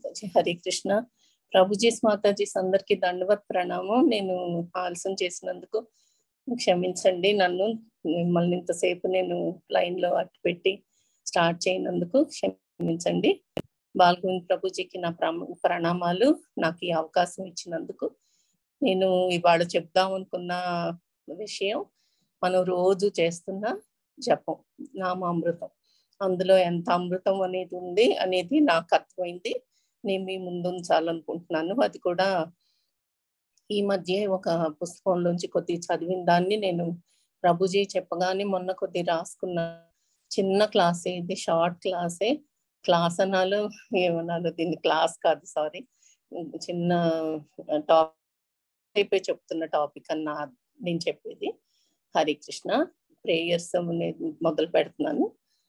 మాతాజీ హరే కృష్ణ ప్రభుజీస్ మాతాజీస్ అందరికి దండవత్ ప్రణామం నేను ఆలస్యం చేసినందుకు క్షమించండి నన్ను మిమ్మల్ని ఇంతసేపు నేను లైన్ లో అట్టు పెట్టి స్టార్ట్ చేయనందుకు క్షమించండి బాలగోవింద్ ప్రభుజీకి నా ప్రణా- ప్రణామాలు నాకు ఈ అవకాశం ఇచ్చినందుకు నేను ఇవాళ చెప్దాం అనుకున్న విషయం మనం రోజు చేస్తున్న జపం నామామృతం అందులో ఎంత అమృతం అనేది ఉంది అనేది నాకు అర్థమైంది నేను మీ ముందు ఉంచాలనుకుంటున్నాను అది కూడా ఈ మధ్య ఒక పుస్తకంలోంచి కొద్ది చదివిన దాన్ని నేను ప్రభుజీ చెప్పగానే మొన్న కొద్ది రాసుకున్న చిన్న క్లాసే ఇది షార్ట్ క్లాసే క్లాస్ అనాలు ఏమనాలో దీన్ని క్లాస్ కాదు సారీ చిన్న టాపిక్ అయిపోయి చెప్తున్న టాపిక్ అన్న నేను చెప్పేది హరే కృష్ణ ప్రేయర్స్ మొదలు పెడుతున్నాను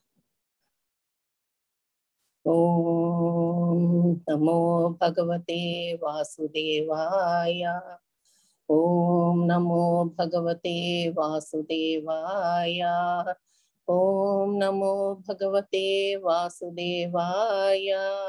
ఓం నమో భగవతే వాసుదేవాయ ఓం నమో భగవతే వాసుదేవాయ ఓం నమో భగవతే వాసుదేవాయ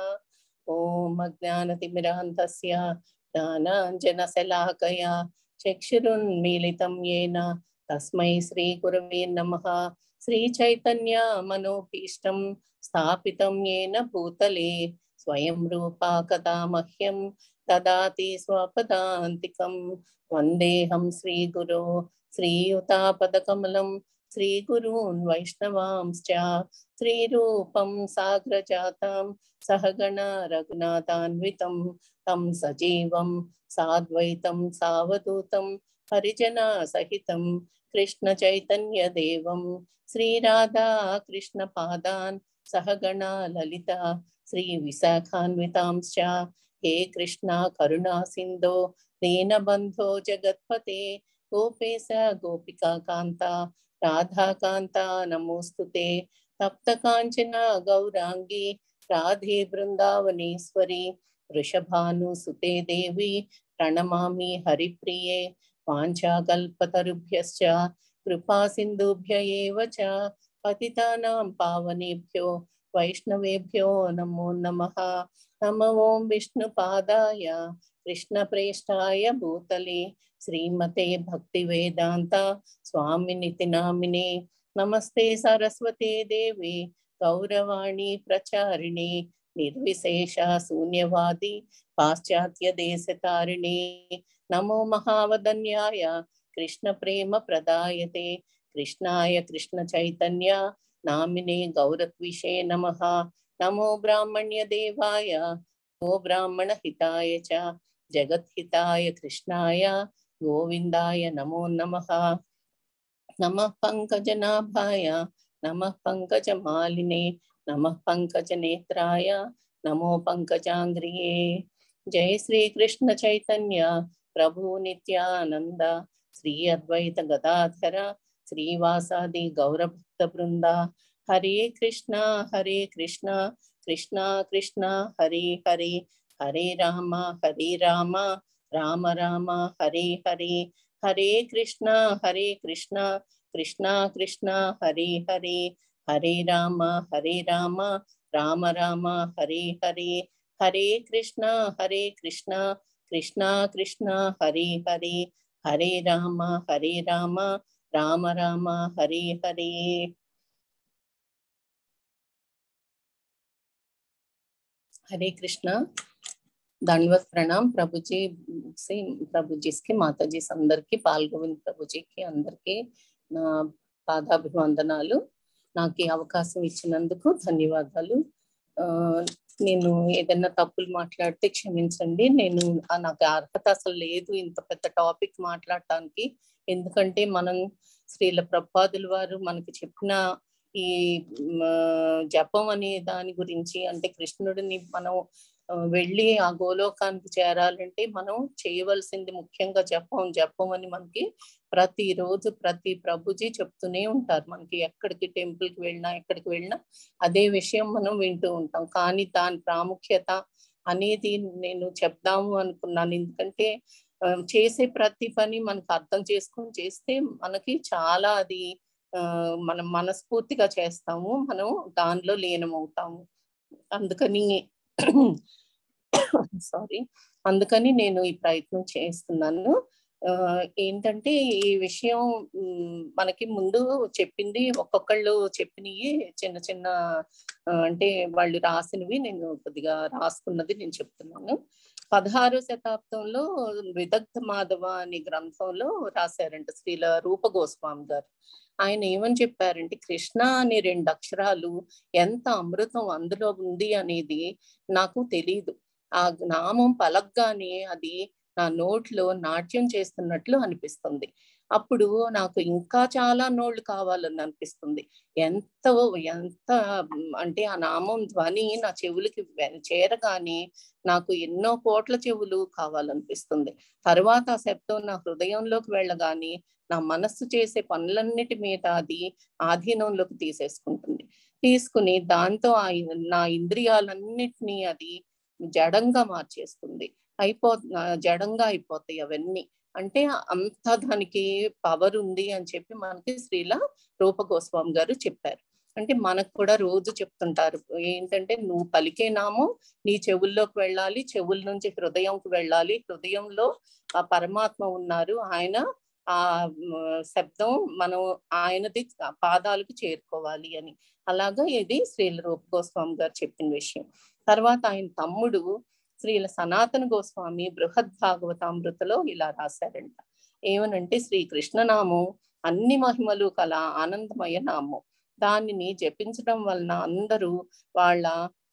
ఓం అజ్ఞానతిమిరాంతస్య జ్ఞానాంజనశలాకయ చక్షురున్మీలితం येन తస్మై శ్రీ గురవే నమః శ్రీ చైతన్య మనోభీష్టం స్థాపితం येन భూతలే స్వయం రూపా కదా మహ్యం దదాతి స్వపదాంతికం వందేహం శ్రీగురో శ్రీయుతాపదకమలం శ్రీగురూన్ వైష్ణవాంశ్చ శ్రీరూపం సాగ్రజాతం సహగణ రఘునాథాన్వితం తం సజీవం సాద్వైతం సావధూతం హరిజన సహితం కృష్ణ చైతన్య దేవం శ్రీరాధా కృష్ణ పాదాన్ సహగణ లలిత శ్రీ విశాఖాన్వితాంశ్చ హే కృష్ణ కరుణా సింధో దీనబంధో జగత్పతే గోపేశ గోపికా కాంత రాధాకాంత నమోస్తుతే తప్త కాంచన గౌరాంగి రాధే బృందావనేశ్వరి వృషభాను సుతే దేవి ప్రణమామి హరిప్రియే వాంఛాకల్పతరుభ్యశ్చ కృపా సింధుభ్య ఏవ చ పతితానాం పావనేభ్యో వైష్ణవేభ్యో నమో నమః నమ ఓం విష్ణుపాదాయ కృష్ణప్రేష్టాయ భూతలే శ్రీమతే భక్తి వేదాంత స్వామినితి నామినే నమస్తే సరస్వతే దేవి గౌరవాణి ప్రచారిణి నిర్విశేష శూన్యవాది పాశ్చాత్య దేశతారిణి నమో మహావదన్యాయ కృష్ణ ప్రేమ ప్రదాయతే కృష్ణాయ కృష్ణ చైతన్య నామినే గౌరత్విషే నమ నమో బ్రాహ్మణ్య దేవాయ గో బ్రాహ్మణ హితాయ చ జగద్హితాయ కృష్ణాయ గోవిందాయ నమో నమ నమ పంకజనాభాయ నమ పంకజమాలినే నమ పంకజనేత్రాయ నమో పంకజాంగ్రియే జయ శ్రీ కృష్ణ చైతన్య ప్రభు నిత్యానంద శ్రీ అద్వైత గదాధర శ్రీవాసాది గౌరభక్త బృంద హరే కృష్ణ హరే కృష్ణ కృష్ణ కృష్ణ హరే హరే హరే రామ హరే రామ రామ రామ హరే హరే హరే కృష్ణ హరే కృష్ణ కృష్ణ కృష్ణ హరే హరే హరే రామ హరే రామ రామ రామ హరే హరే హరే కృష్ణ హరే కృష్ణ కృష్ణ కృష్ణ హరే హరే హరే రామ హరే రామ రామ రామ హరే హరే హరే కృష్ణ దండవత్ ప్రణాం ప్రభుజీ సి ప్రభుజీస్కి మాతాజీస్ అందరికి పాల్గొవింద్ ప్రభుజీకి అందరికి నా పాదాభివందనాలు నాకు ఈ అవకాశం ఇచ్చినందుకు ధన్యవాదాలు ఆ నేను ఏదైనా తప్పులు మాట్లాడితే క్షమించండి నేను ఆ నాకు అర్హత అసలు లేదు ఇంత పెద్ద టాపిక్ మాట్లాడటానికి ఎందుకంటే మనం శ్రీల ప్రపాదుల వారు మనకి చెప్పిన ఈ మ, జపం అనే దాని గురించి అంటే కృష్ణుడిని మనం ఆ, వెళ్ళి ఆ గోలోకానికి చేరాలంటే మనం చేయవలసింది ముఖ్యంగా జపం జపం అని మనకి ప్రతిరోజు ప్రతి ప్రభుజీ చెప్తూనే ఉంటారు మనకి ఎక్కడికి టెంపుల్ కి వెళ్ళినా ఎక్కడికి వెళ్ళినా అదే విషయం మనం వింటూ ఉంటాం కానీ దాని ప్రాముఖ్యత అనేది నేను చెప్దాము అనుకున్నాను ఎందుకంటే ఆ, చేసే ప్రతి పని మనకు అర్థం చేసుకొని చేస్తే మనకి చాలా అది ఆ, మనం మనస్ఫూర్తిగా చేస్తాము మనం దానిలో లీనమవుతాము అందుకని సారీ అందుకని నేను ఈ ప్రయత్నం చేస్తున్నాను ఆ, ఏంటంటే ఈ విషయం మ్, మనకి ముందు చెప్పింది ఒక్కొక్కళ్ళు చెప్పినవి చిన్న చిన్న ఆ, అంటే వాళ్ళు రాసినవి నేను కొద్దిగా రాసుకున్నది నేను చెప్తున్నాను పదహారో శతాబ్దంలో విదగ్ధ మాధవ అనే గ్రంథంలో రాశారంట శ్రీల రూప గోస్వామి గారు ఆయన ఏమని చెప్పారంటే కృష్ణ అనే రెండు అక్షరాలు ఎంత అమృతం అందులో ఉంది అనేది నాకు తెలియదు ఆ నామం పలగ్గానే అది నా నోట్లో నాట్యం చేస్తున్నట్లు అనిపిస్తుంది అప్పుడు నాకు ఇంకా చాలా నోళ్ళు కావాలని అనిపిస్తుంది ఎంత ఎంత మ్, అంటే ఆ నామం ధ్వని నా చెవులకి వె- చేరగానే నాకు ఎన్నో కోట్ల చెవులు కావాలనిపిస్తుంది తర్వాత ఆ శబ్దం నా హృదయంలోకి వెళ్ళగానే నా మనస్సు చేసే పనులన్నిటి మీద అది ఆధీనంలోకి తీసేసుకుంటుంది తీసుకుని దాంతో ఆ ఇ- నా ఇంద్రియాలన్నిటినీ అది జడంగా మార్చేస్తుంది అయిపో ఆ, జడంగా అయిపోతాయి అవన్నీ అంటే అంత దానికి పవర్ ఉంది అని చెప్పి మనకి శ్రీల రూప గోస్వామి గారు చెప్పారు అంటే మనకు కూడా రోజు చెప్తుంటారు ఏంటంటే నువ్వు పలికే నామం నీ చెవుల్లోకి వెళ్ళాలి చెవుల నుంచి హృదయంకి వెళ్ళాలి హృదయంలో ఆ పరమాత్మ ఉన్నారు ఆయన ఆ మ్, శబ్దం మనం ఆయనది పాదాలకు చేరుకోవాలి అని అలాగా ఇది శ్రీల రూప గోస్వామి గారు చెప్పిన విషయం తర్వాత ఆయన తమ్ముడు శ్రీల సనాతన గోస్వామి బృహద్ భాగవతామృతలో ఇలా రాశారంట ఏమనంటే శ్రీ కృష్ణనామం అన్ని మహిమలు కల ఆనందమయ నామం దానిని జపించడం వలన అందరూ వాళ్ళ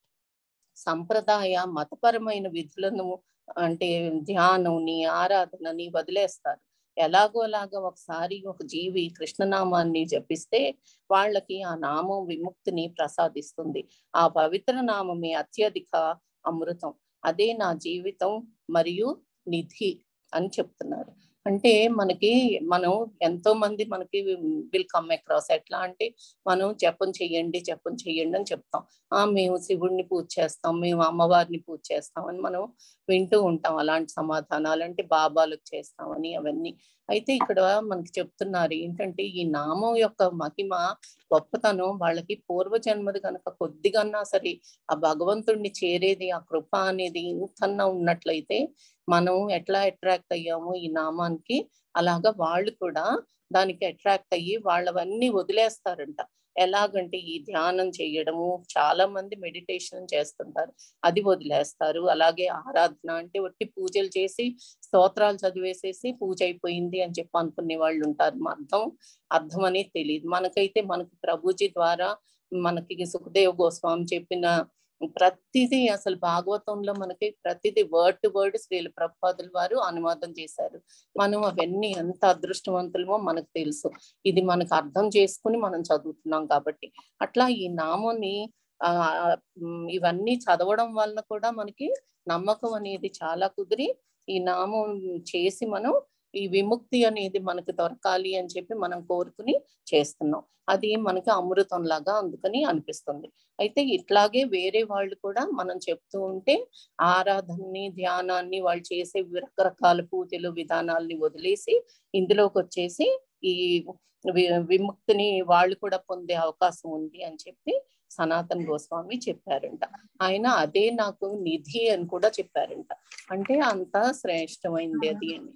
సంప్రదాయ మతపరమైన విధులను అంటే ధ్యానంని ఆరాధనని వదిలేస్తారు ఎలాగోలాగా ఒకసారి ఒక జీవి కృష్ణనామాన్ని జపిస్తే వాళ్ళకి ఆ నామం విముక్తిని ప్రసాదిస్తుంది ఆ పవిత్ర నామమే అత్యధిక అమృతం అదే నా జీవితం మరియు నిధి అని చెప్తున్నారు అంటే మనకి మనం ఎంతో మంది మనకి విల్ కమ్ అక్రాస్ ఎట్లా అంటే మనం జపం చెయ్యండి జపం చెయ్యండి అని చెప్తాం ఆ మేము శివుడిని పూజ చేస్తాం మేము అమ్మవారిని పూజ చేస్తాం అని మనం వింటూ ఉంటాం అలాంటి సమాధానాలు అంటే బాబాలకు చేస్తామని అవన్నీ అయితే ఇక్కడ మనకి చెప్తున్నారు ఏంటంటే ఈ నామం యొక్క మహిమ గొప్పతనం వాళ్ళకి పూర్వజన్మది కనుక కొద్దిగన్నా సరే ఆ భగవంతుడిని చేరేది ఆ కృప అనేది ఇంతన్నా ఉన్నట్లయితే మనం ఎట్లా అట్రాక్ట్ అయ్యామో ఈ నామానికి అలాగా వాళ్ళు కూడా దానికి అట్రాక్ట్ అయ్యి వాళ్ళవన్నీ వదిలేస్తారంట ఎలాగంటే ఈ ధ్యానం చేయడము చాలా మంది మెడిటేషన్ చేస్తుంటారు అది వదిలేస్తారు అలాగే ఆరాధన అంటే ఒట్టి పూజలు చేసి స్తోత్రాలు చదివేసేసి పూజ అయిపోయింది అని చెప్పి అనుకునే వాళ్ళు ఉంటారు మా అర్థం అర్థం అనేది తెలియదు మనకైతే మనకి ప్రభుజీ ద్వారా మనకి సుఖదేవ్ గోస్వామి చెప్పిన ప్రతిదీ అసలు భాగవతంలో మనకి ప్రతిదీ వర్డ్ టు వర్డ్ శ్రీల ప్రభుపాదుల వారు అనువాదం చేశారు మనం అవన్నీ ఎంత అదృష్టవంతులమో మనకు తెలుసు ఇది మనకు అర్థం చేసుకుని మనం చదువుతున్నాం కాబట్టి అట్లా ఈ నామాన్ని ఆ ఉమ్, ఇవన్నీ చదవడం వలన కూడా మనకి నమ్మకం అనేది చాలా కుదిరి ఈ నామం చేసి మనం ఈ విముక్తి అనేది మనకు దొరకాలి అని చెప్పి మనం కోరుకుని చేస్తున్నాం అది మనకి అమృతం లాగా అందుకని అనిపిస్తుంది అయితే ఇట్లాగే వేరే వాళ్ళు కూడా మనం చెప్తూ ఉంటే ఆరాధనని ధ్యానాన్ని వాళ్ళు చేసే రకరకాల పూజలు విధానాల్ని వదిలేసి ఇందులోకి వచ్చేసి ఈ వి- విముక్తిని వాళ్ళు కూడా పొందే అవకాశం ఉంది అని చెప్పి సనాతన్ గోస్వామి చెప్పారంట ఆయన అదే నాకు నిధి అని కూడా చెప్పారంట అంటే అంత శ్రేష్టమైంది అది అని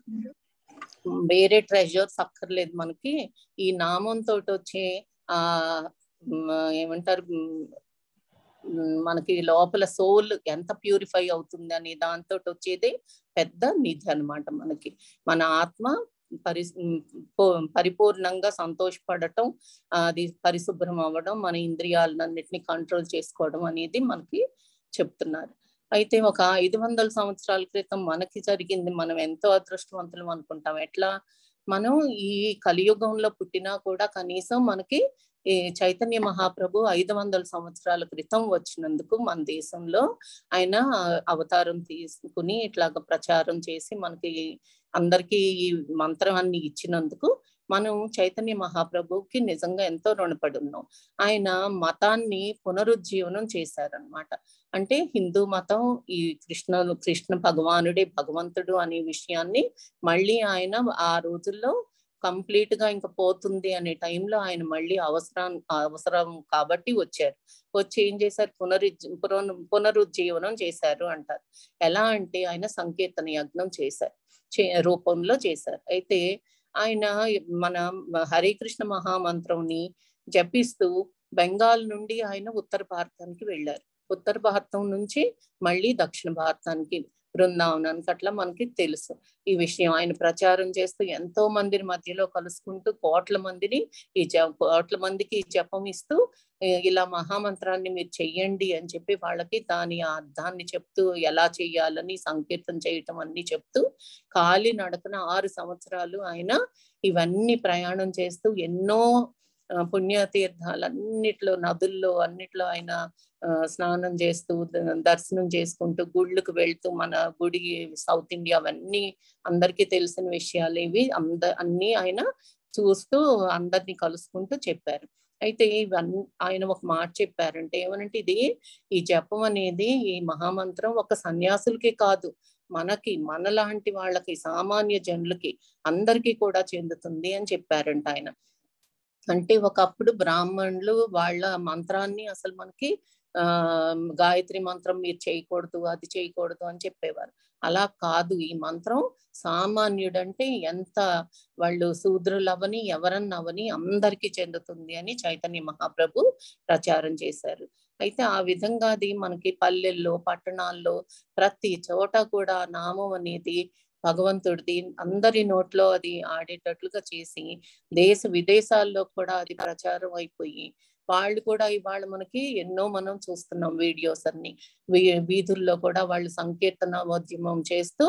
వేరే ట్రెజర్స్ అక్కర్లేదు మనకి ఈ నామంతో వచ్చే ఆ మ్, ఏమంటారు మ్, మ్, మనకి లోపల సోల్ ఎంత ప్యూరిఫై అవుతుంది అనే దాంతో వచ్చేది పెద్ద నిధి అన్నమాట మనకి మన ఆత్మ పరి మ్, పో- పరిపూర్ణంగా సంతోషపడటం ఆ, అది పరిశుభ్రం అవ్వడం మన ఇంద్రియాలన్నిటిని కంట్రోల్ చేసుకోవడం అనేది మనకి చెప్తున్నారు అయితే ఒక ఐదు వందల సంవత్సరాల క్రితం మనకి జరిగింది మనం ఎంతో అదృష్టవంతులం అనుకుంటాం ఎట్లా మనం ఈ కలియుగంలో పుట్టినా కూడా కనీసం మనకి ఈ చైతన్య మహాప్రభు ఐదు వందల సంవత్సరాల క్రితం వచ్చినందుకు మన దేశంలో ఆయన అవతారం తీసుకుని ఇట్లాగ ప్రచారం చేసి మనకి అందరికీ ఈ మంత్రాన్ని ఇచ్చినందుకు మనం చైతన్య మహాప్రభుకి నిజంగా ఎంతో రుణపడి ఉన్నాం ఆయన మతాన్ని పునరుజ్జీవనం చేశారనమాట అంటే హిందూ మతం ఈ కృష్ణ కృష్ణ భగవానుడే భగవంతుడు అనే విషయాన్ని మళ్ళీ ఆయన ఆ రోజుల్లో కంప్లీట్ గా ఇంకా పోతుంది అనే టైంలో ఆయన మళ్ళీ అవసరం అవసరం కాబట్టి వచ్చారు వచ్చి ఏం చేశారు పునరు పునరుజ్జీవనం చేశారు అంటారు ఎలా అంటే ఆయన సంకీర్తన యజ్ఞం చేశారు చే రూపంలో చేశారు అయితే ఆయన మన హరికృష్ణ మహామంత్రంని జపిస్తూ బెంగాల్ నుండి ఆయన ఉత్తర భారతానికి వెళ్ళారు ఉత్తర భారతం నుంచి మళ్ళీ దక్షిణ భారతానికి బృందావనానికి అట్లా మనకి తెలుసు ఈ విషయం ఆయన ప్రచారం చేస్తూ ఎంతో మందిని మధ్యలో కలుసుకుంటూ కోట్ల మందిని ఈ జ కోట్ల మందికి జపం ఇస్తూ ఇలా మహామంత్రాన్ని మీరు చెయ్యండి అని చెప్పి వాళ్ళకి దాని అర్థాన్ని చెప్తూ ఎలా చెయ్యాలని సంకీర్తన చేయటం అన్ని చెప్తూ కాలి నడకన ఆరు సంవత్సరాలు ఆయన ఇవన్నీ ప్రయాణం చేస్తూ ఎన్నో పుణ్యతీర్థాలన్నిట్లో నదుల్లో అన్నిట్లో ఆయన స్నానం చేస్తూ దర్శనం చేసుకుంటూ గుళ్ళకు వెళ్తూ మన గుడి సౌత్ ఇండియా అవన్నీ అందరికీ తెలిసిన విషయాలు ఇవి అంద అన్ని ఆయన చూస్తూ అందరినీ కలుసుకుంటూ చెప్పారు అయితే ఇవన్నీ ఆయన ఒక మాట చెప్పారంటే ఏమనంటే ఇది ఈ జపం అనేది ఈ మహామంత్రం ఒక సన్యాసులకి కాదు మనకి మనలాంటి వాళ్ళకి సామాన్య జనులకి అందరికీ కూడా చెందుతుంది అని చెప్పారంట ఆయన అంటే ఒకప్పుడు బ్రాహ్మణులు వాళ్ళ మంత్రాన్ని అసలు మనకి ఆ గాయత్రి మంత్రం మీరు చేయకూడదు అది చేయకూడదు అని చెప్పేవారు అలా కాదు ఈ మంత్రం సామాన్యుడంటే ఎంత వాళ్ళు శూద్రులవని ఎవరన్నవని అందరికీ చెందుతుంది అని చైతన్య మహాప్రభు ప్రచారం చేశారు అయితే ఆ విధంగా అది మనకి పల్లెల్లో పట్టణాల్లో ప్రతి చోట కూడా నామం అనేది భగవంతుడిది అందరి నోట్లో అది ఆడేటట్లుగా చేసి దేశ విదేశాల్లో కూడా అది ప్రచారం అయిపోయి వాళ్ళు కూడా ఇవాళ మనకి ఎన్నో మనం చూస్తున్నాం వీడియోస్ అన్ని వీధుల్లో కూడా వాళ్ళు సంకీర్తన ఉద్యమం చేస్తూ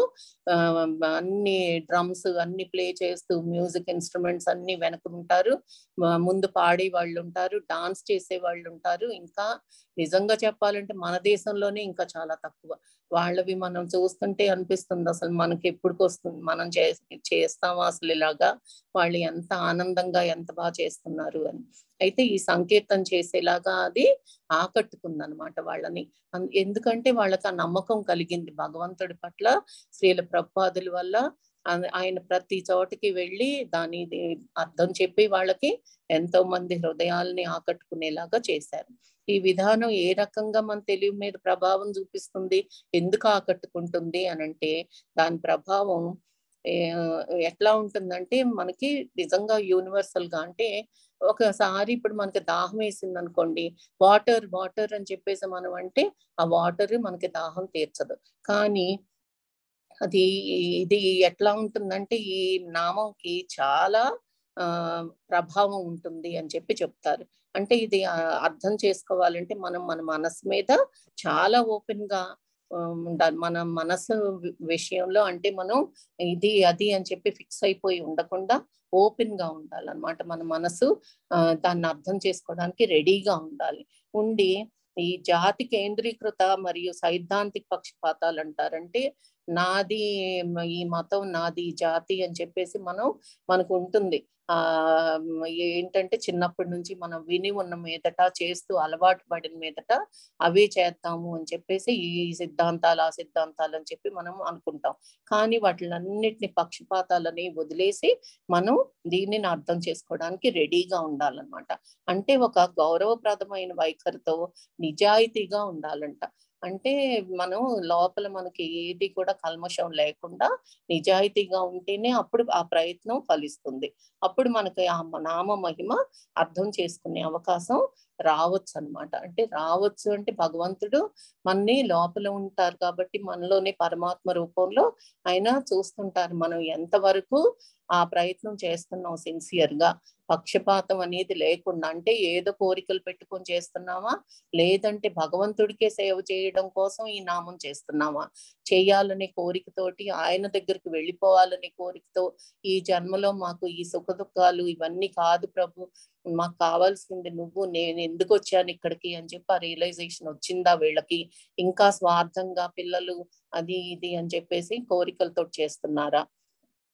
అన్ని డ్రమ్స్ అన్ని ప్లే చేస్తూ మ్యూజిక్ ఇన్స్ట్రుమెంట్స్ అన్ని వెనక ఉంటారు ముందు పాడే వాళ్ళు ఉంటారు డాన్స్ చేసే వాళ్ళు ఉంటారు ఇంకా నిజంగా చెప్పాలంటే మన దేశంలోనే ఇంకా చాలా తక్కువ వాళ్ళవి మనం చూస్తుంటే అనిపిస్తుంది అసలు మనకి ఎప్పుడుకి వస్తుంది మనం చే చేస్తామా అసలు ఇలాగా వాళ్ళు ఎంత ఆనందంగా ఎంత బాగా చేస్తున్నారు అని అయితే ఈ సంకీర్తన చేసేలాగా అది ఆకట్టుకుంది అనమాట వాళ్ళని ఎందుకంటే వాళ్ళకి ఆ నమ్మకం కలిగింది భగవంతుడి పట్ల స్త్రీల ప్రపాదుల వల్ల ఆయన ప్రతి చోటికి వెళ్ళి దాని అర్థం చెప్పి వాళ్ళకి ఎంతో మంది హృదయాల్ని ఆకట్టుకునేలాగా చేశారు ఈ విధానం ఏ రకంగా మన తెలివి మీద ప్రభావం చూపిస్తుంది ఎందుకు ఆకట్టుకుంటుంది అని అంటే దాని ప్రభావం ఎట్లా ఉంటుందంటే మనకి నిజంగా యూనివర్సల్ గా అంటే ఒకసారి ఇప్పుడు మనకి దాహం వేసింది అనుకోండి వాటర్ వాటర్ అని చెప్పేసి మనం అంటే ఆ వాటర్ మనకి దాహం తీర్చదు కానీ అది ఇది ఎట్లా ఉంటుందంటే ఈ నామంకి చాలా ఆ ప్రభావం ఉంటుంది అని చెప్పి చెప్తారు అంటే ఇది అర్థం చేసుకోవాలంటే మనం మన మనసు మీద చాలా ఓపెన్ గా ఉండాలి మన మనసు విషయంలో అంటే మనం ఇది అది అని చెప్పి ఫిక్స్ అయిపోయి ఉండకుండా ఓపెన్ గా ఉండాలన్నమాట మన మనసు దాన్ని అర్థం చేసుకోవడానికి రెడీగా ఉండాలి ఉండి ఈ జాతి కేంద్రీకృత మరియు సైద్ధాంతిక పక్షపాతాలు అంటారంటే నాది ఈ మతం నాది జాతి అని చెప్పేసి మనం మనకు ఉంటుంది ఆ ఏంటంటే చిన్నప్పటి నుంచి మనం విని ఉన్న మీదట చేస్తూ అలవాటు పడిన మీదట అవే చేద్దాము అని చెప్పేసి ఈ సిద్ధాంతాలు ఆ సిద్ధాంతాలు అని చెప్పి మనం అనుకుంటాం కానీ వాటిలన్నిటిని పక్షపాతాలని వదిలేసి మనం దీనిని అర్థం చేసుకోవడానికి రెడీగా ఉండాలన్నమాట అంటే ఒక గౌరవప్రదమైన వైఖరితో నిజాయితీగా ఉండాలంట అంటే మనం లోపల మనకి ఏది కూడా కల్మషం లేకుండా నిజాయితీగా ఉంటేనే అప్పుడు ఆ ప్రయత్నం ఫలిస్తుంది అప్పుడు మనకి ఆ నామ మహిమ అర్థం చేసుకునే అవకాశం రావచ్చు అనమాట అంటే రావచ్చు అంటే భగవంతుడు మనని లోపల ఉంటారు కాబట్టి మనలోనే పరమాత్మ రూపంలో ఆయన చూస్తుంటారు మనం ఎంతవరకు ఆ ప్రయత్నం చేస్తున్నాం సిన్సియర్ గా పక్షపాతం అనేది లేకుండా అంటే ఏదో కోరికలు పెట్టుకొని చేస్తున్నామా లేదంటే భగవంతుడికే సేవ చేయడం కోసం ఈ నామం చేస్తున్నామా చేయాలనే కోరికతోటి ఆయన దగ్గరికి వెళ్ళిపోవాలనే కోరికతో ఈ జన్మలో మాకు ఈ సుఖ దుఃఖాలు ఇవన్నీ కాదు ప్రభు మాకు కావాల్సింది నువ్వు నేను ఎందుకు వచ్చాను ఇక్కడికి అని చెప్పి ఆ రియలైజేషన్ వచ్చిందా వీళ్ళకి ఇంకా స్వార్థంగా పిల్లలు అది ఇది అని చెప్పేసి కోరికలతో చేస్తున్నారా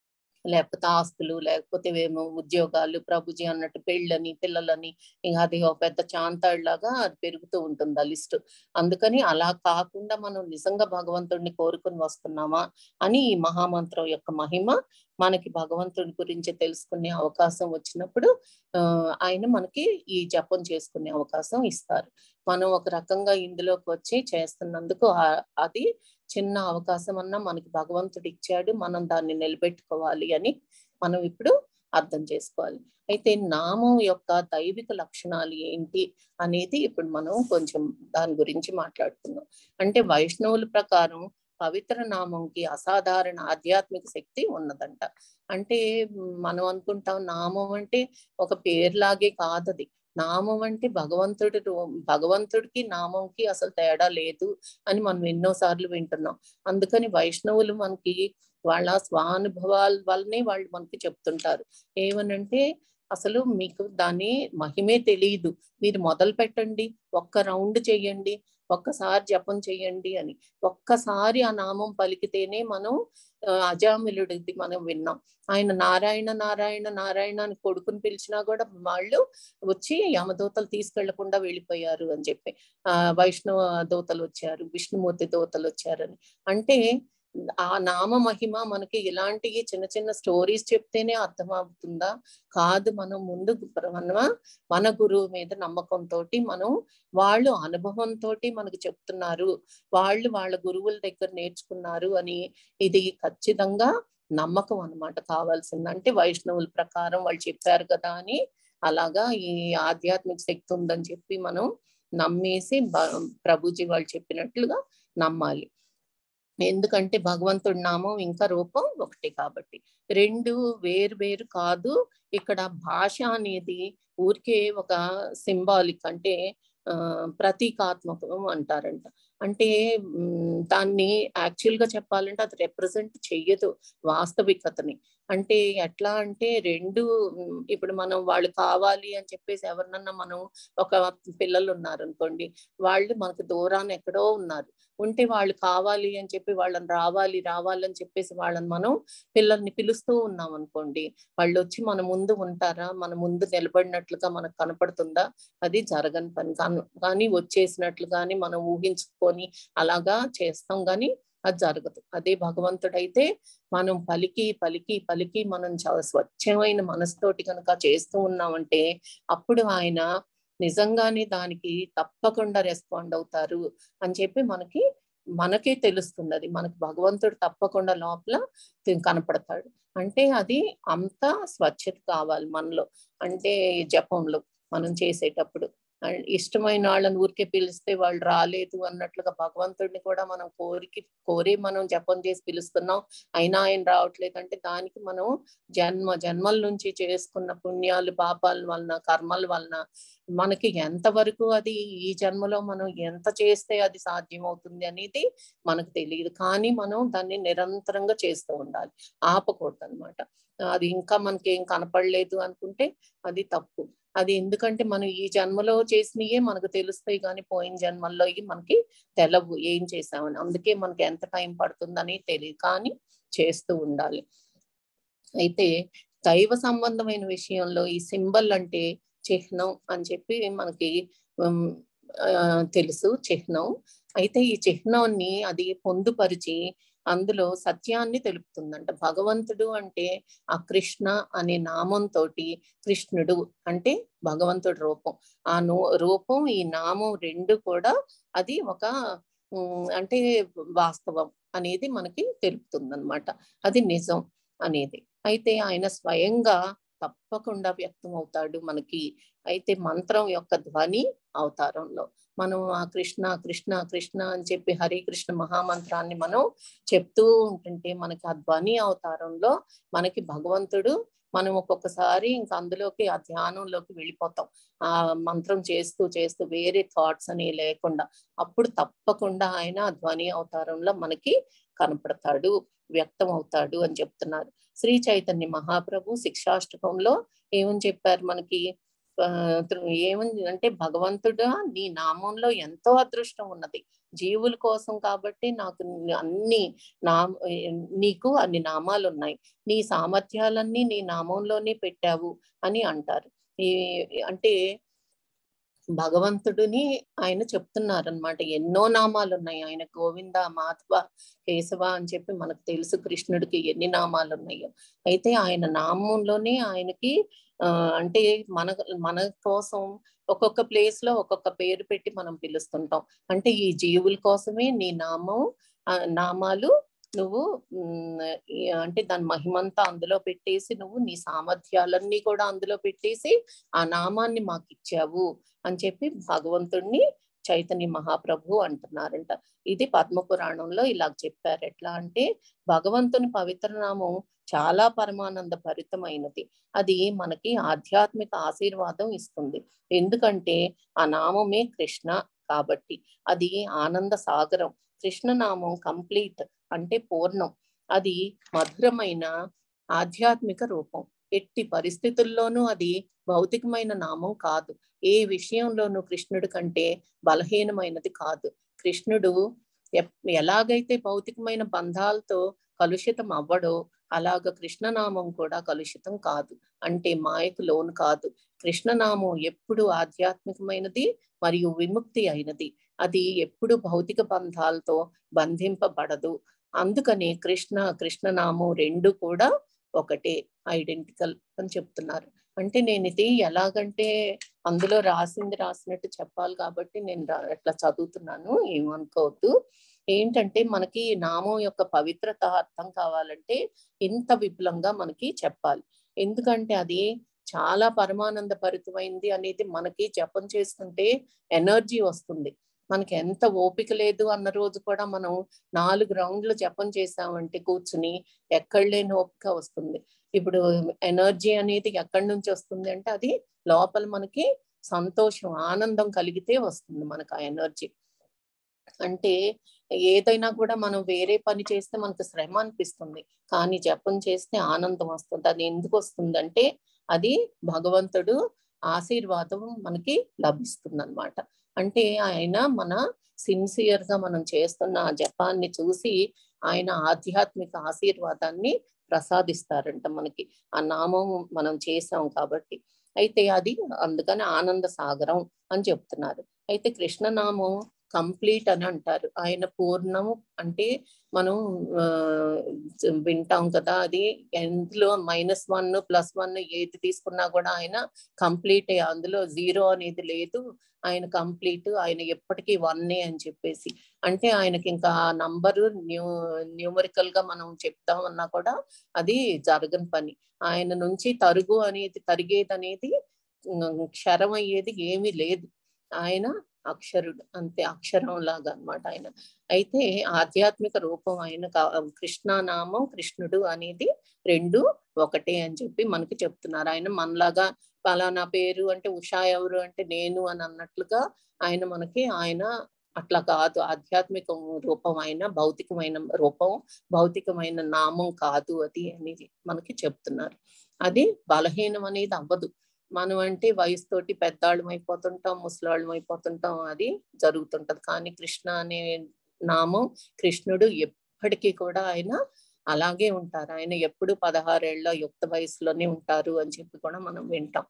లేకపోతే ఆస్తులు లేకపోతే ఏమో ఉద్యోగాలు ప్రభుజీ అన్నట్టు పెళ్ళని పిల్లలని ఇంకా అది ఒక పెద్ద చాంతాడులాగా అది పెరుగుతూ ఉంటుంది ఆ లిస్ట్ అందుకని అలా కాకుండా మనం నిజంగా భగవంతుడిని కోరుకుని వస్తున్నామా అని ఈ మహామంత్రం యొక్క మహిమ మనకి భగవంతుడి గురించి తెలుసుకునే అవకాశం వచ్చినప్పుడు ఆ ఆయన మనకి ఈ జపం చేసుకునే అవకాశం ఇస్తారు మనం ఒక రకంగా ఇందులోకి వచ్చి చేస్తున్నందుకు అది చిన్న అవకాశం అన్నా మనకి భగవంతుడు ఇచ్చాడు మనం దాన్ని నిలబెట్టుకోవాలి అని మనం ఇప్పుడు అర్థం చేసుకోవాలి అయితే నామం యొక్క దైవిక లక్షణాలు ఏంటి అనేది ఇప్పుడు మనం కొంచెం దాని గురించి మాట్లాడుకుందాం అంటే వైష్ణవుల ప్రకారం పవిత్ర నామంకి అసాధారణ ఆధ్యాత్మిక శక్తి ఉన్నదంట అంటే మనం అనుకుంటాం నామం అంటే ఒక పేరులాగే కాదది నామం అంటే భగవంతుడి భగవంతుడికి నామంకి అసలు తేడా లేదు అని మనం ఎన్నో సార్లు వింటున్నాం అందుకని వైష్ణవులు మనకి వాళ్ళ స్వానుభవాల వల్లనే వాళ్ళు మనకి చెప్తుంటారు ఏమనంటే అసలు మీకు దాని మహిమే తెలియదు మీరు మొదలు పెట్టండి ఒక్క రౌండ్ చెయ్యండి ఒక్కసారి జపం చెయ్యండి అని ఒక్కసారి ఆ నామం పలికితేనే మనం అజామిలుడిది మనం విన్నాం ఆయన నారాయణ నారాయణ నారాయణ అని కొడుకుని పిలిచినా కూడా వాళ్ళు వచ్చి యమదూతలు తీసుకెళ్లకుండా వెళ్ళిపోయారు అని చెప్పి ఆ వైష్ణవ దూతలు వచ్చారు విష్ణుమూర్తి దూతలు వచ్చారని అంటే ఆ నామ మహిమ మనకి ఇలాంటి చిన్న చిన్న స్టోరీస్ చెప్తేనే అర్థమవుతుందా కాదు మనం ముందు మన మన గురువు మీద నమ్మకంతో మనం వాళ్ళు అనుభవంతో మనకు చెప్తున్నారు వాళ్ళు వాళ్ళ గురువుల దగ్గర నేర్చుకున్నారు అని ఇది ఖచ్చితంగా నమ్మకం అనమాట కావాల్సింది అంటే వైష్ణవుల ప్రకారం వాళ్ళు చెప్పారు కదా అని అలాగా ఈ ఆధ్యాత్మిక శక్తి ఉందని చెప్పి మనం నమ్మేసి ప్రభుజీ వాళ్ళు చెప్పినట్లుగా నమ్మాలి ఎందుకంటే భగవంతుడి నామం ఇంకా రూపం ఒకటి కాబట్టి రెండు వేరు వేరు కాదు ఇక్కడ భాష అనేది ఊరికే ఒక సింబాలిక్ అంటే ఆ ప్రతీకాత్మకం అంటారంట అంటే దాన్ని యాక్చువల్ గా చెప్పాలంటే అది రిప్రజెంట్ చెయ్యదు వాస్తవికతని అంటే ఎట్లా అంటే రెండు ఇప్పుడు మనం వాళ్ళు కావాలి అని చెప్పేసి ఎవరినన్నా మనం ఒక పిల్లలు ఉన్నారు అనుకోండి వాళ్ళు మనకు దూరాన్ని ఎక్కడో ఉన్నారు ఉంటే వాళ్ళు కావాలి అని చెప్పి వాళ్ళని రావాలి రావాలి అని చెప్పేసి వాళ్ళని మనం పిల్లల్ని పిలుస్తూ ఉన్నాం అనుకోండి వాళ్ళు వచ్చి మన ముందు ఉంటారా మన ముందు నిలబడినట్లుగా మనకు కనపడుతుందా అది జరగని పని కానీ వచ్చేసినట్లు కానీ మనం ఊహించుకొని అలాగా చేస్తాం కానీ అది జరగదు అదే భగవంతుడైతే మనం పలికి పలికి పలికి మనం చాలా స్వచ్ఛమైన మనసుతోటి కనుక చేస్తూ ఉన్నామంటే అప్పుడు ఆయన నిజంగానే దానికి తప్పకుండా రెస్పాండ్ అవుతారు అని చెప్పి మనకి మనకే తెలుస్తుంది అది మనకి భగవంతుడు తప్పకుండా లోపల కనపడతాడు అంటే అది అంత స్వచ్ఛత కావాలి మనలో అంటే జపంలో మనం చేసేటప్పుడు ఇష్టమైన వాళ్ళని ఊరికే పిలిస్తే వాళ్ళు రాలేదు అన్నట్లుగా భగవంతుడిని కూడా మనం కోరికి కోరి మనం జపం చేసి పిలుస్తున్నాం అయినా ఆయన రావట్లేదు అంటే దానికి మనం జన్మ జన్మల నుంచి చేసుకున్న పుణ్యాలు పాపాల వలన కర్మల వలన మనకి ఎంతవరకు అది ఈ జన్మలో మనం ఎంత చేస్తే అది సాధ్యమవుతుంది అనేది మనకు తెలియదు కానీ మనం దాన్ని నిరంతరంగా చేస్తూ ఉండాలి ఆపకూడదు అనమాట అది ఇంకా మనకి ఏం కనపడలేదు అనుకుంటే అది తప్పు అది ఎందుకంటే మనం ఈ జన్మలో చేసినయే మనకు తెలుస్తాయి కానీ పోయిన జన్మల్లో మనకి తెలవు ఏం చేసామని అందుకే మనకి ఎంత టైం పడుతుందని తెలియదు కానీ చేస్తూ ఉండాలి అయితే దైవ సంబంధమైన విషయంలో ఈ సింబల్ అంటే చిహ్నం అని చెప్పి మనకి తెలుసు చిహ్నం అయితే ఈ చిహ్నాన్ని అది పొందుపరిచి అందులో సత్యాన్ని తెలుపుతుందంట భగవంతుడు అంటే ఆ కృష్ణ అనే నామంతో కృష్ణుడు అంటే భగవంతుడి రూపం ఆ నో రూపం ఈ నామం రెండు కూడా అది ఒక అంటే వాస్తవం అనేది మనకి తెలుపుతుంది అనమాట అది నిజం అనేది అయితే ఆయన స్వయంగా తప్పకుండా వ్యక్తం అవుతాడు మనకి అయితే మంత్రం యొక్క ధ్వని అవతారంలో మనం ఆ కృష్ణ కృష్ణ కృష్ణ అని చెప్పి హరే కృష్ణ మహామంత్రాన్ని మనం చెప్తూ ఉంటుంటే మనకి ఆ ధ్వని అవతారంలో మనకి భగవంతుడు మనం ఒక్కొక్కసారి ఇంకా అందులోకి ఆ ధ్యానంలోకి వెళ్ళిపోతాం ఆ మంత్రం చేస్తూ చేస్తూ వేరే థాట్స్ అని లేకుండా అప్పుడు తప్పకుండా ఆయన ఆ ధ్వని అవతారంలో మనకి కనపడతాడు వ్యక్తం అవుతాడు అని చెప్తున్నారు శ్రీ చైతన్య మహాప్రభు శిక్షాష్టకంలో ఏమని చెప్పారు మనకి ఆ, త్రు- ఏముంది అంటే భగవంతుడా నీ నామంలో ఎంతో అదృష్టం ఉన్నది జీవుల కోసం కాబట్టి నాకు అన్ని నా నీకు అన్ని నామాలు ఉన్నాయి నీ సామర్థ్యాలన్నీ నీ నామంలోనే పెట్టావు అని అంటారు ఈ అంటే భగవంతుడిని ఆయన చెప్తున్నారు అనమాట ఎన్నో నామాలు ఉన్నాయి ఆయన గోవింద మాధవ కేశవ అని చెప్పి మనకు తెలుసు కృష్ణుడికి ఎన్ని నామాలు ఉన్నాయో అయితే ఆయన నామంలోనే ఆయనకి ఆ అంటే మన మన కోసం ఒక్కొక్క ప్లేస్ లో ఒక్కొక్క పేరు పెట్టి మనం పిలుస్తుంటాం అంటే ఈ జీవుల కోసమే నీ నామం ఆ నామాలు నువ్వు ఉమ్, ఈ- అంటే దాని మహిమంతా అందులో పెట్టేసి నువ్వు నీ సామర్థ్యాలన్నీ కూడా అందులో పెట్టేసి ఆ నామాన్ని మాకు ఇచ్చావు అని చెప్పి భగవంతుణ్ణి చైతన్య మహాప్రభు అంటున్నారంట ఇది పద్మపురాణంలో ఇలా చెప్పారు ఎట్లా అంటే భగవంతుని పవిత్ర నామం చాలా పరమానంద భరితమైనది అది మనకి ఆధ్యాత్మిక ఆశీర్వాదం ఇస్తుంది ఎందుకంటే ఆ నామమే కృష్ణ కాబట్టి అది ఆనంద సాగరం కృష్ణనామం కంప్లీట్ అంటే పూర్ణం అది మధురమైన ఆధ్యాత్మిక రూపం ఎట్టి పరిస్థితుల్లోనూ అది భౌతికమైన నామం కాదు ఏ విషయంలోనూ కృష్ణుడి కంటే బలహీనమైనది కాదు కృష్ణుడు ఎప్- ఎలాగైతే భౌతికమైన బంధాలతో కలుషితం అవ్వడో అలాగ కృష్ణనామం కూడా కలుషితం కాదు అంటే మాయకు లోను కాదు కృష్ణనామం ఎప్పుడు ఆధ్యాత్మికమైనది మరియు విముక్తి అయినది అది ఎప్పుడు భౌతిక బంధాలతో బంధింపబడదు అందుకని కృష్ణ కృష్ణనామం రెండు కూడా ఒకటే ఐడెంటికల్ అని చెప్తున్నారు అంటే నేను ఇది ఎలాగంటే అందులో రాసింది రాసినట్టు చెప్పాలి కాబట్టి నేను రా- అట్లా చదువుతున్నాను ఏమనుకోవద్దు ఏంటంటే మనకి ఈ నామం యొక్క పవిత్రత అర్థం కావాలంటే ఇంత విపులంగా మనకి చెప్పాలి ఎందుకంటే అది చాలా పరమానంద భరితమైంది అనేది మనకి జపం చేస్తుంటే ఎనర్జీ వస్తుంది మనకి ఎంత ఓపిక లేదు అన్న రోజు కూడా మనం నాలుగు రౌండ్లు జపం చేసామంటే కూర్చుని ఎక్కడ లేని ఓపిక వస్తుంది ఇప్పుడు ఎనర్జీ అనేది ఎక్కడి నుంచి వస్తుంది అంటే అది లోపల మనకి సంతోషం ఆనందం కలిగితే వస్తుంది మనకు ఆ ఎనర్జీ అంటే ఏదైనా కూడా మనం వేరే పని చేస్తే మనకు శ్రమ అనిపిస్తుంది కానీ జపం చేస్తే ఆనందం వస్తుంది అది ఎందుకు వస్తుంది అంటే అది భగవంతుడు ఆశీర్వాదం మనకి లభిస్తుంది అనమాట అంటే ఆయన మన సిన్సియర్ గా మనం చేస్తున్న ఆ జపాన్ని చూసి ఆయన ఆధ్యాత్మిక ఆశీర్వాదాన్ని ప్రసాదిస్తారంట మనకి ఆ నామం మనం చేసాం కాబట్టి అయితే అది అందుకని ఆనంద సాగరం అని చెప్తున్నారు అయితే కృష్ణనామం కంప్లీట్ అని అంటారు ఆయన పూర్ణం అంటే మనం ఆ, వింటాం కదా అది ఎందులో మైనస్ వన్ ప్లస్ వన్ ఏది తీసుకున్నా కూడా ఆయన కంప్లీట్ అందులో జీరో అనేది లేదు ఆయన కంప్లీట్ ఆయన ఎప్పటికీ వన్నే అని చెప్పేసి అంటే ఆయనకి ఇంకా ఆ నంబరు న్యూ న్యూమరికల్ గా మనం చెప్తామన్నా కూడా అది జరగని పని ఆయన నుంచి తరుగు అనేది తరిగేది అనేది ఉమ్, క్షరం అయ్యేది ఏమీ లేదు ఆయన అక్షరుడు అంతే అక్షరం లాగా అన్నమాట ఆయన అయితే ఆధ్యాత్మిక రూపం ఆయన కా- కృష్ణనామం కృష్ణుడు అనేది రెండు ఒకటే అని చెప్పి మనకి చెప్తున్నారు ఆయన మనలాగా పలానా పేరు అంటే ఉషా ఎవరు అంటే నేను అని అన్నట్లుగా ఆయన మనకి ఆయన అట్లా కాదు ఆధ్యాత్మిక రూపం అయిన భౌతికమైన రూపం భౌతికమైన నామం కాదు అది అనేది మనకి చెప్తున్నారు అది బలహీనం అనేది అవ్వదు మనం అంటే వయసుతోటి పెద్దాళ్ళం అయిపోతుంటాం ముసలాళ్ళం అయిపోతుంటాం అది జరుగుతుంటది కానీ కృష్ణ అనే నామం కృష్ణుడు ఎప్పటికీ కూడా ఆయన అలాగే ఉంటారు ఆయన ఎప్పుడు పదహారేళ్ల యుక్త వయసులోనే ఉంటారు అని చెప్పి కూడా మనం వింటాం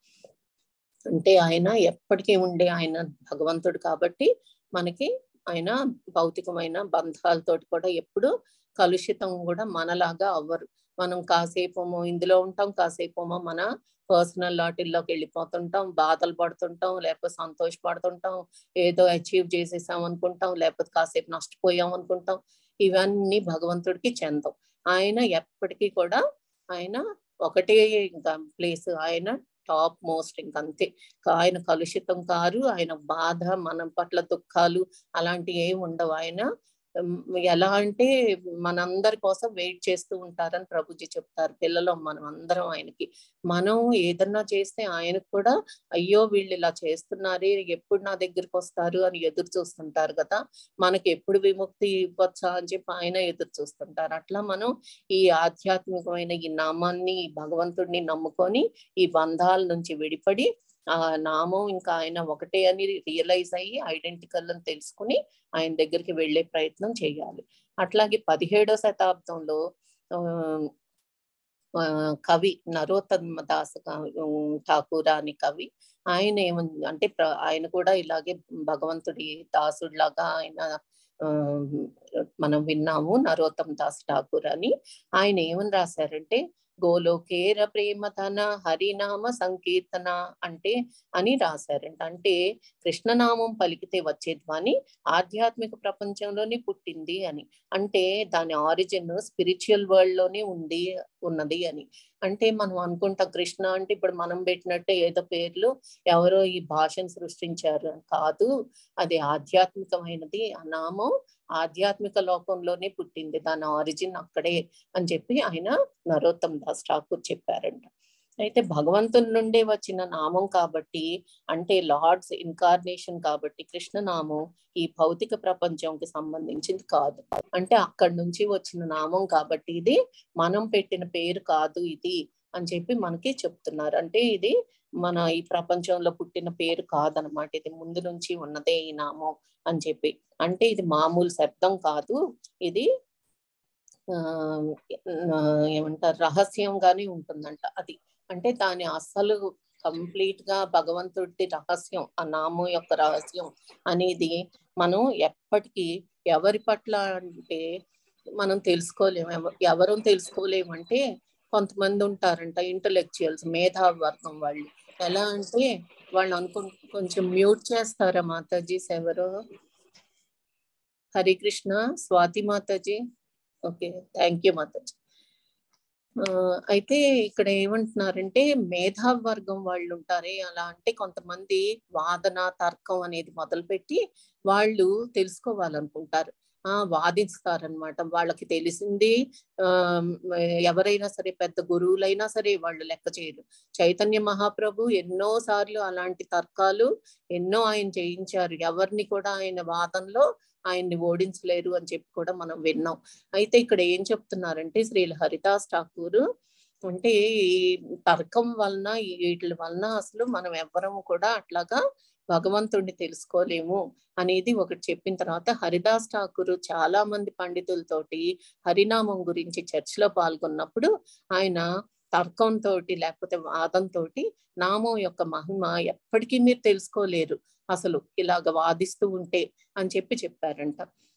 అంటే ఆయన ఎప్పటికీ ఉండే ఆయన భగవంతుడు కాబట్టి మనకి ఆయన భౌతికమైన బంధాలతోటి కూడా ఎప్పుడు కలుషితం కూడా మనలాగా అవ్వరు మనం కాసేపేమో ఇందులో ఉంటాం కాసేపేమో మన పర్సనల్ లాటిల్లోకి వెళ్ళిపోతుంటాం బాధలు పడుతుంటాం లేకపోతే సంతోషపడుతుంటాం ఏదో అచీవ్ చేసేసాం అనుకుంటాం లేకపోతే కాసేపు నష్టపోయాం అనుకుంటాం ఇవన్నీ భగవంతుడికి చెందం ఆయన ఎప్పటికీ కూడా ఆయన ఒకటే ఇంకా ప్లేస్ ఆయన టాప్ మోస్ట్ ఇంకంతే ఆయన కలుషితం కారు ఆయన బాధ మన పట్ల దుఃఖాలు అలాంటివి ఏమి ఉండవు ఆయన ఉమ్, ఎలా అంటే మనందరి కోసం వెయిట్ చేస్తూ ఉంటారని ప్రభుజీ చెప్తారు పిల్లలు మనం అందరం ఆయనకి మనం ఏదన్నా చేస్తే ఆయనకు కూడా అయ్యో వీళ్ళు ఇలా చేస్తున్నారే ఎప్పుడు నా దగ్గరికి వస్తారు అని ఎదురు చూస్తుంటారు కదా మనకి ఎప్పుడు విముక్తి ఇవ్వచ్చా అని చెప్పి ఆయన ఎదురు చూస్తుంటారు అట్లా మనం ఈ ఆధ్యాత్మికమైన ఈ నామాన్ని ఈ భగవంతుడిని నమ్ముకొని ఈ బంధాల నుంచి విడిపడి ఆ నామం ఇంకా ఆయన ఒకటే అని రియలైజ్ అయ్యి ఐడెంటికల్ అని తెలుసుకుని ఆయన దగ్గరికి వెళ్ళే ప్రయత్నం చేయాలి అట్లాగే పదిహేడో శతాబ్దంలో కవి నరోత్తమ దాస్ ఠాకూర్ అని కవి ఆయన ఏమని అంటే ఆయన కూడా ఇలాగే భగవంతుడి దాసుడిలాగా ఆయన మనం విన్నాము నరోత్తమ్ దాస్ ఠాకూర్ అని ఆయన ఏమని రాశారంటే గోలోకేర ప్రేమతన హరినామ సంకీర్తన అంటే అని రాశారంట అంటే కృష్ణనామం పలికితే వచ్చే ధ్వని ఆధ్యాత్మిక ప్రపంచంలోనే పుట్టింది అని అంటే దాని ఆరిజిన్ స్పిరిచువల్ వరల్డ్ లోనే ఉంది ఉన్నది అని అంటే మనం అనుకుంటాం కృష్ణ అంటే ఇప్పుడు మనం పెట్టినట్టే ఏదో పేర్లు ఎవరో ఈ భాషను సృష్టించారు కాదు అది ఆధ్యాత్మికమైనది ఆ నామం ఆధ్యాత్మిక లోకంలోనే పుట్టింది దాని ఆరిజిన్ అక్కడే అని చెప్పి ఆయన నరోత్తమ్ దాస్ ఠాకూర్ చెప్పారంట అయితే భగవంతుని నుండే వచ్చిన నామం కాబట్టి అంటే లార్డ్స్ ఇన్కార్నేషన్ కాబట్టి కృష్ణనామం ఈ భౌతిక ప్రపంచంకి సంబంధించింది కాదు అంటే అక్కడి నుంచి వచ్చిన నామం కాబట్టి ఇది మనం పెట్టిన పేరు కాదు ఇది అని చెప్పి మనకి చెప్తున్నారు అంటే ఇది మన ఈ ప్రపంచంలో పుట్టిన పేరు కాదనమాట ఇది ముందు నుంచి ఉన్నదే ఈ నామం అని చెప్పి అంటే ఇది మామూలు శబ్దం కాదు ఇది ఆ ఏమంటారు రహస్యంగానే ఉంటుందంట అది అంటే దాని అసలు కంప్లీట్ గా భగవంతుడి రహస్యం ఆ నామం యొక్క రహస్యం అనేది మనం ఎప్పటికీ ఎవరి పట్ల అంటే మనం తెలుసుకోలేము ఎవరు తెలుసుకోలేమంటే కొంతమంది ఉంటారంట ఇంటలెక్చువల్స్ మేధావి వర్గం వాళ్ళు ఎలా అంటే వాళ్ళు అనుకు కొంచెం మ్యూట్ చేస్తారా మాతాజీస్ ఎవరు హరికృష్ణ స్వాతి మాతాజీ ఓకే థ్యాంక్ యూ మాతాజీ అయితే ఇక్కడ ఏమంటున్నారంటే మేధావి వర్గం వాళ్ళు ఉంటారే అలా అంటే కొంతమంది వాదన తర్కం అనేది మొదలుపెట్టి వాళ్ళు తెలుసుకోవాలనుకుంటారు ఆ వాదిస్తారనమాట వాళ్ళకి తెలిసింది ఆ ఎవరైనా సరే పెద్ద గురువులైనా సరే వాళ్ళు లెక్క చేయరు చైతన్య మహాప్రభు ఎన్నో సార్లు అలాంటి తర్కాలు ఎన్నో ఆయన చేయించారు ఎవరిని కూడా ఆయన వాదనలో ఆయన్ని ఓడించలేరు అని చెప్పి కూడా మనం విన్నాం అయితే ఇక్కడ ఏం చెప్తున్నారంటే శ్రీల హరిదాస్ ఠాకూర్ అంటే ఈ తర్కం వలన వీటి వలన అసలు మనం ఎవ్వరము కూడా అట్లాగా భగవంతుడిని తెలుసుకోలేము అనేది ఒకటి చెప్పిన తర్వాత హరిదాస్ ఠాకూర్ చాలా మంది పండితులతోటి హరినామం గురించి చర్చలో పాల్గొన్నప్పుడు ఆయన తర్కంతో లేకపోతే వాదంతో నామం యొక్క మహిమ ఎప్పటికీ మీరు తెలుసుకోలేరు అసలు ఇలాగ వాదిస్తూ ఉంటే అని చెప్పి చెప్పారంట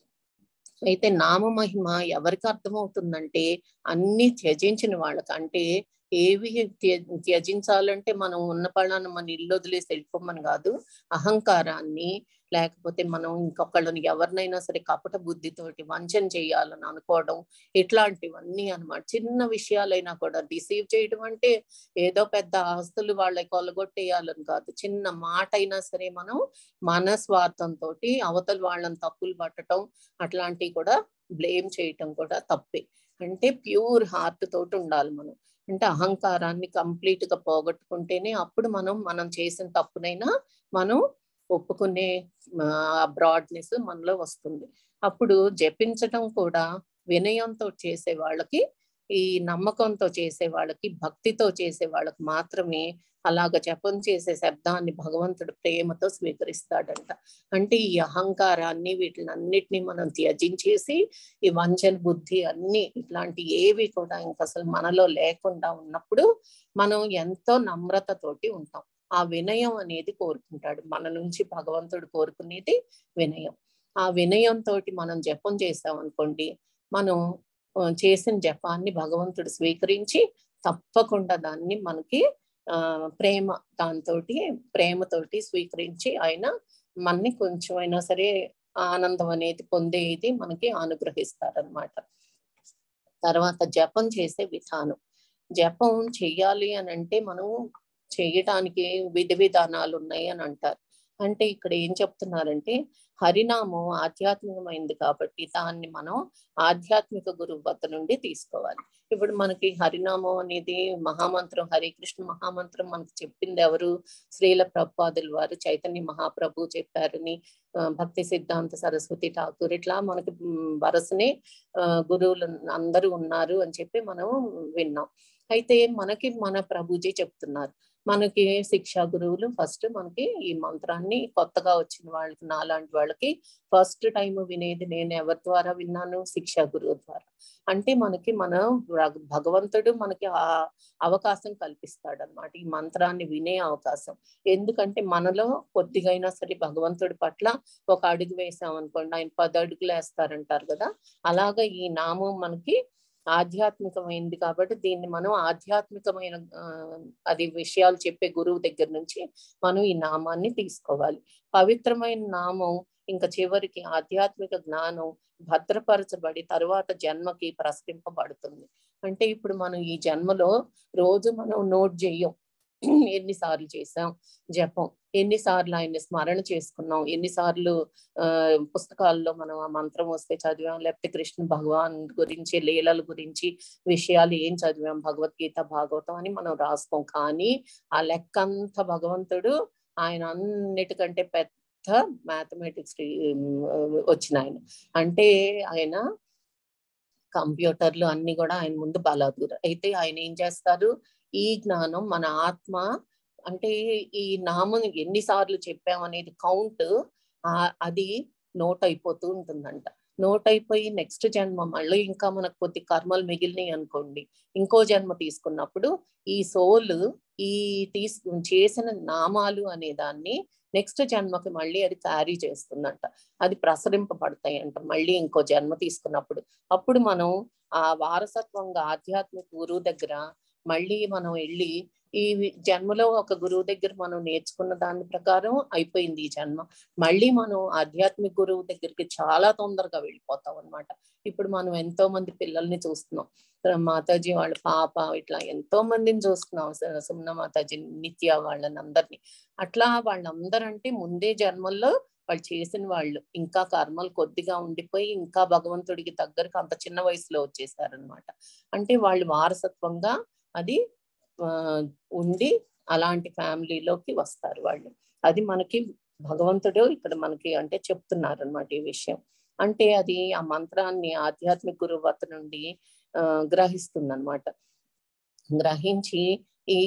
అయితే నామ మహిమ ఎవరికి అర్థమవుతుందంటే అన్ని త్యజించిన వాళ్ళకి అంటే ఏవి త్యజించాలంటే మనం ఉన్న పళ్ళాన మన ఇల్లు వదిలేసి వెళ్ళిపోమని కాదు అహంకారాన్ని లేకపోతే మనం ఇంకొకళ్ళని ఎవరినైనా సరే కపట బుద్ధితోటి వంచన చేయాలని అనుకోవడం ఇట్లాంటివన్నీ అనమాట చిన్న విషయాలైనా కూడా రిసీవ్ చేయడం అంటే ఏదో పెద్ద ఆస్తులు వాళ్ళకి కొలగొట్టేయాలని కాదు చిన్న మాట అయినా సరే మనం మన స్వార్థంతో అవతల వాళ్ళని తప్పులు పట్టడం అట్లాంటివి కూడా బ్లేమ్ చేయటం కూడా తప్పే అంటే ప్యూర్ హార్ట్ తోటి ఉండాలి మనం అంటే అహంకారాన్ని కంప్లీట్ గా పోగొట్టుకుంటేనే అప్పుడు మనం మనం చేసిన తప్పునైనా మనం ఒప్పుకునే బ్రాడ్నెస్ మనలో వస్తుంది అప్పుడు జపించడం కూడా వినయంతో చేసే వాళ్ళకి ఈ నమ్మకంతో చేసే వాళ్ళకి భక్తితో చేసే వాళ్ళకి మాత్రమే అలాగ జపం చేసే శబ్దాన్ని భగవంతుడు ప్రేమతో స్వీకరిస్తాడంట అంటే ఈ అహంకారాన్ని వీటినన్నిటిని మనం త్యజించేసి ఈ వంచన బుద్ధి అన్ని ఇట్లాంటి ఏవి కూడా ఇంక అసలు మనలో లేకుండా ఉన్నప్పుడు మనం ఎంతో నమ్రతతోటి ఉంటాం ఆ వినయం అనేది కోరుకుంటాడు మన నుంచి భగవంతుడు కోరుకునేది వినయం ఆ వినయంతో మనం జపం చేసాం అనుకోండి మనం చేసిన జపాన్ని భగవంతుడు స్వీకరించి తప్పకుండా దాన్ని మనకి ఆ ప్రేమ దాంతో ప్రేమతోటి స్వీకరించి ఆయన మనని కొంచెం అయినా సరే ఆనందం అనేది పొందేది మనకి అనుగ్రహిస్తారనమాట తర్వాత జపం చేసే విధానం జపం చెయ్యాలి అని అంటే మనం చేయటానికి విధి విధానాలు ఉన్నాయి అని అంటారు అంటే ఇక్కడ ఏం చెప్తున్నారంటే హరినామం ఆధ్యాత్మికమైంది కాబట్టి దాన్ని మనం ఆధ్యాత్మిక గురువు వద్ద నుండి తీసుకోవాలి ఇప్పుడు మనకి హరినామం అనేది మహామంత్రం హరే కృష్ణ మహామంత్రం మనకు చెప్పింది ఎవరు శ్రీల ప్రభుపాదులు వారు చైతన్య మహాప్రభు చెప్పారని భక్తి సిద్ధాంత సరస్వతి ఠాకూర్ ఇట్లా మనకి వరసనే గురువులు అందరూ ఉన్నారు అని చెప్పి మనం విన్నాం అయితే మనకి మన ప్రభుజీ చెప్తున్నారు మనకి శిక్షా గురువులు ఫస్ట్ మనకి ఈ మంత్రాన్ని కొత్తగా వచ్చిన వాళ్ళకి నాలాంటి వాళ్ళకి ఫస్ట్ టైం వినేది నేను ఎవరి ద్వారా విన్నాను శిక్షా గురువు ద్వారా అంటే మనకి మన భగ- భగవంతుడు మనకి ఆ అవకాశం కల్పిస్తాడు అనమాట ఈ మంత్రాన్ని వినే అవకాశం ఎందుకంటే మనలో కొద్దిగైనా సరే భగవంతుడి పట్ల ఒక అడుగు వేసాం అనుకోండి ఆయన పది అడుగులు వేస్తారంటారు కదా అలాగా ఈ నామం మనకి ఆధ్యాత్మికమైంది కాబట్టి దీన్ని మనం ఆధ్యాత్మికమైన ఆ, అది విషయాలు చెప్పే గురువు దగ్గర నుంచి మనం ఈ నామాన్ని తీసుకోవాలి పవిత్రమైన నామం ఇంకా చివరికి ఆధ్యాత్మిక జ్ఞానం భద్రపరచబడి తరువాత జన్మకి ప్రసరింపబడుతుంది అంటే ఇప్పుడు మనం ఈ జన్మలో రోజు మనం నోట్ చెయ్యం ఎన్నిసార్లు చేసాం జపం ఎన్నిసార్లు ఆయన్ని స్మరణ చేసుకున్నాం ఎన్నిసార్లు ఆ పుస్తకాల్లో మనం ఆ మంత్రం వస్తే చదివాం లేకపోతే కృష్ణ భగవాన్ గురించి లీలల గురించి విషయాలు ఏం చదివాం భగవద్గీత భాగవతం అని మనం రాసుకోం కానీ ఆ లెక్క అంతా భగవంతుడు ఆయన అన్నిటికంటే పెద్ద మ్యాథమెటిక్స్ వచ్చిన ఆయన అంటే ఆయన కంప్యూటర్లు అన్ని కూడా ఆయన ముందు బలాదూరు అయితే ఆయన ఏం చేస్తారు ఈ జ్ఞానం మన ఆత్మ అంటే ఈ నామం ఎన్నిసార్లు చెప్పామనేది కౌంట్ అది నోట్ అయిపోతూ ఉంటుందంట నోట్ అయిపోయి నెక్స్ట్ జన్మ మళ్ళీ ఇంకా మనకు కొద్ది కర్మలు మిగిలినాయి అనుకోండి ఇంకో జన్మ తీసుకున్నప్పుడు ఈ సోల్ ఈ తీసు చేసిన నామాలు అనే దాన్ని నెక్స్ట్ జన్మకి మళ్ళీ అది క్యారీ చేస్తుందంట అది ప్రసరింపబడతాయి అంట మళ్ళీ ఇంకో జన్మ తీసుకున్నప్పుడు అప్పుడు మనం ఆ వారసత్వంగా ఆధ్యాత్మిక గురువు దగ్గర మళ్ళీ మనం వెళ్ళి ఈ జన్మలో ఒక గురువు దగ్గర మనం నేర్చుకున్న దాని ప్రకారం అయిపోయింది ఈ జన్మ మళ్ళీ మనం ఆధ్యాత్మిక గురువు దగ్గరికి చాలా తొందరగా వెళ్ళిపోతాం అనమాట ఇప్పుడు మనం ఎంతో మంది పిల్లల్ని చూస్తున్నాం మాతాజీ వాళ్ళ పాప ఇట్లా ఎంతో మందిని చూస్తున్నాం సుమ్న మాతాజీ నిత్య వాళ్ళని అందరినీ అట్లా వాళ్ళందరంటే ముందే జన్మల్లో వాళ్ళు చేసిన వాళ్ళు ఇంకా కర్మలు కొద్దిగా ఉండిపోయి ఇంకా భగవంతుడికి దగ్గరకు అంత చిన్న వయసులో వచ్చేసారనమాట అంటే వాళ్ళు వారసత్వంగా అది ఉండి అలాంటి ఫ్యామిలీలోకి వస్తారు వాళ్ళు అది మనకి భగవంతుడు ఇక్కడ మనకి అంటే చెప్తున్నారు అనమాట ఈ విషయం అంటే అది ఆ మంత్రాన్ని ఆధ్యాత్మిక గురువత నుండి ఆ గ్రహిస్తుంది అనమాట గ్రహించి ఈ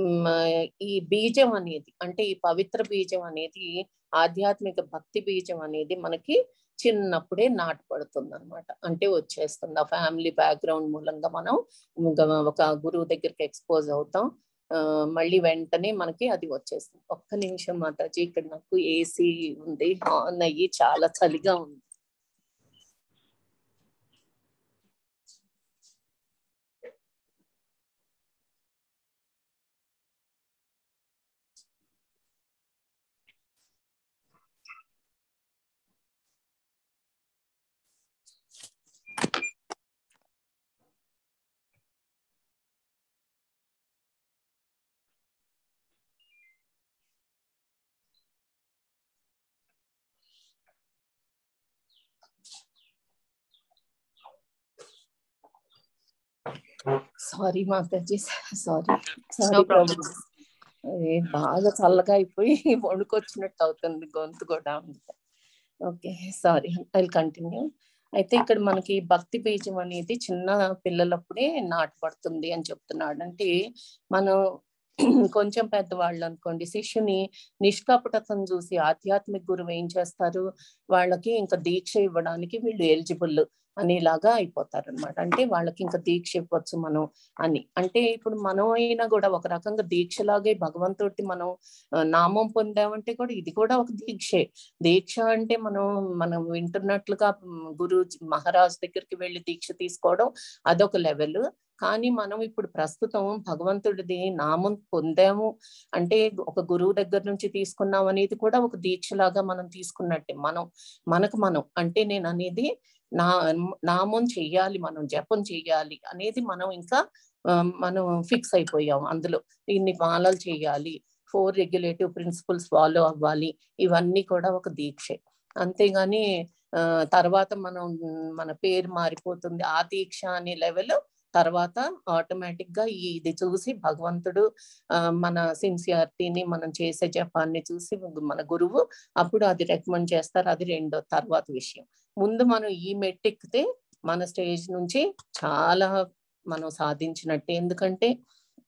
ఈ బీజం అనేది అంటే ఈ పవిత్ర బీజం అనేది ఆధ్యాత్మిక భక్తి బీజం అనేది మనకి చిన్నప్పుడే నాటపడుతుంది అనమాట అంటే వచ్చేస్తుంది ఆ ఫ్యామిలీ బ్యాక్గ్రౌండ్ మూలంగా మనం ఒక గురువు దగ్గరికి ఎక్స్పోజ్ అవుతాం మళ్ళీ వెంటనే మనకి అది వచ్చేస్తుంది ఒక్క నిమిషం మాతాజీ ఇక్కడ నాకు ఏసీ ఉంది ఆన్ అయ్యి చాలా చలిగా ఉంది సారీ మాతాజీ సారీ సారీ ప్రభు బాగా చల్లగా అయిపోయి వణుకొచ్చినట్టు అవుతుంది గొంతు కూడా ఓకే సారీ ఐ కంటిన్యూ అయితే ఇక్కడ మనకి భక్తి బీజం అనేది చిన్న పిల్లలప్పుడే నాటపడుతుంది అని చెప్తున్నాడు అంటే మనం కొంచెం పెద్దవాళ్ళు అనుకోండి శిష్యుని నిష్కపటతను చూసి ఆధ్యాత్మిక గురువు ఏం చేస్తారు వాళ్ళకి ఇంకా దీక్ష ఇవ్వడానికి వీళ్ళు ఎలిజిబుల్ అనేలాగా అయిపోతారు అనమాట అంటే వాళ్ళకి ఇంకా దీక్ష ఇవ్వచ్చు మనం అని అంటే ఇప్పుడు మనం అయినా కూడా ఒక రకంగా దీక్షలాగే భగవంతుడి మనం నామం పొందామంటే కూడా ఇది కూడా ఒక దీక్షే దీక్ష అంటే మనం మనం వింటున్నట్లుగా గురు మహారాజ్ దగ్గరికి వెళ్ళి దీక్ష తీసుకోవడం అదొక లెవెల్ కానీ మనం ఇప్పుడు ప్రస్తుతం భగవంతుడిది నామం పొందాము అంటే ఒక గురువు దగ్గర నుంచి తీసుకున్నాం అనేది కూడా ఒక దీక్షలాగా మనం తీసుకున్నట్టే మనం మనకు మనం అంటే నేను అనేది నా నామం చెయ్యాలి మనం జపం చెయ్యాలి అనేది మనం ఇంకా మనం ఫిక్స్ అయిపోయాం అందులో ఇన్ని మాలలు చేయాలి ఫోర్ రెగ్యులేటివ్ ప్రిన్సిపల్స్ ఫాలో అవ్వాలి ఇవన్నీ కూడా ఒక దీక్షే అంతేగాని తర్వాత మనం మన పేరు మారిపోతుంది ఆ దీక్ష అనే లెవెల్ తర్వాత ఆటోమేటిక్ గా ఇది చూసి భగవంతుడు మన సిన్సియారిటీని మనం చేసే జపాన్ని చూసి మన గురువు అప్పుడు అది రికమెండ్ చేస్తారు అది రెండో తర్వాత విషయం ముందు మనం ఈ మెట్టెక్కితే మన స్టేజ్ నుంచి చాలా మనం సాధించినట్టే ఎందుకంటే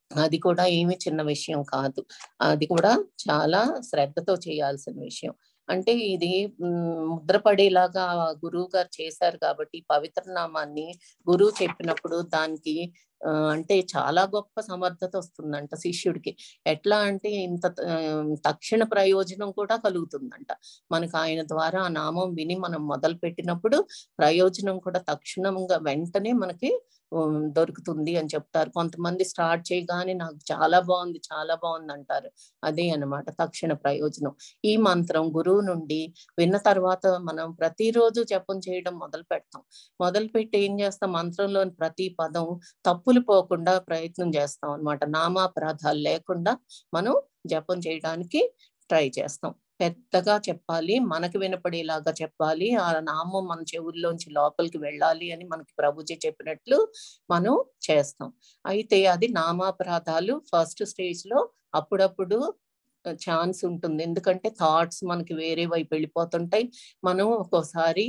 అది కూడా ఏమి చిన్న విషయం కాదు అది కూడా చాలా శ్రద్ధతో చేయాల్సిన విషయం అంటే ఇది ముద్రపడేలాగా గురువు గారు చేశారు కాబట్టి పవిత్ర నామాన్ని గురువు చెప్పినప్పుడు దానికి అంటే చాలా గొప్ప సమర్థత వస్తుందంట శిష్యుడికి ఎట్లా అంటే ఇంత తక్షణ ప్రయోజనం కూడా కలుగుతుందంట మనకు ఆయన ద్వారా ఆ నామం విని మనం మొదలు పెట్టినప్పుడు ప్రయోజనం కూడా తక్షణంగా వెంటనే మనకి దొరుకుతుంది అని చెప్తారు కొంతమంది స్టార్ట్ చేయగానే నాకు చాలా బాగుంది చాలా బాగుంది అంటారు అదే అనమాట తక్షణ ప్రయోజనం ఈ మంత్రం గురువు నుండి విన్న తర్వాత మనం ప్రతిరోజు జపం చేయడం మొదలు పెడతాం మొదలు పెట్టి ఏం చేస్తాం మంత్రంలోని ప్రతి పదం తప్పులు పోకుండా ప్రయత్నం చేస్తాం అనమాట నామాపరాధాలు లేకుండా మనం జపం చేయడానికి ట్రై చేస్తాం పెద్దగా చెప్పాలి మనకు వినపడేలాగా చెప్పాలి ఆ నామం మన చెవుల్లోంచి లోపలికి వెళ్ళాలి అని మనకి ప్రభుజీ చెప్పినట్లు మనం చేస్తాం అయితే అది నామాపరాధాలు ఫస్ట్ స్టేజ్ లో అప్పుడప్పుడు ఛాన్స్ ఉంటుంది ఎందుకంటే థాట్స్ మనకి వేరే వైపు వెళ్ళిపోతుంటాయి మనం ఒక్కోసారి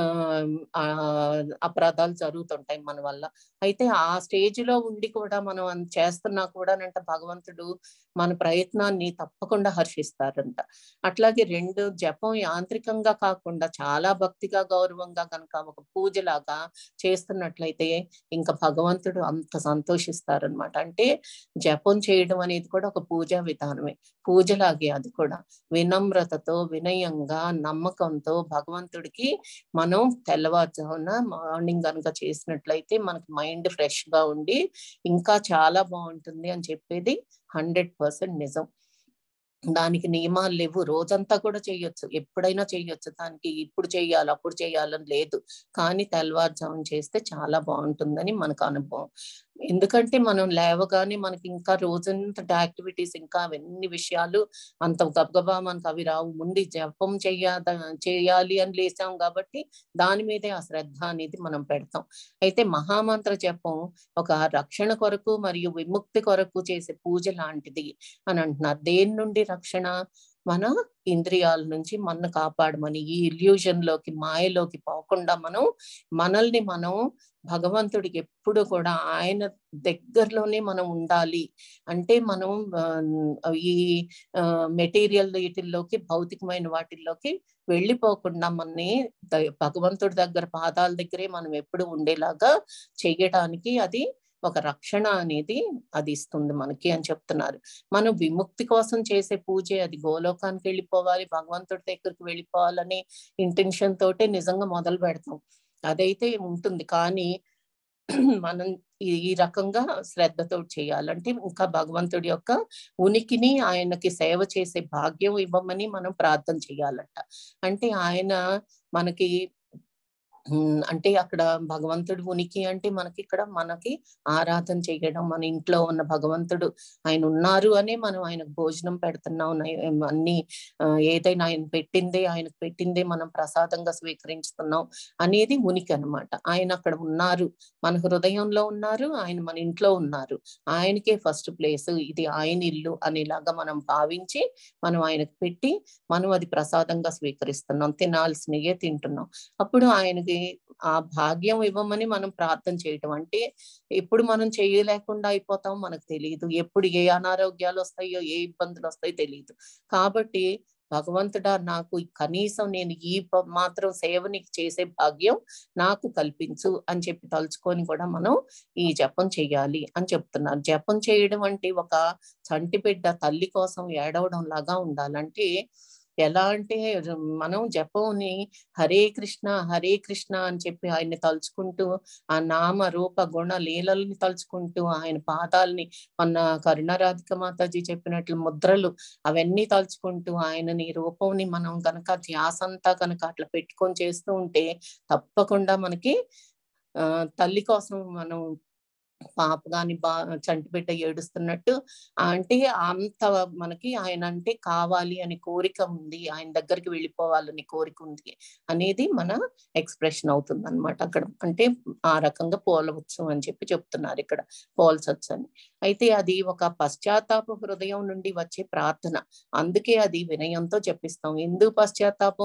ఆ అపరాధాలు జరుగుతుంటాయి మన వల్ల అయితే ఆ స్టేజ్ లో ఉండి కూడా మనం చేస్తున్నా కూడా అంటే భగవంతుడు మన ప్రయత్నాన్ని తప్పకుండా హర్షిస్తారంట అట్లాగే రెండు జపం యాంత్రికంగా కాకుండా చాలా భక్తిగా గౌరవంగా కనుక ఒక పూజలాగా చేస్తున్నట్లయితే ఇంకా భగవంతుడు అంత సంతోషిస్తారనమాట అంటే జపం చేయడం అనేది కూడా ఒక పూజా విధానమే పూజలాగే అది కూడా వినమ్రతతో వినయంగా నమ్మకంతో భగవంతుడికి మనం తెల్లవారుజామున మార్నింగ్ కనుక చేసినట్లయితే మనకి మైండ్ ఫ్రెష్ గా ఉండి ఇంకా చాలా బాగుంటుంది అని చెప్పేది హండ్రెడ్ పర్సెంట్ నిజం దానికి నియమాలు లేవు రోజంతా కూడా చేయొచ్చు ఎప్పుడైనా చేయొచ్చు దానికి ఇప్పుడు చేయాలి అప్పుడు చేయాలని లేదు కానీ తెల్లవారుజామున చేస్తే చాలా బాగుంటుందని మనకు అనుభవం ఎందుకంటే మనం లేవగానే మనకి ఇంకా రోజంతటి యాక్టివిటీస్ ఇంకా అవన్నీ విషయాలు అంత గబగబా మనకు అవి రావు ముందు జపం చెయ్య చేయాలి అని లేసాం కాబట్టి దాని మీదే ఆ శ్రద్ధ అనేది మనం పెడతాం అయితే మహామంత్ర జపం ఒక రక్షణ కొరకు మరియు విముక్తి కొరకు చేసే పూజ లాంటిది అని అంటున్నారు దేని నుండి రక్షణ మన ఇంద్రియాల నుంచి మన కాపాడమని ఈ ఇల్యూజన్ లోకి మాయలోకి పోకుండా మనం మనల్ని మనం భగవంతుడికి ఎప్పుడు కూడా ఆయన దగ్గరలోనే మనం ఉండాలి అంటే మనం ఈ మెటీరియల్ వీటిల్లోకి భౌతికమైన వాటిల్లోకి వెళ్ళిపోకుండా మనని భగవంతుడి దగ్గర పాదాల దగ్గరే మనం ఎప్పుడు ఉండేలాగా చెయ్యడానికి అది ఒక రక్షణ అనేది అది ఇస్తుంది మనకి అని చెప్తున్నారు మనం విముక్తి కోసం చేసే పూజ అది గోలోకానికి వెళ్ళిపోవాలి భగవంతుడి దగ్గరికి వెళ్ళిపోవాలని ఇంటెన్షన్ తోటే నిజంగా మొదలు పెడతాం అదైతే ఉంటుంది కానీ మనం ఈ రకంగా శ్రద్ధతో చేయాలంటే ఇంకా భగవంతుడి యొక్క ఉనికిని ఆయనకి సేవ చేసే భాగ్యం ఇవ్వమని మనం ప్రార్థన చేయాలంట అంటే ఆయన మనకి అంటే అక్కడ భగవంతుడు ఉనికి అంటే మనకి ఇక్కడ మనకి ఆరాధన చేయడం మన ఇంట్లో ఉన్న భగవంతుడు ఆయన ఉన్నారు అనే మనం ఆయనకు భోజనం పెడుతున్నాం అన్ని ఏదైనా ఆయన పెట్టిందే ఆయనకు పెట్టిందే మనం ప్రసాదంగా స్వీకరిస్తున్నాం అనేది ఉనికి అనమాట ఆయన అక్కడ ఉన్నారు మన హృదయంలో ఉన్నారు ఆయన మన ఇంట్లో ఉన్నారు ఆయనకే ఫస్ట్ ప్లేస్ ఇది ఆయన ఇల్లు అనేలాగా మనం భావించి మనం ఆయనకు పెట్టి మనం అది ప్రసాదంగా స్వీకరిస్తున్నాం తినాల్సినయే తింటున్నాం అప్పుడు ఆయనకి ఆ భాగ్యం ఇవ్వమని మనం ప్రార్థన చేయటం అంటే ఎప్పుడు మనం చేయలేకుండా అయిపోతాం మనకు తెలియదు ఎప్పుడు ఏ అనారోగ్యాలు వస్తాయో ఏ ఇబ్బందులు వస్తాయో తెలియదు కాబట్టి భగవంతుడా నాకు కనీసం నేను ఈ మాత్రం సేవని చేసే భాగ్యం నాకు కల్పించు అని చెప్పి తలుచుకొని కూడా మనం ఈ జపం చెయ్యాలి అని చెప్తున్నారు జపం చేయడం అంటే ఒక చంటి బిడ్డ తల్లి కోసం ఏడవడం లాగా ఉండాలంటే ఎలా అంటే మనం జపంని హరే కృష్ణ హరే కృష్ణ అని చెప్పి ఆయన్ని తలుచుకుంటూ ఆ నామ రూప గుణ లీలల్ని తలుచుకుంటూ ఆయన పాదాలని మన కరుణారాధిక మాతాజీ చెప్పినట్లు ముద్రలు అవన్నీ తలుచుకుంటూ ఆయనని రూపంని మనం కనుక ధ్యాసంతా కనుక అట్లా పెట్టుకొని చేస్తూ ఉంటే తప్పకుండా మనకి ఆ తల్లి కోసం మనం పాప గాని బా చంటి బిడ్డ ఏడుస్తున్నట్టు అంటే అంత మనకి ఆయన అంటే కావాలి అని కోరిక ఉంది ఆయన దగ్గరికి వెళ్ళిపోవాలని కోరిక ఉంది అనేది మన ఎక్స్ప్రెషన్ అవుతుంది అనమాట అక్కడ అంటే ఆ రకంగా పోలవచ్చు అని చెప్పి చెప్తున్నారు ఇక్కడ పోల్చొచ్చు అని అయితే అది ఒక పశ్చాత్తాప హృదయం నుండి వచ్చే ప్రార్థన అందుకే అది వినయంతో చెప్పిస్తాం ఎందుకు పశ్చాత్తాపం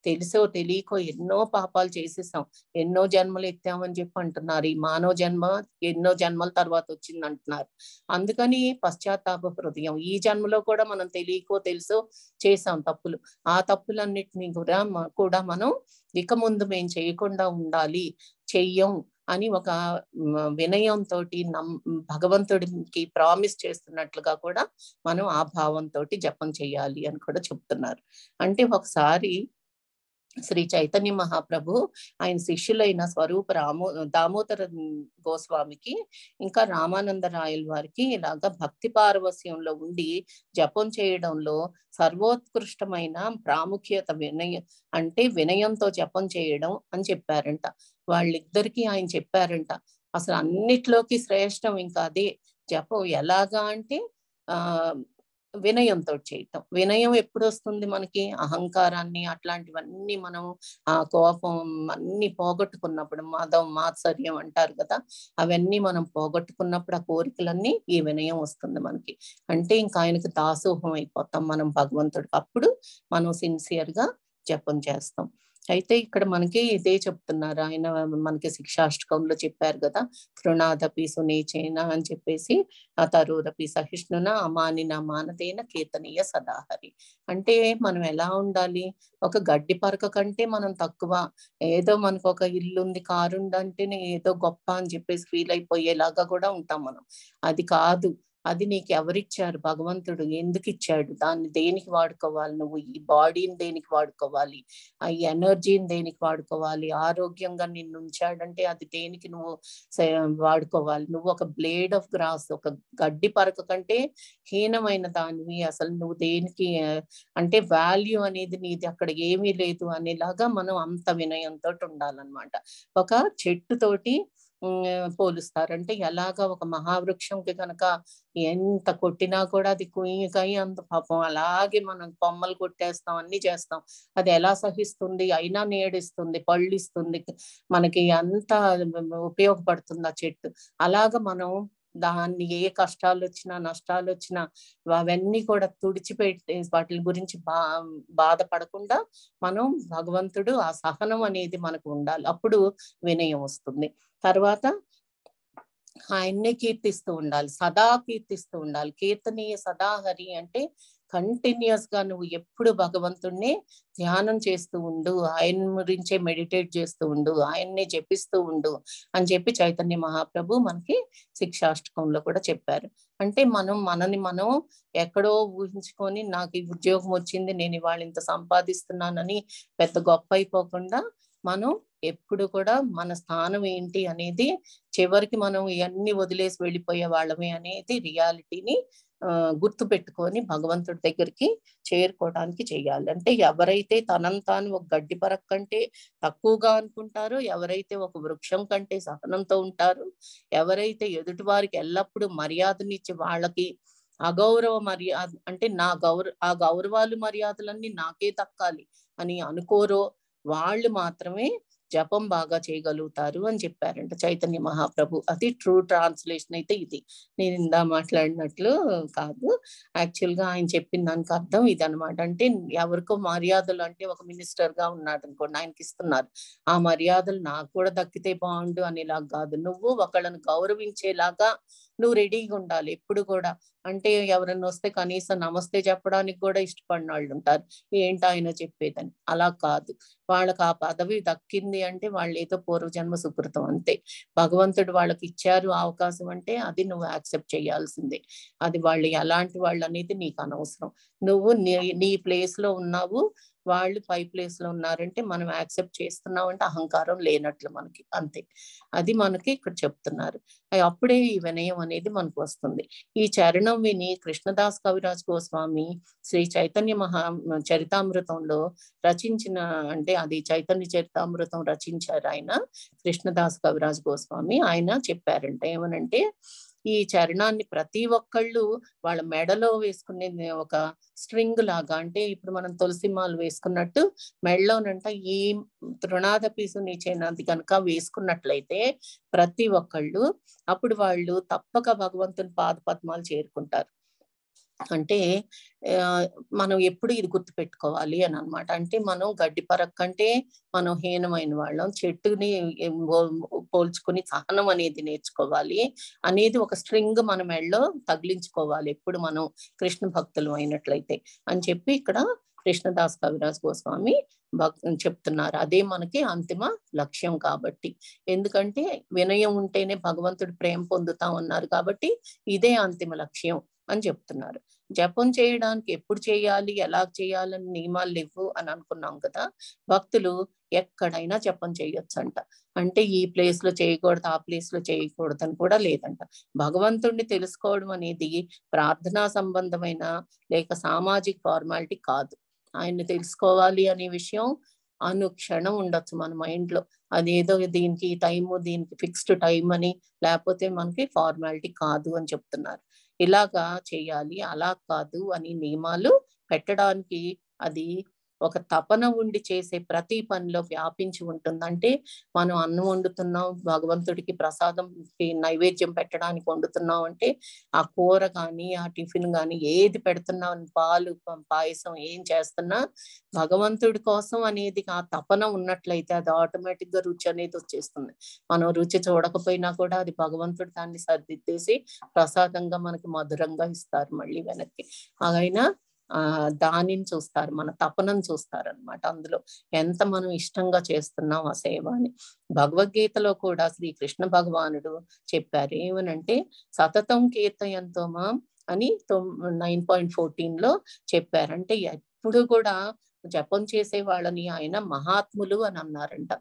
తెలుసో తెలియకో ఎన్నో పాపాలు చేసేసాం ఎన్నో జన్మలు ఎత్తామని చెప్పి అంటున్నారు ఈ మానవ జన్మ ఎన్నో జన్మల తర్వాత వచ్చింది అంటున్నారు అందుకని పశ్చాత్తాప హృదయం ఈ జన్మలో కూడా మనం తెలియకో తెలుసో చేసాం తప్పులు ఆ తప్పులన్నిటినీ కూడా మ- కూడా మనం ఇక ముందు మేము చేయకుండా ఉండాలి చెయ్యం అని ఒక మ, వినయంతో నమ్ భగవంతుడికి ప్రామిస్ చేస్తున్నట్లుగా కూడా మనం ఆ భావంతో జపం చేయాలి అని కూడా చెప్తున్నారు అంటే ఒకసారి శ్రీ చైతన్య మహాప్రభు ఆయన శిష్యులైన స్వరూప రామో దామోదర గోస్వామికి ఇంకా రామానంద రాయల వారికి ఇలాగా భక్తి పారవస్యంలో ఉండి జపం చేయడంలో సర్వోత్కృష్టమైన ప్రాముఖ్యత వినయ అంటే వినయంతో జపం చేయడం అని చెప్పారంట వాళ్ళిద్దరికీ ఆయన చెప్పారంట అసలు అన్నిట్లోకి శ్రేష్టం ఇంకా అదే జపం ఎలాగా అంటే ఆ వినయంతో చేయటం వినయం ఎప్పుడు వస్తుంది మనకి అహంకారాన్ని అట్లాంటివన్నీ మనం ఆ కోపం అన్ని పోగొట్టుకున్నప్పుడు మదం మాత్సర్యం అంటారు కదా అవన్నీ మనం పోగొట్టుకున్నప్పుడు ఆ కోరికలన్నీ ఈ వినయం వస్తుంది మనకి అంటే ఇంకా ఆయనకి దాసోహం అయిపోతాం మనం భగవంతుడికి అప్పుడు మనం సిన్సియర్ గా జపం చేస్తాం అయితే ఇక్కడ మనకి ఇదే చెప్తున్నారు ఆయన మనకి శిక్షాష్టకంలో చెప్పారు కదా తృణాదపి సునీచేన అని చెప్పేసి ఆ తరురపి సహిష్ణున అమానిన మానదేన కీర్తనీయ సదాహరి అంటే మనం ఎలా ఉండాలి ఒక గడ్డి పరక కంటే మనం తక్కువ ఏదో మనకు ఒక ఇల్లు ఉంది కారు ఉందంటేనే ఏదో గొప్ప అని చెప్పేసి ఫీల్ అయిపోయేలాగా కూడా ఉంటాం మనం అది కాదు అది నీకు ఎవరిచ్చారు భగవంతుడు ఎందుకు ఇచ్చాడు దాన్ని దేనికి వాడుకోవాలి నువ్వు ఈ బాడీని దేనికి వాడుకోవాలి ఆ ఎనర్జీని దేనికి వాడుకోవాలి ఆరోగ్యంగా నిన్ను ఉంచాడంటే అది దేనికి నువ్వు సే- వాడుకోవాలి నువ్వు ఒక బ్లేడ్ ఆఫ్ గ్రాస్ ఒక గడ్డి పరక కంటే హీనమైన దానివి అసలు నువ్వు దేనికి ఆ, అంటే వాల్యూ అనేది నీది అక్కడ ఏమీ లేదు అనేలాగా మనం అంత వినయంతో ఉండాలన్నమాట ఒక చెట్టు తోటి ఉమ్, పోలుస్తారు అంటే ఎలాగా ఒక మహావృక్షంకి కనుక ఎంత కొట్టినా కూడా అది కుయ్యకాయి అంత పాపం అలాగే మనం కొమ్మలు కొట్టేస్తాం అన్ని చేస్తాం అది ఎలా సహిస్తుంది అయినా నీడిస్తుంది పళ్ళు ఇస్తుంది మనకి అంత ఉపయోగపడుతుంది ఆ చెట్టు అలాగ మనం దాన్ని ఏ కష్టాలు వచ్చినా నష్టాలు వచ్చినా అవన్నీ కూడా తుడిచిపెట్టి వాటి గురించి బా బాధపడకుండా మనం భగవంతుడు ఆ సహనం అనేది మనకు ఉండాలి అప్పుడు వినయం వస్తుంది తర్వాత ఆయన్నే కీర్తిస్తూ ఉండాలి సదా కీర్తిస్తూ ఉండాలి కీర్తనీయ సదా హరి అంటే కంటిన్యూస్ గా నువ్వు ఎప్పుడు భగవంతుణ్ణి ధ్యానం చేస్తూ ఉండు ఆయన గురించే మెడిటేట్ చేస్తూ ఉండు ఆయన్నే జపిస్తూ ఉండు అని చెప్పి చైతన్య మహాప్రభు మనకి శిక్షాష్టకంలో కూడా చెప్పారు అంటే మనం మనని మనం ఎక్కడో ఊహించుకొని నాకు ఈ ఉద్యోగం వచ్చింది నేను ఇవాళ ఇంత సంపాదిస్తున్నానని పెద్ద గొప్ప అయిపోకుండా మనం ఎప్పుడు కూడా మన స్థానం ఏంటి అనేది చివరికి మనం ఇవన్నీ వదిలేసి వెళ్ళిపోయే వాళ్ళమే అనేది రియాలిటీని ఆ గుర్తు పెట్టుకొని భగవంతుడి దగ్గరికి చేరుకోవడానికి చేయాలి అంటే ఎవరైతే తనను తాను ఒక గడ్డి పరక్ కంటే తక్కువగా అనుకుంటారో ఎవరైతే ఒక వృక్షం కంటే సహనంతో ఉంటారో ఎవరైతే ఎదుటి వారికి ఎల్లప్పుడూ మర్యాదనిచ్చి వాళ్ళకి అగౌరవ మర్యాద అంటే నా గౌరవ ఆ గౌరవాలు మర్యాదలన్నీ నాకే దక్కాలి అని అనుకోరో వాళ్ళు మాత్రమే జపం బాగా చేయగలుగుతారు అని చెప్పారంట చైతన్య మహాప్రభు అది ట్రూ ట్రాన్స్లేషన్ అయితే ఇది నేను ఇందా మాట్లాడినట్లు కాదు యాక్చువల్ గా ఆయన చెప్పిన దానికి అర్థం ఇది అనమాట అంటే ఎవరికో మర్యాదలు అంటే ఒక మినిస్టర్ గా ఉన్నాడు అనుకోండి ఆయనకి ఇస్తున్నారు ఆ మర్యాదలు నాకు కూడా దక్కితే బాగుండు అనేలాగా కాదు నువ్వు ఒకళ్ళని గౌరవించేలాగా నువ్వు రెడీగా ఉండాలి ఎప్పుడు కూడా అంటే ఎవరైనా వస్తే కనీసం నమస్తే చెప్పడానికి కూడా ఇష్టపడిన వాళ్ళు ఉంటారు ఏంటి ఆయన చెప్పేదని అలా కాదు వాళ్ళకి ఆ పదవి దక్కింది అంటే వాళ్ళు ఏదో పూర్వజన్మ సుకృతం అంతే భగవంతుడు వాళ్ళకి ఇచ్చారు అవకాశం అంటే అది నువ్వు యాక్సెప్ట్ చేయాల్సిందే అది వాళ్ళు ఎలాంటి వాళ్ళు అనేది నీకు అనవసరం నువ్వు నీ నీ ప్లేస్ లో ఉన్నావు వాళ్ళు పై ప్లేస్ లో ఉన్నారంటే మనం యాక్సెప్ట్ చేస్తున్నాం అంటే అహంకారం లేనట్లు మనకి అంతే అది మనకి ఇక్కడ చెప్తున్నారు అయ్ అప్పుడే ఈ వినయం అనేది మనకు వస్తుంది ఈ చరణం విని కృష్ణదాస్ కవిరాజ్ గోస్వామి శ్రీ చైతన్య మహా చరితామృతంలో రచించిన అంటే అది చైతన్య చరితామృతం రచించారు ఆయన కృష్ణదాస్ కవిరాజ్ గోస్వామి ఆయన చెప్పారంట ఏమనంటే ఈ చరణాన్ని ప్రతి ఒక్కళ్ళు వాళ్ళ మెడలో వేసుకునే ఒక స్ట్రింగ్ లాగా అంటే ఇప్పుడు మనం తులసి మాలు వేసుకున్నట్టు మెడలోనంట ఈ తృణాద పీసు నీచేనది కనుక వేసుకున్నట్లయితే ప్రతి ఒక్కళ్ళు అప్పుడు వాళ్ళు తప్పక భగవంతుని పాద పద్మాలు చేరుకుంటారు అంటే ఆ, మనం ఎప్పుడు ఇది గుర్తుపెట్టుకోవాలి అని అన్నమాట అంటే మనం గడ్డి పరక్ కంటే మనం హీనమైన వాళ్ళం చెట్టుని ఏం పో- పోల్చుకుని సహనం అనేది నేర్చుకోవాలి అనేది ఒక స్ట్రింగ్ మన మెడలో తగిలించుకోవాలి ఎప్పుడు మనం కృష్ణ భక్తులు అయినట్లయితే అని చెప్పి ఇక్కడ కృష్ణదాస్ కవిరాజ్ గోస్వామి భక్ చెప్తున్నారు అదే మనకి అంతిమ లక్ష్యం కాబట్టి ఎందుకంటే వినయం ఉంటేనే భగవంతుడు ప్రేమ పొందుతాం అన్నారు కాబట్టి ఇదే అంతిమ లక్ష్యం అని చెప్తున్నారు జపం చేయడానికి ఎప్పుడు చేయాలి ఎలా చేయాలని నియమాలు లేవు అని అనుకున్నాం కదా భక్తులు ఎక్కడైనా జపం చేయొచ్చు అంట అంటే ఈ ప్లేస్ లో చేయకూడదు ఆ ప్లేస్ లో చేయకూడదు అని కూడా లేదంట భగవంతుణ్ణి తెలుసుకోవడం అనేది ప్రార్థనా సంబంధమైన లేక సామాజిక ఫార్మాలిటీ కాదు ఆయన్ని తెలుసుకోవాలి అనే విషయం అనుక్షణం ఉండొచ్చు మన మైండ్ లో అదేదో దీనికి టైము దీనికి ఫిక్స్డ్ టైం అని లేకపోతే మనకి ఫార్మాలిటీ కాదు అని చెప్తున్నారు ఇలాగా చేయాలి అలా కాదు అని నియమాలు పెట్టడానికి అది ఒక తపన ఉండి చేసే ప్రతి పనిలో వ్యాపించి ఉంటుంది అంటే మనం అన్నం వండుతున్నాం భగవంతుడికి ప్రసాదం నైవేద్యం పెట్టడానికి వండుతున్నాం అంటే ఆ కూర కానీ ఆ టిఫిన్ కానీ ఏది పెడుతున్నాం పాలు ప- పాయసం ఏం చేస్తున్నా భగవంతుడి కోసం అనేది ఆ తపన ఉన్నట్లయితే అది ఆటోమేటిక్ గా రుచి అనేది వచ్చేస్తుంది మనం రుచి చూడకపోయినా కూడా అది భగవంతుడు దాన్ని సర్దిద్దేసి ప్రసాదంగా మనకి మధురంగా ఇస్తారు మళ్ళీ వెనక్కి అయినా ఆ దానిని చూస్తారు మన తపనను చూస్తారు అనమాట అందులో ఎంత మనం ఇష్టంగా చేస్తున్నాం ఆ సేవ అని భగవద్గీతలో కూడా శ్రీ కృష్ణ భగవానుడు చెప్పారు ఏమనంటే సతతం కీర్తయంతోమా అని నైన్ పాయింట్ ఫోర్టీన్ లో చెప్పారు అంటే ఎప్పుడు కూడా జపం చేసే వాళ్ళని ఆయన మహాత్ములు అని అన్నారంట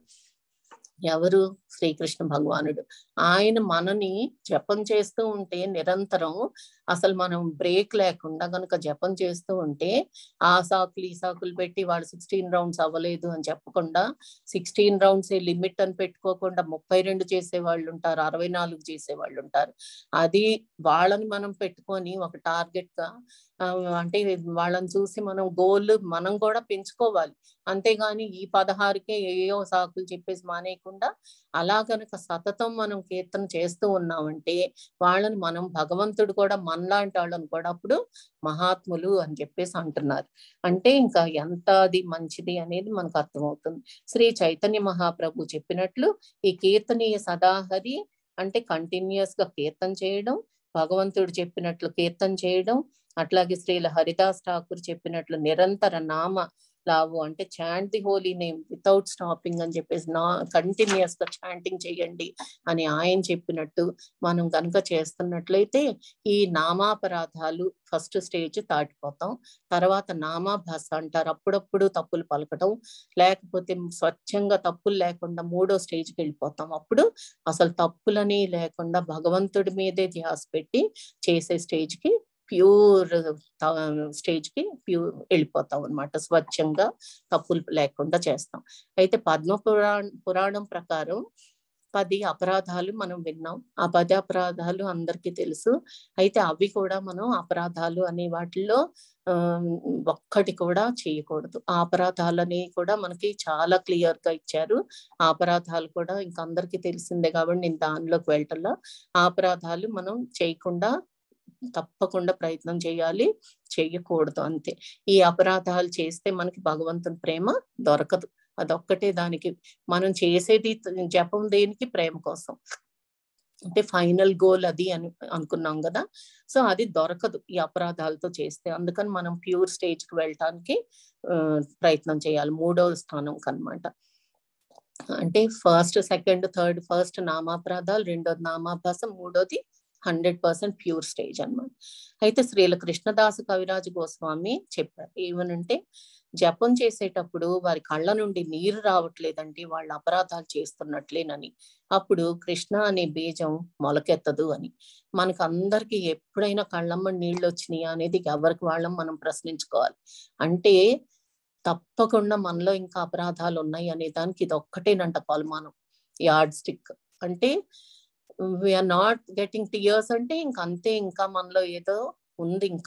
ఎవరు శ్రీకృష్ణ భగవానుడు ఆయన మనని జపం చేస్తూ ఉంటే నిరంతరం అసలు మనం బ్రేక్ లేకుండా గనుక జపం చేస్తూ ఉంటే ఆ సాకులు ఈ సాకులు పెట్టి వాడు సిక్స్టీన్ రౌండ్స్ అవ్వలేదు అని చెప్పకుండా సిక్స్టీన్ రౌండ్స్ లిమిట్ అని పెట్టుకోకుండా ముప్పై రెండు చేసే వాళ్ళు ఉంటారు అరవై నాలుగు చేసే వాళ్ళు ఉంటారు అది వాళ్ళని మనం పెట్టుకొని ఒక టార్గెట్ గా ఆ, అంటే వాళ్ళని చూసి మనం గోల్ మనం కూడా పెంచుకోవాలి అంతేగాని ఈ పదహారుకే ఏయో సాకులు చెప్పేసి మానేయకుండా అలా కనుక సతతం మనం కీర్తన చేస్తూ ఉన్నామంటే వాళ్ళని మనం భగవంతుడు కూడా మనలాంటి వాళ్ళని కూడా అప్పుడు మహాత్ములు అని చెప్పేసి అంటున్నారు అంటే ఇంకా ఎంత అది మంచిది అనేది మనకు అర్థమవుతుంది శ్రీ చైతన్య మహాప్రభు చెప్పినట్లు ఈ కీర్తనీయ సదాహరి అంటే కంటిన్యూస్ గా కీర్తన చేయడం భగవంతుడు చెప్పినట్లు కీర్తన చేయడం అట్లాగే శ్రీల హరిదాస్ ఠాకూర్ చెప్పినట్లు నిరంతర నామ లావు అంటే chant the holy name without stopping అని చెప్పేసి నా కంటిన్యూస్ గా చాంటింగ్ చేయండి అని ఆయన చెప్పినట్టు మనం కనుక చేస్తున్నట్లయితే ఈ నామాపరాధాలు ఫస్ట్ స్టేజ్ దాటిపోతాం తర్వాత నామాభాస అంటారు అప్పుడప్పుడు తప్పులు పలకటం లేకపోతే స్వచ్ఛంగా తప్పులు లేకుండా మూడో స్టేజ్కి వెళ్ళిపోతాం అప్పుడు అసలు తప్పులని లేకుండా భగవంతుడి మీదే ధ్యాస పెట్టి చేసే స్టేజ్ కి ప్యూర్ స్టేజ్ కి ప్యూర్ వెళ్ళిపోతాం అనమాట స్వచ్ఛంగా తప్పులు లేకుండా చేస్తాం అయితే పద్మ పురాణ పురాణం ప్రకారం పది అపరాధాలు మనం విన్నాం ఆ పది అపరాధాలు అందరికీ తెలుసు అయితే అవి కూడా మనం అపరాధాలు అనే వాటిల్లో ఆ, ఒక్కటి కూడా చేయకూడదు ఆ అపరాధాలని కూడా మనకి చాలా క్లియర్ గా ఇచ్చారు ఆ అపరాధాలు కూడా ఇంకా అందరికీ తెలిసిందే కాబట్టి నేను దానిలోకి వెళ్ళటంలో ఆ అపరాధాలు మనం చేయకుండా తప్పకుండా ప్రయత్నం చేయాలి చెయ్యకూడదు అంతే ఈ అపరాధాలు చేస్తే మనకి భగవంతుని ప్రేమ దొరకదు అదొక్కటే దానికి మనం చేసేది జపం దేనికి ప్రేమ కోసం అంటే ఫైనల్ గోల్ అది అని అనుకున్నాం కదా సో అది దొరకదు ఈ అపరాధాలతో చేస్తే అందుకని మనం ప్యూర్ స్టేజ్ కి వెళ్ళటానికి ఆ, ప్రయత్నం చేయాలి మూడవ స్థానం కనమాట అంటే ఫస్ట్ సెకండ్ థర్డ్ ఫస్ట్ నామాపరాధాలు రెండోది నామాభాసం మూడోది హండ్రెడ్ పర్సెంట్ ప్యూర్ స్టేజ్ అన్నమాట అయితే శ్రీల కృష్ణదాసు కవిరాజు గోస్వామి చెప్పారు ఏమనంటే జపం చేసేటప్పుడు వారి కళ్ళ నుండి నీరు రావట్లేదంటే వాళ్ళ అపరాధాలు చేస్తున్నట్లేనని అప్పుడు కృష్ణ అనే బీజం మొలకెత్తదు అని మనకు అందరికి ఎప్పుడైనా కళ్ళమ్మ నీళ్ళు వచ్చినాయా అనేది ఎవరికి వాళ్ళం మనం ప్రశ్నించుకోవాలి అంటే తప్పకుండా మనలో ఇంకా అపరాధాలు ఉన్నాయి అనే దానికి ఇది ఒక్కటేనంట కొలమానం యార్డ్ స్టిక్ అంటే వీఆర్ నాట్ గెటింగ్ టియర్స్ అంటే ఇంక అంతే ఇంకా మనలో ఏదో ఉంది ఇంకా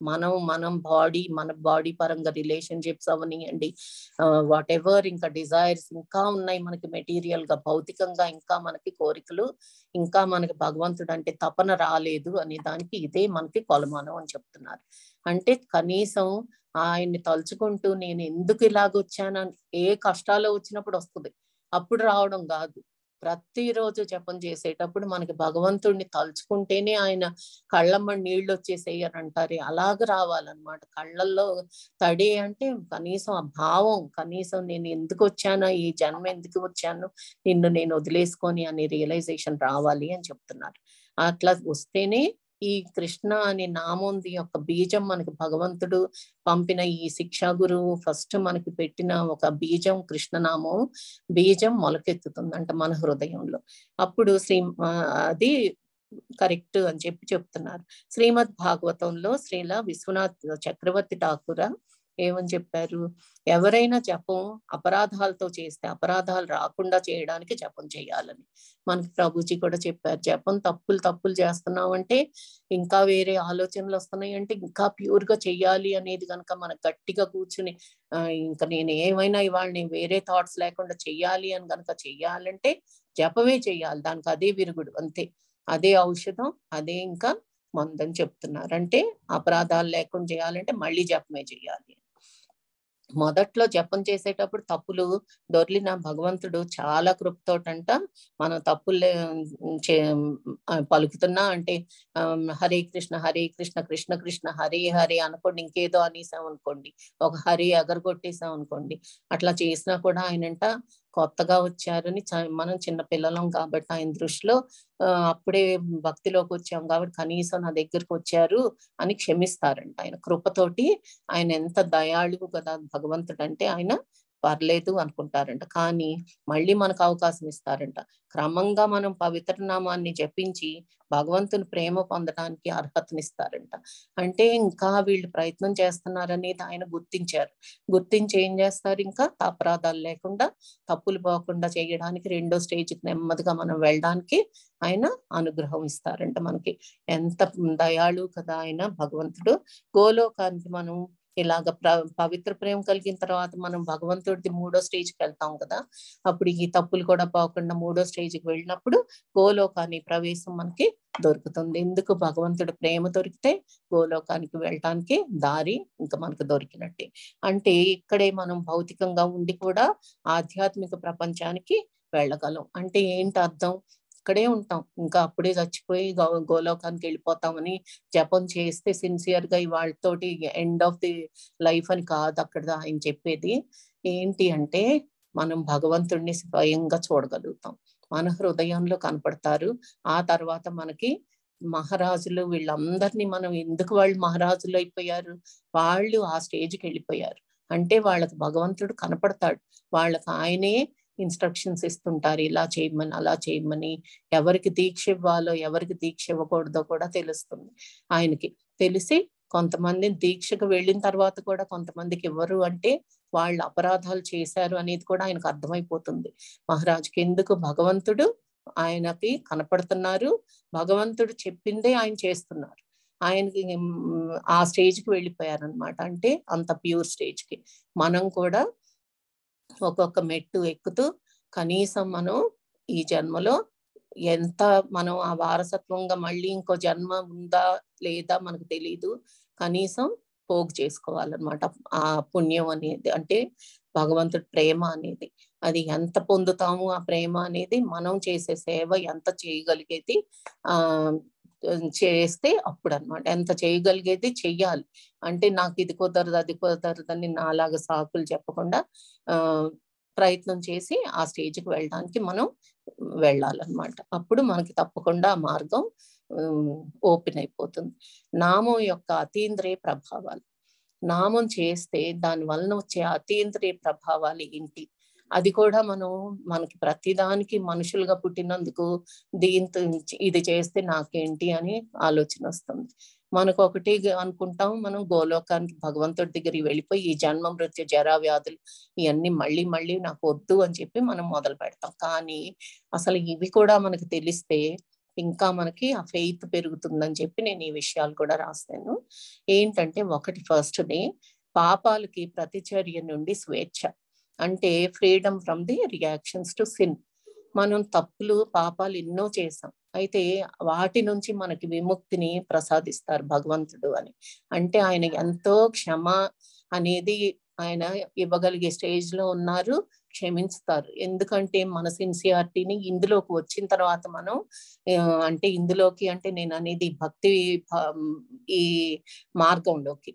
మనం మనం బాడీ మన బాడీ పరంగా రిలేషన్షిప్స్ అవనియండి వాట్ ఎవర్ ఇంకా డిజైర్స్ ఇంకా ఉన్నాయి మనకి మెటీరియల్ గా భౌతికంగా ఇంకా మనకి కోరికలు ఇంకా మనకి భగవంతుడు అంటే తపన రాలేదు అనే దానికి ఇదే మనకి కొలమానం అని చెప్తున్నారు అంటే కనీసం ఆయన్ని తలుచుకుంటూ నేను ఎందుకు ఇలాగొచ్చాను ఏ కష్టాలు వచ్చినప్పుడు వస్తుంది అప్పుడు రావడం కాదు ప్రతిరోజు జపం చేసేటప్పుడు మనకి భగవంతుడిని తలుచుకుంటేనే ఆయన కళ్ళమ్మ నీళ్ళు వచ్చేసేయి అని అంటారు అలాగ రావాలన్నమాట కళ్ళల్లో తడి అంటే కనీసం ఆ భావం కనీసం నేను ఎందుకు వచ్చానో ఈ జన్మ ఎందుకు వచ్చాను నిన్ను నేను వదిలేసుకొని అనే రియలైజేషన్ రావాలి అని చెప్తున్నారు అట్లా వస్తేనే ఈ కృష్ణ అనే నామోంది యొక్క బీజం మనకి భగవంతుడు పంపిన ఈ శిక్షా గురువు ఫస్ట్ మనకి పెట్టిన ఒక బీజం కృష్ణనామం బీజం మొలకెత్తుతుందంట మన హృదయంలో అప్పుడు శ్రీ అది కరెక్ట్ అని చెప్పి చెప్తున్నారు శ్రీమద్ భాగవతంలో శ్రీల విశ్వనాథ్ చక్రవర్తి ఠాకూర ఏమని చెప్పారు ఎవరైనా జపం అపరాధాలతో చేస్తే అపరాధాలు రాకుండా చేయడానికి జపం చేయాలని మనకి ప్రభుజీ కూడా చెప్పారు జపం తప్పులు తప్పులు చేస్తున్నామంటే ఇంకా వేరే ఆలోచనలు వస్తున్నాయి అంటే ఇంకా ప్యూర్ గా చెయ్యాలి అనేది కనుక మనకు గట్టిగా కూర్చుని ఇంకా నేను ఏమైనా ఇవాళ నేను వేరే థాట్స్ లేకుండా చెయ్యాలి అని కనుక చెయ్యాలంటే జపమే చెయ్యాలి దానికి అదే విరుగుడు అంతే అదే ఔషధం అదే ఇంకా మందని చెప్తున్నారు అంటే అపరాధాలు లేకుండా చేయాలంటే మళ్ళీ జపమే చేయాలి మొదట్లో జపం చేసేటప్పుడు తప్పులు దొర్లిన భగవంతుడు చాలా కృపతోటంట మనం తప్పులు పలుకుతున్నా అంటే హరే కృష్ణ హరే కృష్ణ కృష్ణ కృష్ణ హరే హరే అనుకోండి ఇంకేదో అనేసాం అనుకోండి ఒక హరి ఎగరగొట్టేసాం అనుకోండి అట్లా చేసినా కూడా ఆయనంట కొత్తగా వచ్చారని మనం చిన్న పిల్లలం కాబట్టి ఆయన దృష్టిలో అప్పుడే భక్తిలోకి వచ్చాం కాబట్టి కనీసం నా దగ్గరకు వచ్చారు అని క్షమిస్తారంట ఆయన కృపతోటి ఆయన ఎంత దయాళువు కదా భగవంతుడు అంటే ఆయన పర్లేదు అనుకుంటారంట కానీ మళ్ళీ మనకు అవకాశం ఇస్తారంట క్రమంగా మనం పవిత్ర నామాన్ని జపించి భగవంతుని ప్రేమ పొందడానికి అర్హతనిస్తారంట అంటే ఇంకా వీళ్ళు ప్రయత్నం చేస్తున్నారనేది ఆయన గుర్తించారు గుర్తించి ఏం చేస్తారు ఇంకా అపరాధాలు లేకుండా తప్పులు పోకుండా చేయడానికి రెండో స్టేజ్కి నెమ్మదిగా మనం వెళ్ళడానికి ఆయన అనుగ్రహం ఇస్తారంట మనకి ఎంత దయాళు కదా ఆయన భగవంతుడు గోలోకానికి మనం ఇలాగ ప్ర పవిత్ర ప్రేమ కలిగిన తర్వాత మనం భగవంతుడిది మూడో స్టేజ్కి వెళ్తాం కదా అప్పుడు ఈ తప్పులు కూడా పోకుండా మూడో స్టేజ్కి వెళ్ళినప్పుడు గోలోకాన్ని ప్రవేశం మనకి దొరుకుతుంది ఎందుకు భగవంతుడి ప్రేమ దొరికితే గోలోకానికి వెళ్ళటానికి దారి ఇంకా మనకు దొరికినట్టే అంటే ఇక్కడే మనం భౌతికంగా ఉండి కూడా ఆధ్యాత్మిక ప్రపంచానికి వెళ్ళగలం అంటే ఏంటి అర్థం ఇక్కడే ఉంటాం ఇంకా అప్పుడే చచ్చిపోయి గో గోలోకానికి వెళ్ళిపోతామని జపం చేస్తే సిన్సియర్ గా వాళ్ళతోటి ఎండ్ ఆఫ్ ది లైఫ్ అని కాదు అక్కడ ఆయన చెప్పేది ఏంటి అంటే మనం భగవంతుడిని స్వయంగా చూడగలుగుతాం మన హృదయంలో కనపడతారు ఆ తర్వాత మనకి మహారాజులు వీళ్ళందరినీ మనం ఎందుకు వాళ్ళు మహారాజులు అయిపోయారు వాళ్ళు ఆ స్టేజ్కి వెళ్ళిపోయారు అంటే వాళ్ళకి భగవంతుడు కనపడతాడు వాళ్ళకి ఆయనే ఇన్స్ట్రక్షన్స్ ఇస్తుంటారు ఇలా చేయమని అలా చేయమని ఎవరికి దీక్ష ఇవ్వాలో ఎవరికి దీక్ష ఇవ్వకూడదో కూడా తెలుస్తుంది ఆయనకి తెలిసి కొంతమంది దీక్షకు వెళ్ళిన తర్వాత కూడా కొంతమందికి ఇవ్వరు అంటే వాళ్ళు అపరాధాలు చేశారు అనేది కూడా ఆయనకు అర్థమైపోతుంది మహారాజుకి ఎందుకు భగవంతుడు ఆయనకి కనపడుతున్నారు భగవంతుడు చెప్పిందే ఆయన చేస్తున్నారు ఆయనకి ఆ స్టేజ్కి వెళ్ళిపోయారనమాట అంటే అంత ప్యూర్ స్టేజ్కి మనం కూడా ఒక్కొక్క మెట్టు ఎక్కుతూ కనీసం మనం ఈ జన్మలో ఎంత మనం ఆ వారసత్వంగా మళ్ళీ ఇంకో జన్మ ఉందా లేదా మనకు తెలియదు కనీసం పోగు చేసుకోవాలన్నమాట ఆ పుణ్యం అనేది అంటే భగవంతుడి ప్రేమ అనేది అది ఎంత పొందుతాము ఆ ప్రేమ అనేది మనం చేసే సేవ ఎంత చేయగలిగేది ఆ చేస్తే అప్పుడు అనమాట ఎంత చేయగలిగేది చెయ్యాలి అంటే నాకు ఇది కుదరదు అది కుదరదు అని నాలాగా సాకులు చెప్పకుండా ఆ ప్రయత్నం చేసి ఆ స్టేజ్కి వెళ్ళడానికి మనం వెళ్ళాలన్నమాట అప్పుడు మనకి తప్పకుండా ఆ మార్గం ఓపెన్ అయిపోతుంది నామం యొక్క అతీంద్రియ ప్రభావాలు నామం చేస్తే దాని వలన వచ్చే అతీంద్రియ ప్రభావాలు ఏంటి అది కూడా మనం మనకి ప్రతిదానికి మనుషులుగా పుట్టినందుకు దీంతో ఇది చేస్తే నాకేంటి అని ఆలోచన వస్తుంది మనకు ఒకటి అనుకుంటాం మనం గోలోకానికి భగవంతుడి దగ్గరికి వెళ్ళిపోయి ఈ జన్మ మృత్యు జరా వ్యాధులు ఇవన్నీ మళ్ళీ మళ్ళీ నాకు వద్దు అని చెప్పి మనం మొదలు పెడతాం కానీ అసలు ఇవి కూడా మనకు తెలిస్తే ఇంకా మనకి ఆ ఫెయిత్ పెరుగుతుందని చెప్పి నేను ఈ విషయాలు కూడా రాస్తాను ఏంటంటే ఒకటి ఫస్ట్ డే పాపాలకి ప్రతిచర్య నుండి స్వేచ్ఛ అంటే freedom from the reactions to sin మనం తప్పులు పాపాలు ఎన్నో చేసాం అయితే వాటి నుంచి మనకి విముక్తిని ప్రసాదిస్తారు భగవంతుడు అని అంటే ఆయన ఎంతో క్షమ అనేది ఆయన ఇవ్వగలిగే స్టేజ్ లో ఉన్నారు క్షమించుతారు ఎందుకంటే మన సిన్సియారిటీని ఇందులోకి వచ్చిన తర్వాత మనం అంటే ఇందులోకి అంటే నేను అనేది భక్తి ఈ మార్గంలోకి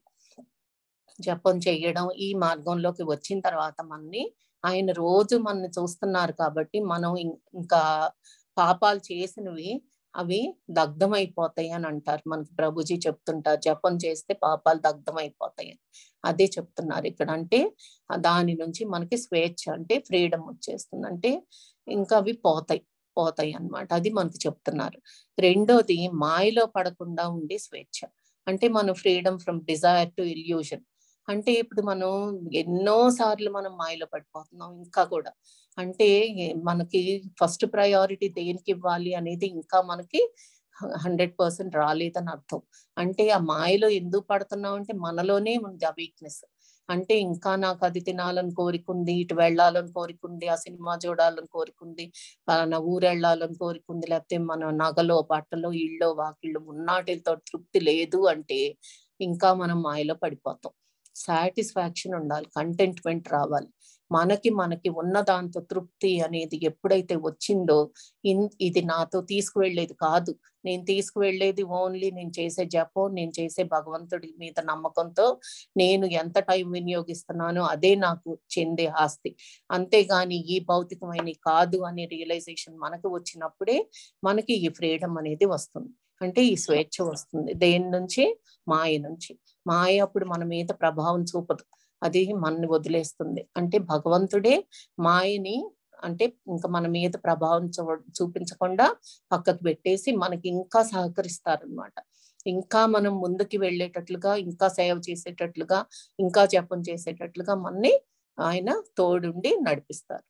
జపం చేయడం ఈ మార్గంలోకి వచ్చిన తర్వాత మనని ఆయన రోజు మనని చూస్తున్నారు కాబట్టి మనం ఇంకా పాపాలు చేసినవి అవి దగ్ధమైపోతాయి అని అంటారు మనకి ప్రభుజీ చెప్తుంటారు జపం చేస్తే పాపాలు దగ్ధమైపోతాయి అదే చెప్తున్నారు ఇక్కడ అంటే దాని నుంచి మనకి స్వేచ్ఛ అంటే ఫ్రీడమ్ వచ్చేస్తుంది అంటే ఇంకా అవి పోతాయి పోతాయి అన్నమాట అది మనకి చెప్తున్నారు రెండోది మాయలో పడకుండా ఉండే స్వేచ్ఛ అంటే మనం freedom from desire to illusion అంటే ఇప్పుడు మనం ఎన్నో సార్లు మనం మాయలో పడిపోతున్నాం ఇంకా కూడా అంటే మనకి ఫస్ట్ ప్రయారిటీ దేనికి ఇవ్వాలి అనేది ఇంకా మనకి హండ్రెడ్ పర్సెంట్ రాలేదని అర్థం అంటే ఆ మాయలో ఎందుకు పడుతున్నాం అంటే మనలోనే ఉంది ఆ వీక్నెస్ అంటే ఇంకా నాకు అది తినాలని కోరికుంది ఇటు వెళ్ళాలని కోరికుంది ఆ సినిమా చూడాలని కోరికుంది నా ఊరు వెళ్ళాలని కోరికుంది లేకపోతే మన నగలో బట్టలో ఇళ్ళో వాకిళ్ళు ఉన్నాటితో తృప్తి లేదు అంటే ఇంకా మనం మాయలో పడిపోతాం సాటిస్ఫాక్షన్ ఉండాలి కంటెంట్మెంట్ రావాలి మనకి మనకి ఉన్న దాంతో తృప్తి అనేది ఎప్పుడైతే వచ్చిందో ఇన్ ఇది నాతో తీసుకువెళ్ళేది కాదు నేను తీసుకువెళ్ళేది ఓన్లీ నేను చేసే జపం నేను చేసే భగవంతుడి మీద నమ్మకంతో నేను ఎంత టైం వినియోగిస్తున్నానో అదే నాకు చెందే ఆస్తి అంతేగాని ఈ భౌతికమైన కాదు అనే రియలైజేషన్ మనకు వచ్చినప్పుడే మనకి ఈ ఫ్రీడమ్ అనేది వస్తుంది అంటే ఈ స్వేచ్ఛ వస్తుంది దేని నుంచి మాయ నుంచి మాయ అప్పుడు మన మీద ప్రభావం చూపదు అది మనని వదిలేస్తుంది అంటే భగవంతుడే మాయని అంటే ఇంకా మన మీద ప్రభావం చూపించకుండా పక్కకు పెట్టేసి మనకి ఇంకా సహకరిస్తారనమాట ఇంకా మనం ముందుకి వెళ్ళేటట్లుగా ఇంకా సేవ చేసేటట్లుగా ఇంకా జపం చేసేటట్లుగా మనని ఆయన తోడుండి నడిపిస్తారు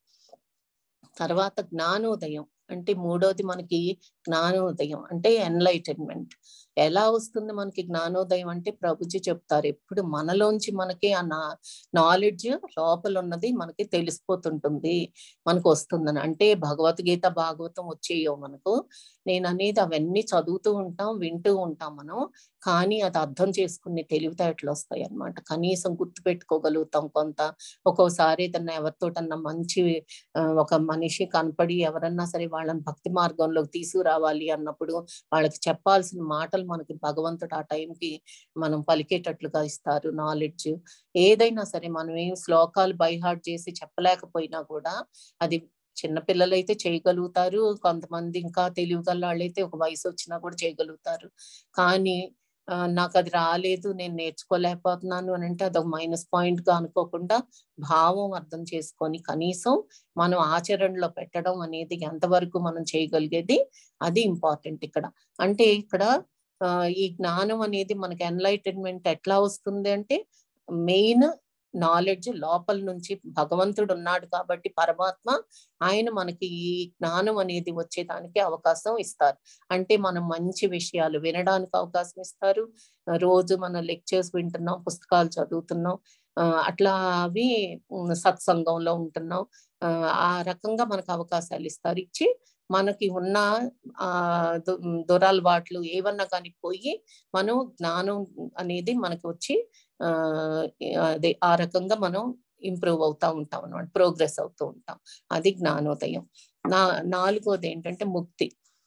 తర్వాత జ్ఞానోదయం అంటే మూడోది మనకి జ్ఞానోదయం అంటే ఎన్లైటన్మెంట్ ఎలా వస్తుంది మనకి జ్ఞానోదయం అంటే ప్రభుజీ చెప్తారు ఎప్పుడు మనలోంచి మనకి ఆ నా నాలెడ్జ్ లోపల ఉన్నది మనకి తెలిసిపోతుంటుంది మనకు వస్తుందని అంటే భగవద్గీత భాగవతం వచ్చేయో మనకు నేను అనేది అవన్నీ చదువుతూ ఉంటాం వింటూ ఉంటాం మనం కానీ అది అర్థం చేసుకునే తెలివితేటలు వస్తాయి అనమాట కనీసం గుర్తు పెట్టుకోగలుగుతాం కొంత ఒక్కోసారి ఏదన్నా ఎవరితోటన్నా మంచి ఒక మనిషి కనపడి ఎవరన్నా సరే వాళ్ళని భక్తి మార్గంలోకి తీసుకురావాలి అన్నప్పుడు వాళ్ళకి చెప్పాల్సిన మాటలు మనకి భగవంతుడు ఆ టైంకి మనం పలికేటట్లుగా ఇస్తారు నాలెడ్జ్ ఏదైనా సరే మనం ఏం శ్లోకాలు బైహార్ట్ చేసి చెప్పలేకపోయినా కూడా అది చిన్నపిల్లలు అయితే చేయగలుగుతారు కొంతమంది ఇంకా తెలివిగల వాళ్ళైతే ఒక వయసు వచ్చినా కూడా చేయగలుగుతారు కానీ నాకు అది రాలేదు నేను నేర్చుకోలేకపోతున్నాను అని అంటే అదొక మైనస్ పాయింట్ గా అనుకోకుండా భావం అర్థం చేసుకొని కనీసం మనం ఆచరణలో పెట్టడం అనేది ఎంతవరకు మనం చేయగలిగేది అది ఇంపార్టెంట్ ఇక్కడ అంటే ఇక్కడ ఈ జ్ఞానం అనేది మనకి ఎన్లైటన్మెంట్ ఎట్లా వస్తుంది అంటే మెయిన్ నాలెడ్జ్ లోపల నుంచి భగవంతుడు ఉన్నాడు కాబట్టి పరమాత్మ ఆయన మనకి ఈ జ్ఞానం అనేది వచ్చేదానికి అవకాశం ఇస్తారు అంటే మనం మంచి విషయాలు వినడానికి అవకాశం ఇస్తారు రోజు మన లెక్చర్స్ వింటున్నాం పుస్తకాలు చదువుతున్నాం అట్లా అవి సత్సంగంలో ఉంటున్నాం ఆ రకంగా మనకు అవకాశాలు ఇస్తారు ఇచ్చి మనకి ఉన్న ఆ దురలవాట్లు ఏవన్నా కానీ పోయి మనం జ్ఞానం అనేది మనకి వచ్చి ఆ అదే ఆ రకంగా మనం ఇంప్రూవ్ అవుతా ఉంటాం అనమాట ప్రోగ్రెస్ అవుతూ ఉంటాం అది జ్ఞానోదయం నా నాలుగోది ఏంటంటే ముక్తి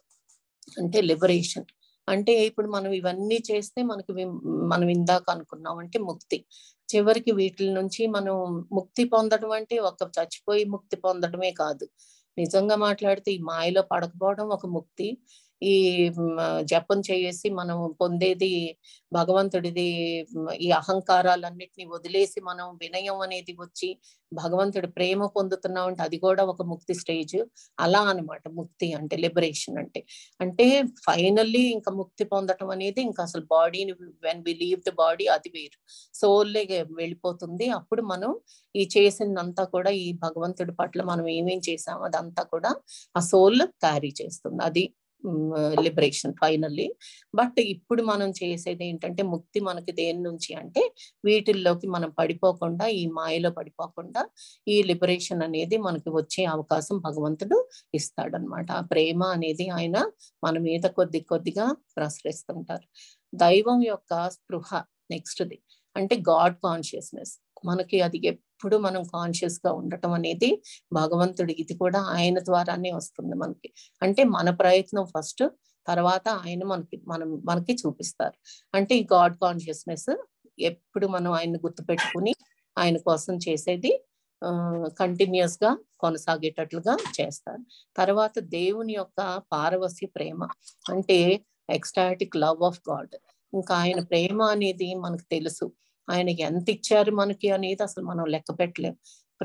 అంటే లిబరేషన్ అంటే ఇప్పుడు మనం ఇవన్నీ చేస్తే మనకి మనం ఇందాక అనుకున్నాం అంటే ముక్తి చివరికి వీటి నుంచి మనం ముక్తి పొందడం అంటే ఒక చచ్చిపోయి ముక్తి పొందడమే కాదు నిజంగా మాట్లాడితే ఈ మాయలో పడకపోవడం ఒక ముక్తి ఈ జపం చేసి మనం పొందేది భగవంతుడిది ఈ అహంకారాలన్నిటిని వదిలేసి మనం వినయం అనేది వచ్చి భగవంతుడి ప్రేమ పొందుతున్నాం అంటే అది కూడా ఒక ముక్తి స్టేజ్ అలా అనమాట ముక్తి అంటే లిబరేషన్ అంటే అంటే ఫైనల్లీ ఇంకా ముక్తి పొందటం అనేది ఇంకా అసలు బాడీని when we leave the body అది వేరు సోల్లే వెళ్ళిపోతుంది అప్పుడు మనం ఈ చేసిందంతా కూడా ఈ భగవంతుడి పట్ల మనం ఏమేం చేసామో అదంతా కూడా ఆ సోల్ క్యారీ చేస్తుంది అది లిబరేషన్ ఫైనల్లీ బట్ ఇప్పుడు మనం చేసేది ఏంటంటే ముక్తి మనకి దేని నుంచి అంటే వీటిల్లోకి మనం పడిపోకుండా ఈ మాయలో పడిపోకుండా ఈ లిబరేషన్ అనేది మనకి వచ్చే అవకాశం భగవంతుడు ఇస్తాడనమాట ఆ ప్రేమ అనేది ఆయన మన మీద కొద్ది కొద్దిగా ప్రసరిస్తుంటారు దైవం యొక్క స్పృహ నెక్స్ట్ది అంటే గాడ్ కాన్షియస్నెస్ మనకి అది ఎప్పుడు మనం కాన్షియస్ గా ఉండటం అనేది భగవంతుడి ఇది కూడా ఆయన ద్వారానే వస్తుంది మనకి అంటే మన ప్రయత్నం ఫస్ట్ తర్వాత ఆయన మనకి మనం మనకి చూపిస్తారు అంటే ఈ గాడ్ కాన్షియస్నెస్ ఎప్పుడు మనం ఆయన్ని గుర్తుపెట్టుకుని ఆయన కోసం చేసేది కంటిన్యూస్ గా కొనసాగేటట్లుగా చేస్తారు తర్వాత దేవుని యొక్క పారవస్య ప్రేమ అంటే ఎక్స్టాటిక్ లవ్ ఆఫ్ గాడ్ ఇంకా ఆయన ప్రేమ అనేది మనకు తెలుసు ఆయన ఎంత ఇచ్చారు మనకి అనేది అసలు మనం లెక్క పెట్టలేం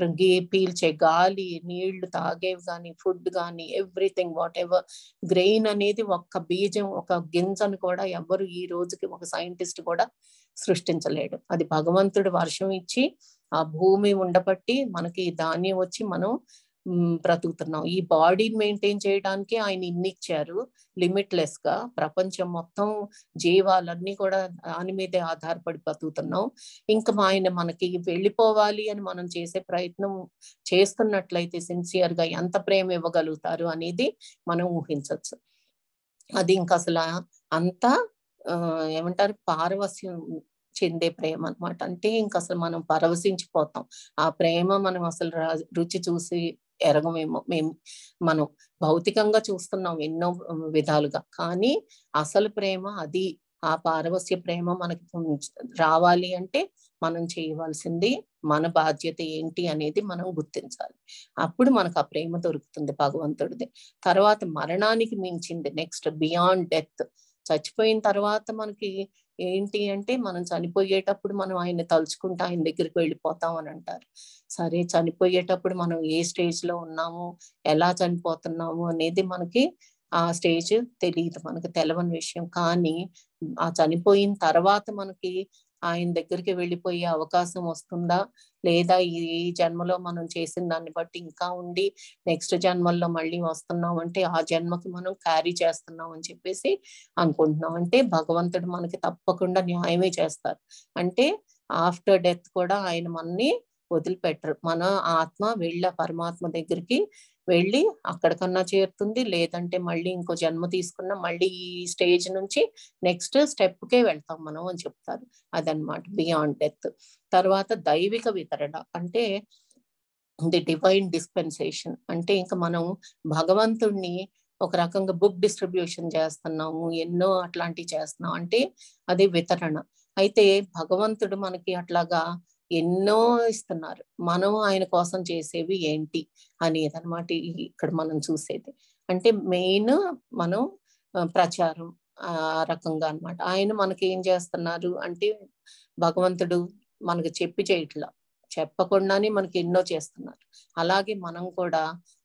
పీల్చే గాలి నీళ్లు తాగేవి కానీ ఫుడ్ కానీ ఎవ్రీథింగ్ వాట్ ఎవర్ గ్రెయిన్ అనేది ఒక్క బీజం ఒక గింజను కూడా ఎవరు ఈ రోజుకి ఒక సైంటిస్ట్ కూడా సృష్టించలేడు అది భగవంతుడు వర్షం ఇచ్చి ఆ భూమి ఉండబట్టి మనకి ధాన్యం వచ్చి మనం బ్రతుకుతున్నాం ఈ బాడీని మెయింటైన్ చేయడానికి ఆయన ఇన్ని ఇచ్చారు లిమిట్లెస్ గా ప్రపంచం మొత్తం జీవాలన్నీ కూడా దాని మీదే ఆధారపడి బతుకుతున్నాం ఇంకా ఆయన మనకి వెళ్ళిపోవాలి అని మనం చేసే ప్రయత్నం చేస్తున్నట్లయితే సిన్సియర్ గా ఎంత ప్రేమ ఇవ్వగలుగుతారు అనేది మనం ఊహించవచ్చు అది ఇంకా అసలు అంతా ఏమంటారు పారవస్యం చెందే ప్రేమ అనమాట అంటే ఇంకా అసలు మనం పరవశించిపోతాం ఆ ప్రేమ మనం అసలు రుచి చూసి ఎరగమేమో మేము మనం భౌతికంగా చూస్తున్నాం ఎన్నో విధాలుగా కానీ అసలు ప్రేమ అది ఆ పారవస్య ప్రేమ మనకి రావాలి అంటే మనం చేయవలసింది మన బాధ్యత ఏంటి అనేది మనం గుర్తించాలి అప్పుడు మనకు ఆ ప్రేమ దొరుకుతుంది భగవంతుడిది తర్వాత మరణానికి మించింది నెక్స్ట్ బియాండ్ డెత్ చచ్చిపోయిన తర్వాత మనకి ఏంటి అంటే మనం చనిపోయేటప్పుడు మనం ఆయన తలుచుకుంటా ఆయన దగ్గరికి వెళ్ళిపోతాం అని అంటారు సరే చనిపోయేటప్పుడు మనం ఏ స్టేజ్ లో ఉన్నాము ఎలా చనిపోతున్నాము అనేది మనకి ఆ స్టేజ్ తెలియదు మనకు తెలవని విషయం కానీ ఆ చనిపోయిన తర్వాత మనకి ఆయన దగ్గరికి వెళ్ళిపోయే అవకాశం వస్తుందా లేదా ఈ జన్మలో మనం చేసిన దాన్ని బట్టి ఇంకా ఉండి నెక్స్ట్ జన్మల్లో మళ్ళీ వస్తున్నాం అంటే ఆ జన్మకి మనం క్యారీ చేస్తున్నాం అని చెప్పేసి అనుకుంటున్నాం అంటే భగవంతుడు మనకి తప్పకుండా న్యాయమే చేస్తారు అంటే ఆఫ్టర్ డెత్ కూడా ఆయన మనని వదిలిపెట్టరు మన ఆత్మ వెళ్ళ పరమాత్మ దగ్గరికి వెళ్ళి అక్కడికన్నా చేరుతుంది లేదంటే మళ్ళీ ఇంకో జన్మ తీసుకున్న మళ్ళీ ఈ స్టేజ్ నుంచి నెక్స్ట్ స్టెప్ కే వెళ్తాం మనం అని చెప్తారు అదనమాట బియాండ్ డెత్ తర్వాత దైవిక వితరణ అంటే ది డివైన్ డిస్పెన్సేషన్ అంటే ఇంకా మనం భగవంతుణ్ణి ఒక రకంగా బుక్ డిస్ట్రిబ్యూషన్ చేస్తున్నాము ఎన్నో అట్లాంటివి చేస్తున్నాం అంటే అది వితరణ అయితే భగవంతుడు మనకి అట్లాగా ఎన్నో ఇస్తున్నారు మనం ఆయన కోసం చేసేవి ఏంటి అనేది అనమాట ఇక్కడ మనం చూసేది అంటే మెయిన్ మనం ప్రచారం ఆ రకంగా అనమాట ఆయన మనకి ఏం చేస్తున్నారు అంటే భగవంతుడు మనకు చెప్పి చేయట్లా చెప్పకుండానే మనకి ఎన్నో చేస్తున్నారు అలాగే మనం కూడా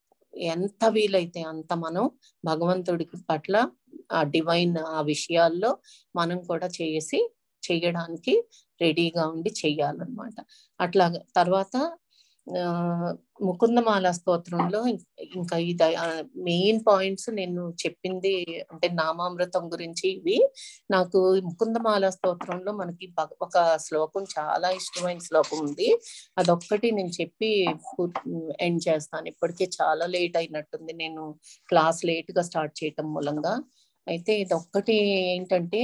ఎంత వీలైతే అంత మనం భగవంతుడికి పట్ల ఆ డివైన్ ఆ విషయాల్లో మనం కూడా చేసి చేయడానికి రెడీగా ఉండి చెయ్యాలన్నమాట అట్లా తర్వాత ఆ ముకుందమాల స్తోత్రంలో ఇంకా ఈ మెయిన్ పాయింట్స్ నేను చెప్పింది అంటే నామామృతం గురించి ఇవి నాకు ముకుందమాల స్తోత్రంలో మనకి ఒక శ్లోకం చాలా ఇష్టమైన శ్లోకం ఉంది అదొక్కటి నేను చెప్పి ఎండ్ చేస్తాను ఇప్పటికే చాలా లేట్ అయినట్టుంది నేను క్లాస్ లేట్ గా స్టార్ట్ చేయటం మూలంగా అయితే ఇదొక్కటి ఏంటంటే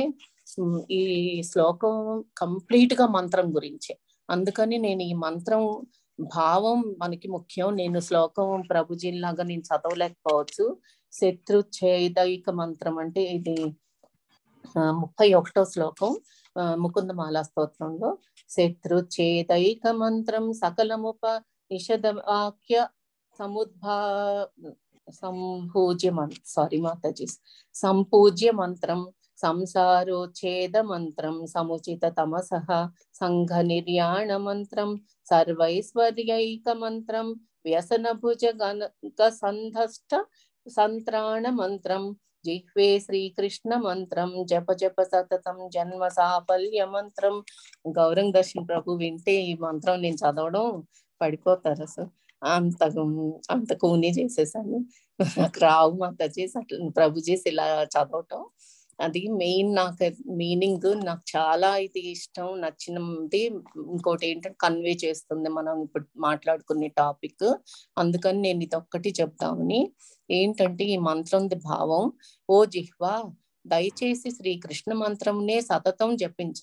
ఈ శ్లోకం కంప్లీట్ గా మంత్రం గురించే అందుకని నేను ఈ మంత్రం భావం మనకి ముఖ్యం నేను శ్లోకం ప్రభుజీలాగా నేను చదవలేకపోవచ్చు శత్రు ఛేదైక మంత్రం అంటే ఇది ముప్పై ఒకటో శ్లోకం ముకుంద మాలా స్తోత్రంలో శత్రు ఛేదైక మంత్రం సకలముప నిషద వాక్య సముద్భా సంపూజ్య మంత్రం సారీ మాతాజీ సంపూజ్య మంత్రం సంసారోచ్ఛేద మంత్రం సముచిత తమసః సంఘ నిర్యాణ మంత్రం సర్వైశ్వర్యైక మంత్రం వ్యసన భుజ గణ సంధష్ట సంత్రాణ మంత్రం జిహ్వే శ్రీకృష్ణ మంత్రం జప జప సతతం జన్మ సాఫల్య మంత్రం గౌరంగ్ దర్శన్ ప్రభు వింటే ఈ మంత్రం నేను చదవడం పడిపోతారు అసలు అంత అంత కూని చేసేసాను నాకు రావు మాతాజీ అట్లా ప్రభుజీస్ ఇలా చదవటం అది మెయిన్ నాకు మీనింగ్ నాకు చాలా ఇది ఇష్టం నచ్చినది ఇంకోటి ఏంటంటే కన్వే చేస్తుంది మనం ఇప్పుడు మాట్లాడుకునే టాపిక్ అందుకని నేను ఇది ఒక్కటి చెప్తామని ఏంటంటే ఈ మంత్రంది భావం ఓ జిహ్వా దయచేసి శ్రీకృష్ణ మంత్రంనే సతతం జపించు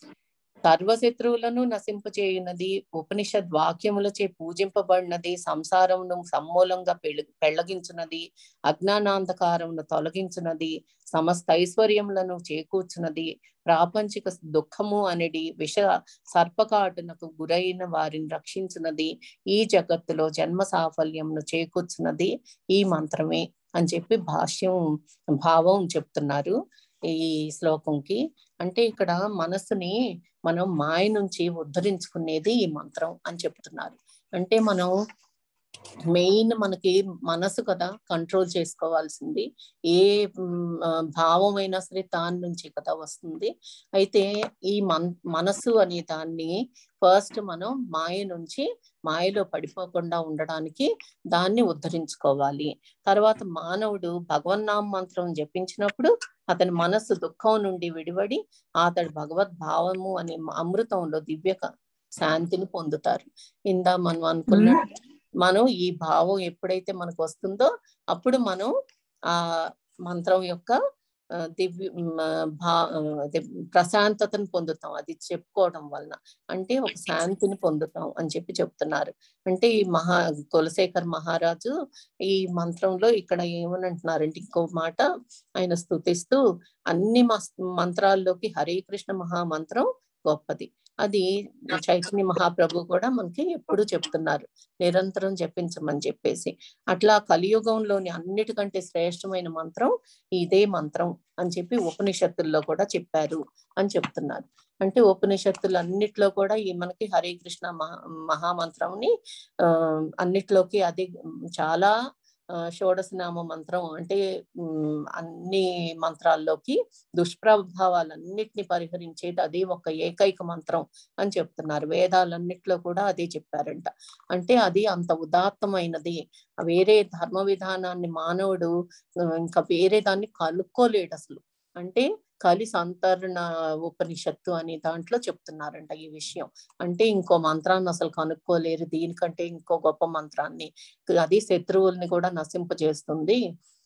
సర్వశత్రువులను నశింపచేయునది ఉపనిషద్ వాక్యములచే పూజింపబడినది సంసారమును సమూలంగా పెళ్ళ పెళ్లగించున్నది అజ్ఞానాంధకారమును తొలగించున్నది సమస్త ఐశ్వర్యములను చేకూర్చున్నది ప్రాపంచిక దుఃఖము అనేది విష సర్పకాటునకు గురైన వారిని రక్షించున్నది ఈ జగత్తులో జన్మ సాఫల్యమును చేకూర్చున్నది ఈ మంత్రమే అని చెప్పి భాష్యం భావం చెప్తున్నారు ఈ శ్లోకంకి అంటే ఇక్కడ మనసుని మనం మాయ నుంచి ఉద్ధరించుకునేది ఈ మంత్రం అని చెప్తున్నారు అంటే మనం మెయిన్ మనకి మనసు కదా కంట్రోల్ చేసుకోవాల్సింది ఏ భావం అయినా సరే దాని నుంచి కదా వస్తుంది అయితే ఈ మన్ మనసు అనే దాన్ని ఫస్ట్ మనం మాయ నుంచి మాయలో పడిపోకుండా ఉండడానికి దాన్ని ఉద్ధరించుకోవాలి తర్వాత మానవుడు భగవన్నామ మంత్రం జపించినప్పుడు అతని మనస్సు దుఃఖం నుండి విడివడి అతడు భగవద్ భావము అనే అమృతంలో దివ్య శాంతిని పొందుతారు ఇందా మనం అనుకున్నట్టు మనం ఈ భావం ఎప్పుడైతే మనకు వస్తుందో అప్పుడు మనం ఆ మంత్రం యొక్క దివ్య భా ప్రశాంతతను పొందుతాం అది చెప్పుకోవడం వలన అంటే ఒక శాంతిని పొందుతాం అని చెప్పి చెప్తున్నారు అంటే ఈ మహా కులశేఖర్ మహారాజు ఈ మంత్రంలో ఇక్కడ ఏమనంటున్నారంటే ఇంకో మాట ఆయన స్థుతిస్తూ అన్ని మంత్రాల్లోకి హరే కృష్ణ మహామంత్రం గొప్పది అది చైతన్య మహాప్రభు కూడా మనకి ఎప్పుడు చెప్తున్నారు నిరంతరం జపించమని చెప్పేసి అట్లా కలియుగంలోని అన్నిటికంటే శ్రేష్టమైన మంత్రం ఇదే మంత్రం అని చెప్పి ఉపనిషత్తుల్లో కూడా చెప్పారు అని చెప్తున్నారు అంటే ఉపనిషత్తులు అన్నిట్లో కూడా ఈ మనకి హరే కృష్ణ మహా మహామంత్రంని ఆ అన్నిట్లోకి అది చాలా షోడశనామ మంత్రం అంటే అన్ని మంత్రాల్లోకి దుష్ప్రభావాలన్నిటిని పరిహరించేది అది ఒక ఏకైక మంత్రం అని చెప్తున్నారు వేదాలన్నిట్లో కూడా అదే చెప్పారంట అంటే అది అంత ఉదాత్తమైనది వేరే ధర్మ విధానాన్ని మానవుడు ఇంకా వేరే దాన్ని కలుక్కోలేడు అసలు అంటే కలి సంతరణ ఉపనిషత్తు అనే దాంట్లో చెప్తున్నారంట ఈ విషయం అంటే ఇంకో మంత్రాన్ని అసలు కనుక్కోలేరు దీనికంటే ఇంకో గొప్ప మంత్రాన్ని అది శత్రువుల్ని కూడా నశింపజేస్తుంది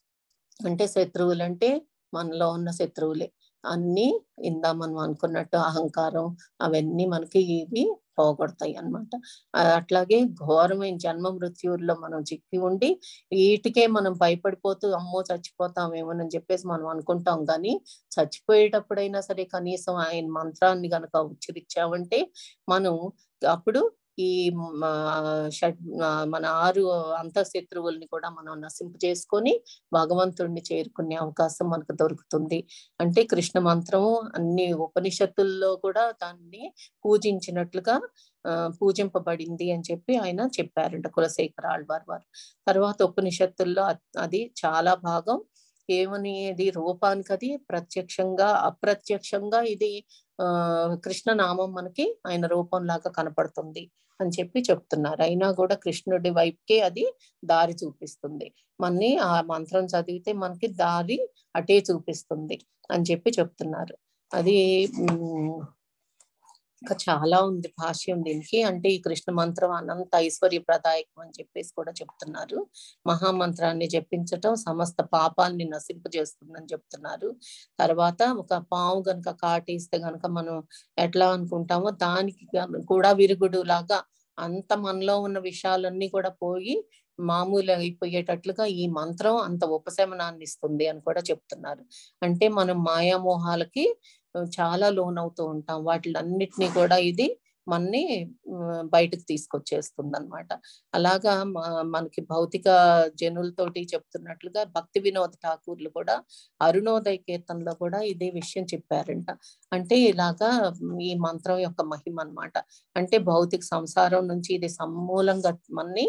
అంటే శత్రువులు అంటే మనలో ఉన్న శత్రువులే అన్ని ఇందా మనం అనుకున్నట్టు అహంకారం అవన్నీ మనకి ఇవి పోగొడతాయి అనమాట అట్లాగే ఘోరమైన జన్మ మృత్యువుల్లో మనం చిక్కి ఉండి వీటికే మనం భయపడిపోతూ అమ్మో చచ్చిపోతామేమోనని చెప్పేసి మనం అనుకుంటాం కానీ చచ్చిపోయేటప్పుడైనా సరే కనీసం ఆయన మంత్రాన్ని గనక ఉచ్చరించామంటే మనం అప్పుడు ఈ మన ఆరు అంతఃశత్రువుల్ని కూడా మనం నశింపు చేసుకొని భగవంతుడిని చేరుకునే అవకాశం మనకు దొరుకుతుంది అంటే కృష్ణ మంత్రము అన్ని ఉపనిషత్తుల్లో కూడా దాన్ని పూజించినట్లుగా పూజింపబడింది అని చెప్పి ఆయన చెప్పారంట కులశేఖర ఆళ్వార్ వారు తర్వాత ఉపనిషత్తుల్లో అది చాలా భాగం ఏమని ఇది రూపానికి అది ప్రత్యక్షంగా అప్రత్యక్షంగా ఇది ఆ కృష్ణనామం మనకి ఆయన రూపం లాగా కనపడుతుంది అని చెప్పి చెప్తున్నారు అయినా కూడా కృష్ణుడి వైపుకే అది దారి చూపిస్తుంది మనని ఆ మంత్రం చదివితే మనకి దారి అటే చూపిస్తుంది అని చెప్పి చెప్తున్నారు అది ఇంకా చాలా ఉంది భాష్యం దీనికి అంటే ఈ కృష్ణ మంత్రం అనంత ఐశ్వర్యప్రదాయకం అని చెప్పేసి కూడా చెప్తున్నారు మహామంత్రాన్ని జపించటం సమస్త పాపాన్ని నశింపజేస్తుందని చెప్తున్నారు తర్వాత ఒక పాము గనక కాటేస్తే గనక మనం ఎట్లా అనుకుంటామో దానికి కూడా విరుగుడు లాగా అంత మనలో ఉన్న విషయాలన్నీ కూడా పోయి మామూలు అయిపోయేటట్లుగా ఈ మంత్రం అంత ఉపశమనాన్ని ఇస్తుంది అని కూడా చెప్తున్నారు అంటే మనం మాయామోహాలకి చాలా లోన్ అవుతూ ఉంటాం వాటిలన్నిటినీ కూడా ఇది మనని బయటకు తీసుకొచ్చేస్తుంది అనమాట అలాగా మనకి భౌతిక జనులతోటి చెప్తున్నట్లుగా భక్తి వినోద్ ఠాకూర్లు కూడా అరుణోదయ కీర్తనలో కూడా ఇదే విషయం చెప్పారంట అంటే ఇలాగా ఈ మంత్రం యొక్క మహిమ అనమాట అంటే భౌతిక సంసారం నుంచి ఇది సమూలంగా మనని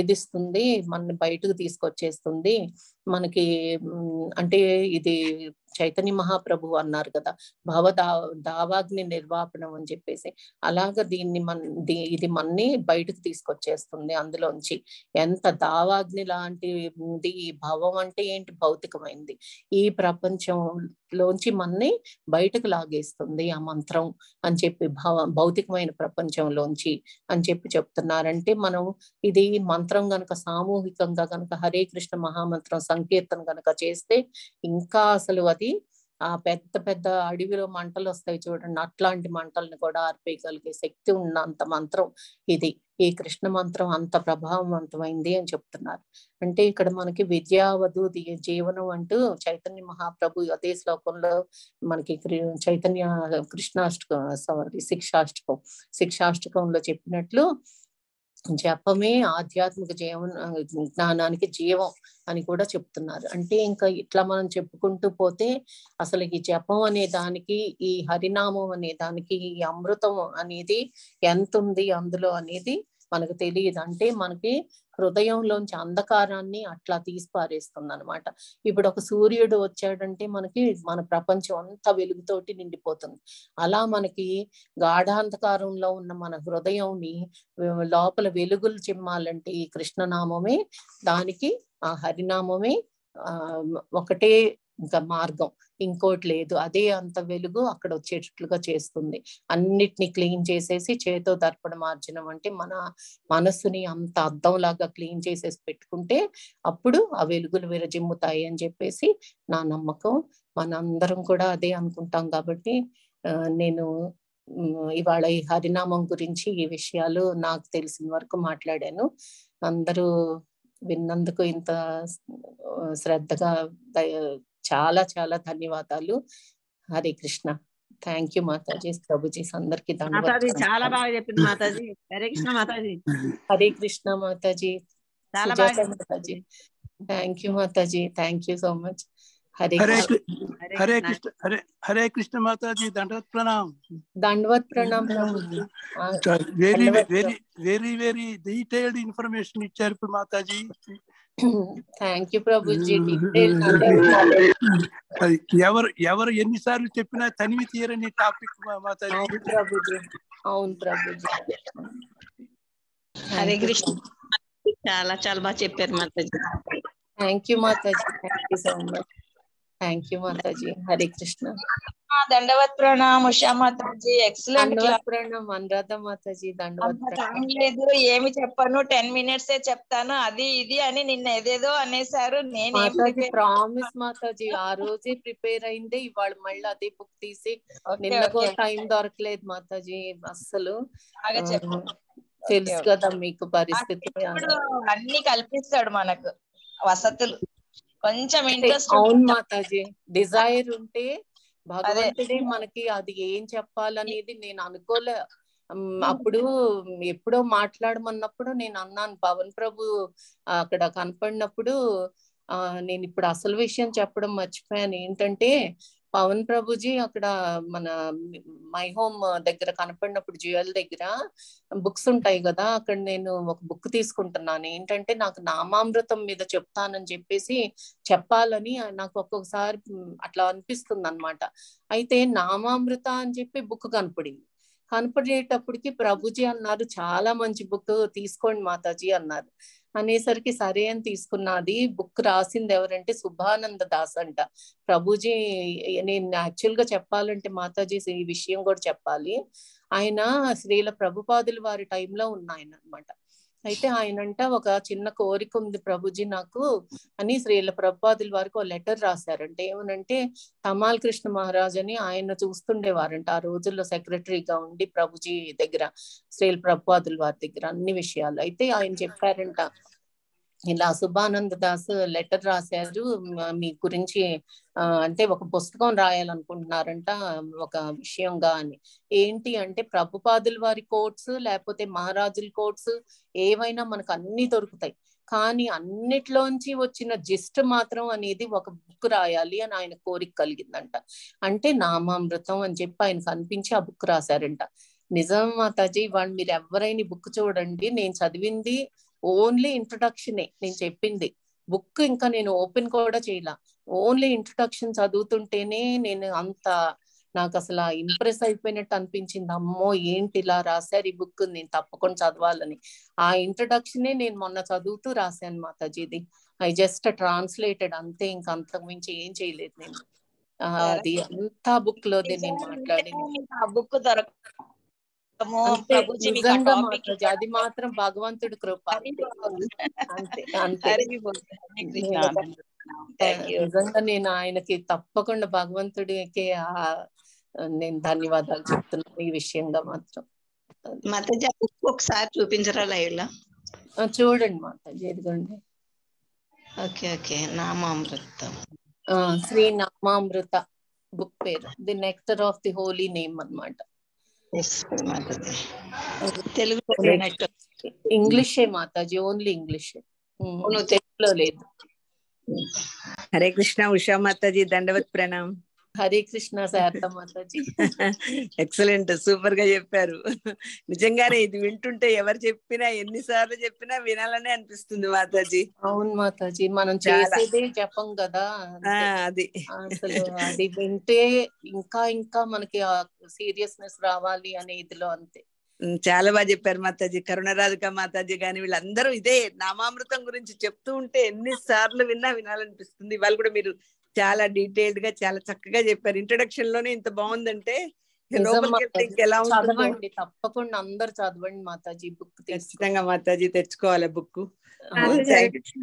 ఛేదిస్తుంది మనని బయటకు తీసుకొచ్చేస్తుంది మనకి అంటే ఇది చైతన్య మహాప్రభు అన్నారు కదా భవ దా దావాగ్ని నిర్వాపనం అని చెప్పేసి అలాగ దీన్ని మన దీ- ఇది మన్ని బయటకు తీసుకొచ్చేస్తుంది అందులోంచి ఎంత దావాగ్ని లాంటి ఉంది ఈ భవం అంటే ఏంటి భౌతికమైంది ఈ ప్రపంచంలోంచి మన్ని బయటకు లాగేస్తుంది ఆ మంత్రం అని చెప్పి భవ భౌతికమైన ప్రపంచంలోంచి అని చెప్పి చెప్తున్నారంటే మనం ఇది మంత్రం గనక సామూహికంగా గనక హరే కృష్ణ మహామంత్రం సంకీర్తన గనక చేస్తే ఇంకా అసలు అది ఆ పెద్ద పెద్ద అడవిలో మంటలు వస్తాయి చూడండి అట్లాంటి మంటల్ని కూడా ఆర్పేయగలిగే శక్తి ఉన్నంత మంత్రం ఇది ఈ కృష్ణ మంత్రం అంత ప్రభావవంతమైంది అని చెప్తున్నారు అంటే ఇక్కడ మనకి విద్యావధు ది- జీవనం అంటూ చైతన్య మహాప్రభు అదే శ్లోకంలో మనకి కృ- చైతన్య కృష్ణాష్టకం సారీ శిక్షాష్టకం శిక్షాష్టకంలో చెప్పినట్లు జపమే ఆధ్యాత్మిక జీవన జ్ఞానానికి జీవం అని కూడా చెప్తున్నారు అంటే ఇంకా ఇట్లా మనం చెప్పుకుంటూ పోతే అసలు ఈ జపం అనే దానికి ఈ హరినామం అనే దానికి ఈ అమృతం అనేది ఎంత ఉంది అందులో అనేది మనకు తెలియదు అంటే మనకి హృదయంలోంచి అంధకారాన్ని అట్లా తీసి పారేస్తుంది అనమాట ఇప్పుడు ఒక సూర్యుడు వచ్చాడంటే మనకి మన ప్రపంచం అంతా వెలుగుతోటి నిండిపోతుంది అలా మనకి గాఢాంధకారంలో ఉన్న మన హృదయంని ఆ, లోపల వెలుగులు చిమ్మాలంటే ఈ కృష్ణనామమే దానికి ఆ హరినామమే ఆ ఒకటే ఇంకా మార్గం ఇంకోటి లేదు అదే అంత వెలుగు అక్కడ వచ్చేటట్లుగా చేస్తుంది అన్నిటిని క్లీన్ చేసేసి చేతో దర్పణ మార్జనం అంటే మన మనస్సుని అంత అద్దంలాగా క్లీన్ చేసేసి పెట్టుకుంటే అప్పుడు ఆ వెలుగులు విరజిమ్ముతాయి అని చెప్పేసి నా నమ్మకం మనందరం కూడా అదే అనుకుంటాం కాబట్టి ఆ, నేను ఉమ్, ఇవాళ ఈ హరినామం గురించి ఈ విషయాలు నాకు తెలిసిన వరకు మాట్లాడాను అందరూ విన్నందుకు ఇంత ఆ, శ్రద్ధగా దయ- చాలా చాలా ధన్యవాదాలు హరే కృష్ణ థ్యాంక్ యూ మాతాజీ ప్రభుజీ అందరికి మాతాజీ చాలా ధన్యవాదాలు బాగా చెప్పింది మాతాజీ హరే కృష్ణ మాతాజీ హరే కృష్ణ మాతాజీ చాలా సుజాత బాగా Mataji thank you Mataji thank you so much Hare Hare Krishna కృ- హరే కృష్ణ హరే హరే కృష్ణ మాతాజీ దండవత్ ప్రణామ్ దండవత్ ప్రణామ్ ప్రభుజీ ఆ, వెరీ ధన్యవాదాలు. Very very very detailed information ఇచ్చారు ఇప్పుడు Mataji thank you Prabhuji detail అది ఎవరు ఎవరు ఎన్నిసార్లు చెప్పినా తనివి తీరని టాపిక్ మాతాజీ అవును ప్రభుజీ అవును ప్రభుజీ హరే కృష్ణ చాలా చాలా బాగా చెప్పారు Mataji thank you Mataji thank you so much thank you Mataji Hare Krishna dandavat pranam Usha Mataji excellent dandavat pranam Anuradha Mataji dandavat అంత టైం ప్రణామ్ లేదు ఏమి చెప్పను టెన్ మినిట్స్ ఏ చెప్తాను అది ఇది అని నిన్న ఏదేదో అనేసారు నేను ఏం మాతాజీ prepare- ప్రామిస్ మాతాజీ ఆ రోజే ప్రిపేర్ అయిందే ఇవాళ మళ్ళీ అదే బుక్ తీసి Okay, నిన్నకో okay. టైం దొరకలేదు మాతాజీ అస్సలు బాగా చెప్పు. ఆ, తెలుసు Okay. కదా మీకు పరిస్థితి ఇప్పుడు అన్ని కల్పిస్తాడు మనకు వసతులు కొంచెం అంటే ఇంట్రెస్ట్ అవును మాతాజీ డిజైర్ ఉంటే భగవంతుడే మనకి అది ఏం చెప్పాలనేది నేను అనుకోలే ఉమ్, అప్పుడు ఎప్పుడో మాట్లాడమన్నప్పుడు నేను అన్నాను పవన్ ప్రభు ఆ, అక్కడ కనపడినప్పుడు ఆ నేను ఇప్పుడు అసలు విషయం చెప్పడం మర్చిపోయాను ఏంటంటే పవన్ ప్రభుజీ అక్కడ మన మై హోమ్ దగ్గర కనపడినప్పుడు జ్యువెల్ దగ్గర బుక్స్ ఉంటాయి కదా అక్కడ నేను ఒక బుక్ తీసుకుంటున్నాను ఏంటంటే నాకు నామామృతం మీద చెప్తానని చెప్పేసి చెప్పాలని నాకు ఒక్కొక్కసారి ఉమ్, అట్లా అనిపిస్తుంది అనమాట అయితే నామామృత అని చెప్పి బుక్ కనపడింది కనపడేటప్పటికి ప్రభుజీ అన్నారు చాలా మంచి బుక్ తీసుకోండి మాతాజీ అన్నారు అనేసరికి సరే అని తీసుకున్నది బుక్ రాసింది ఎవరంటే శుభానంద దాస్ అంట ప్రభుజీ నేను యాక్చువల్ గా చెప్పాలంటే మాతాజీ ఈ విషయం కూడా చెప్పాలి ఆయన శ్రీల ప్రభుపాదుల వారి టైంలో ఉన్న ఆయన అనమాట అయితే ఆయనంట ఒక చిన్న కోరిక ఉంది ప్రభుజీ నాకు అని శ్రీల ప్రభుపాదుల వారికి ఒక లెటర్ రాశారంట ఏమనంటే తమాల్ కృష్ణ మహారాజ్ అని ఆయన చూస్తుండేవారంట ఆ రోజుల్లో సెక్రటరీగా ఉండి ప్రభుజీ దగ్గర శ్రీల ప్రభుపాదుల వారి దగ్గర అన్ని విషయాలు అయితే ఆయన చెప్పారంట ఇలా సుభానంద దాస్ లెటర్ రాశారు మ- మీ గురించి ఆ, అంటే ఒక పుస్తకం రాయాలనుకుంటున్నారంట ఒక విషయంగా అని ఏంటి అంటే ప్రభుపాదుల వారి కోట్స్ లేకపోతే మహారాజుల కోట్స్ ఏవైనా మనకు అన్ని దొరుకుతాయి కానీ అన్నిట్లోంచి వచ్చిన జిస్ట్ మాత్రం అనేది ఒక బుక్ రాయాలి అని ఆయన కోరిక కలిగిందంట అంటే నామామృతం అని చెప్పి ఆయన కనిపించి ఆ బుక్ రాశారంట నిజం మాతాజీ వాళ్ళు మీరు ఎవరైనా బుక్ చూడండి నేను చదివింది ఓన్లీ ఇంట్రొడక్షనే నేను చెప్పింది బుక్ ఇంకా నేను ఓపెన్ కూడా చేయలా ఓన్లీ ఇంట్రొడక్షన్ చదువుతుంటేనే నేను అంత నాకు అసలు ఇంప్రెస్ అయిపోయినట్టు అనిపించింది అమ్మో ఏంటి ఇలా రాశారు ఈ బుక్ నేను తప్పకుండా చదవాలని ఆ ఇంట్రొడక్షనే నేను మొన్న చదువుతూ రాశాను మాతాజీది ఐ జస్ట్ ట్రాన్స్లేటెడ్ అంతే ఇంకా అంతకు మించి ఏం చేయలేదు నేను ఆ, అది అంతా బుక్ లోదే నేను మాట్లాడింది ఆ బుక్ దొరకము అంతే ప్రభుజీ మీకు ఆ నిజంగా టాపిక్ మాతాజీ అది మాత్రం భగవంతుడి కృప అంతే అంతే అంతే నిజంగా నేను ఆయనకి తప్పకుండా భగవంతుడికి ఆ నేను ధన్యవాదాలు చెప్తున్నాను ఈ విషయంగా మాత్రం అది. మాతాజీ ఆ బుక్ ఒకసారి చూపించరా లైవ్ లో ఆ, చూడండి మాతాజీ ఇదిగోండి ఓకే ఓకే నామామృతం ఆ, శ్రీ నామామృత బుక్ పేరు the nectar of the holy name అన్నమాట Yes, మాతాజీ తెలుగు ఇంగ్లీషే మాతాజీ ఓన్లీ ఇంగ్లీషే ఉమ్, అవును. తెలుగులో లేదు హరే కృష్ణ ఉషా మాతాజీ దండవత్ ప్రణామ్ హరే కృష్ణ శారద మాతాజీ ఎక్సలెంట్ సూపర్ గా చెప్పారు నిజంగానే ఇది వింటుంటే ఎవరు చెప్పినా ఎన్నిసార్లు చెప్పినా వినాలనే అనిపిస్తుంది మాతాజీ అవును మాతాజీ మనం చాలా. చేసేదే చెప్పం కదా ఆ అంతే. అది అసలు అది వింటే ఇంకా ఇంకా మనకి సీరియస్నెస్ రావాలి అనే ఇదిలో అంతే ఉమ్, చాలా బాగా చెప్పారు మాతాజీ కరుణరాధిక మాతాజీ గాని వీళ్ళందరూ ఇదే నామామృతం గురించి చెప్తూ ఉంటే ఎన్ని సార్లు విన్నా వినాలనిపిస్తుంది వాళ్ళు కూడా మీరు చాలా డీటెయిల్డ్ గా చాలా చక్కగా చెప్పారు ఇంట్రడక్షన్ లోనే ఇంత బాగుందంటే నిజం లోపలికి వెళ్తే మాతాజీ. ఇంకెలా ఉంటుందో చదవండి తప్పకుండా అందరు చదవండి మాతాజీ బుక్ తీసుకు ఖచ్చితంగా మాతాజీ తెచ్చుకోవాలి బుక్ మాతాజీ హరే కృష్ణ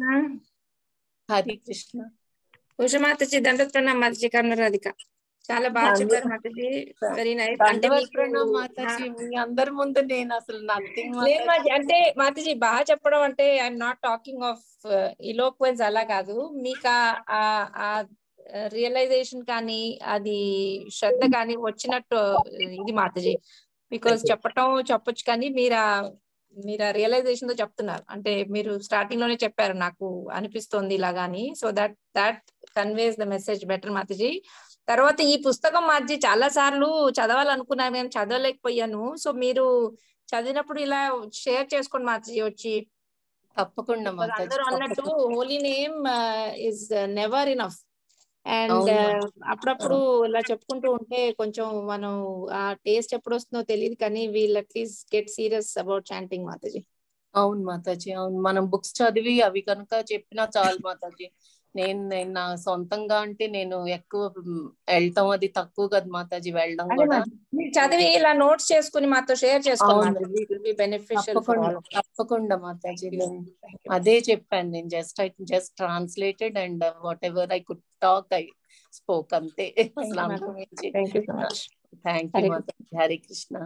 హరి కృష్ణ ఉష మాతాజీ దండత్ ప్రణామ్ మాతాజీ కర్ణరాధిక చాలా బాగా దండ- చెప్పారు మాతాజీ వెరీ నైస్ అంటే దండవత్ మీకు ప్రణామ్ మాతాజీ మీ అందరి ముందు నేను అసలు నథింగ్ లేదు మాతాజీ అంటే మాతాజీ బాగా చెప్పడం అంటే I'm not talking of eloquence అలా కాదు మీకు ఆ- ఆ- ఆ రియలైజేషన్ కానీ అది శ్రద్ధ కానీ వచ్చినట్టు ఇది మాతాజీ బికాస్ చెప్పటం చెప్పొచ్చు కానీ మీరు ఆ- మీరు ఆ రియలైజేషన్ తో చెప్తున్నారు అంటే మీరు స్టార్టింగ్ లోనే చెప్పారు నాకు అనిపిస్తోంది ఇలాగాని so that that conveys the message better Mataji తర్వాత ఈ పుస్తకం మాజీ చాలా సార్లు చదవాలనుకున్నాను కానీ చదవలేకపోయాను సో మీరు చదివినప్పుడు ఇలా షేర్ చేసుకోండి మాతాజీ వచ్చి తప్పకుండా Because మాతాజీ అందరూ అన్నట్టు తప్పకుండా. Holy name is never enough and అవును మాతాజీ. అప్పుడప్పుడు ఇలా చెప్పుకుంటూ ఉంటే కొంచెం మనం ఆ టేస్ట్ ఎప్పుడు వస్తుందో తెలియదు కానీ we'll at least get serious about chanting Mataji అవును మాతాజీ అవును మనం బుక్స్ చదివి అవి కనుక చెప్పినా చాలు మాతాజీ నేను నేను నా సొంతంగా అంటే నేను ఎక్కువ మ్, వెళ్ళటం అది తక్కువ కదా మాతాజీ వెళ్ళడం అదే కూడా మాతాజీ. మీరు చదివి ఇలా నోట్స్ చేసుకుని మాతో షేర్ చేసుకోండి అవును. Mataji will be beneficial for తప్పకుండా ఆల్ తప్పకుండా మాతాజీ నేను అదే చెప్పాను నేను just I just translated and whatever I could talk I spoke అంతే అసలు అంతకు మించి thank you so much thank you Hare Mataji Hare Krishna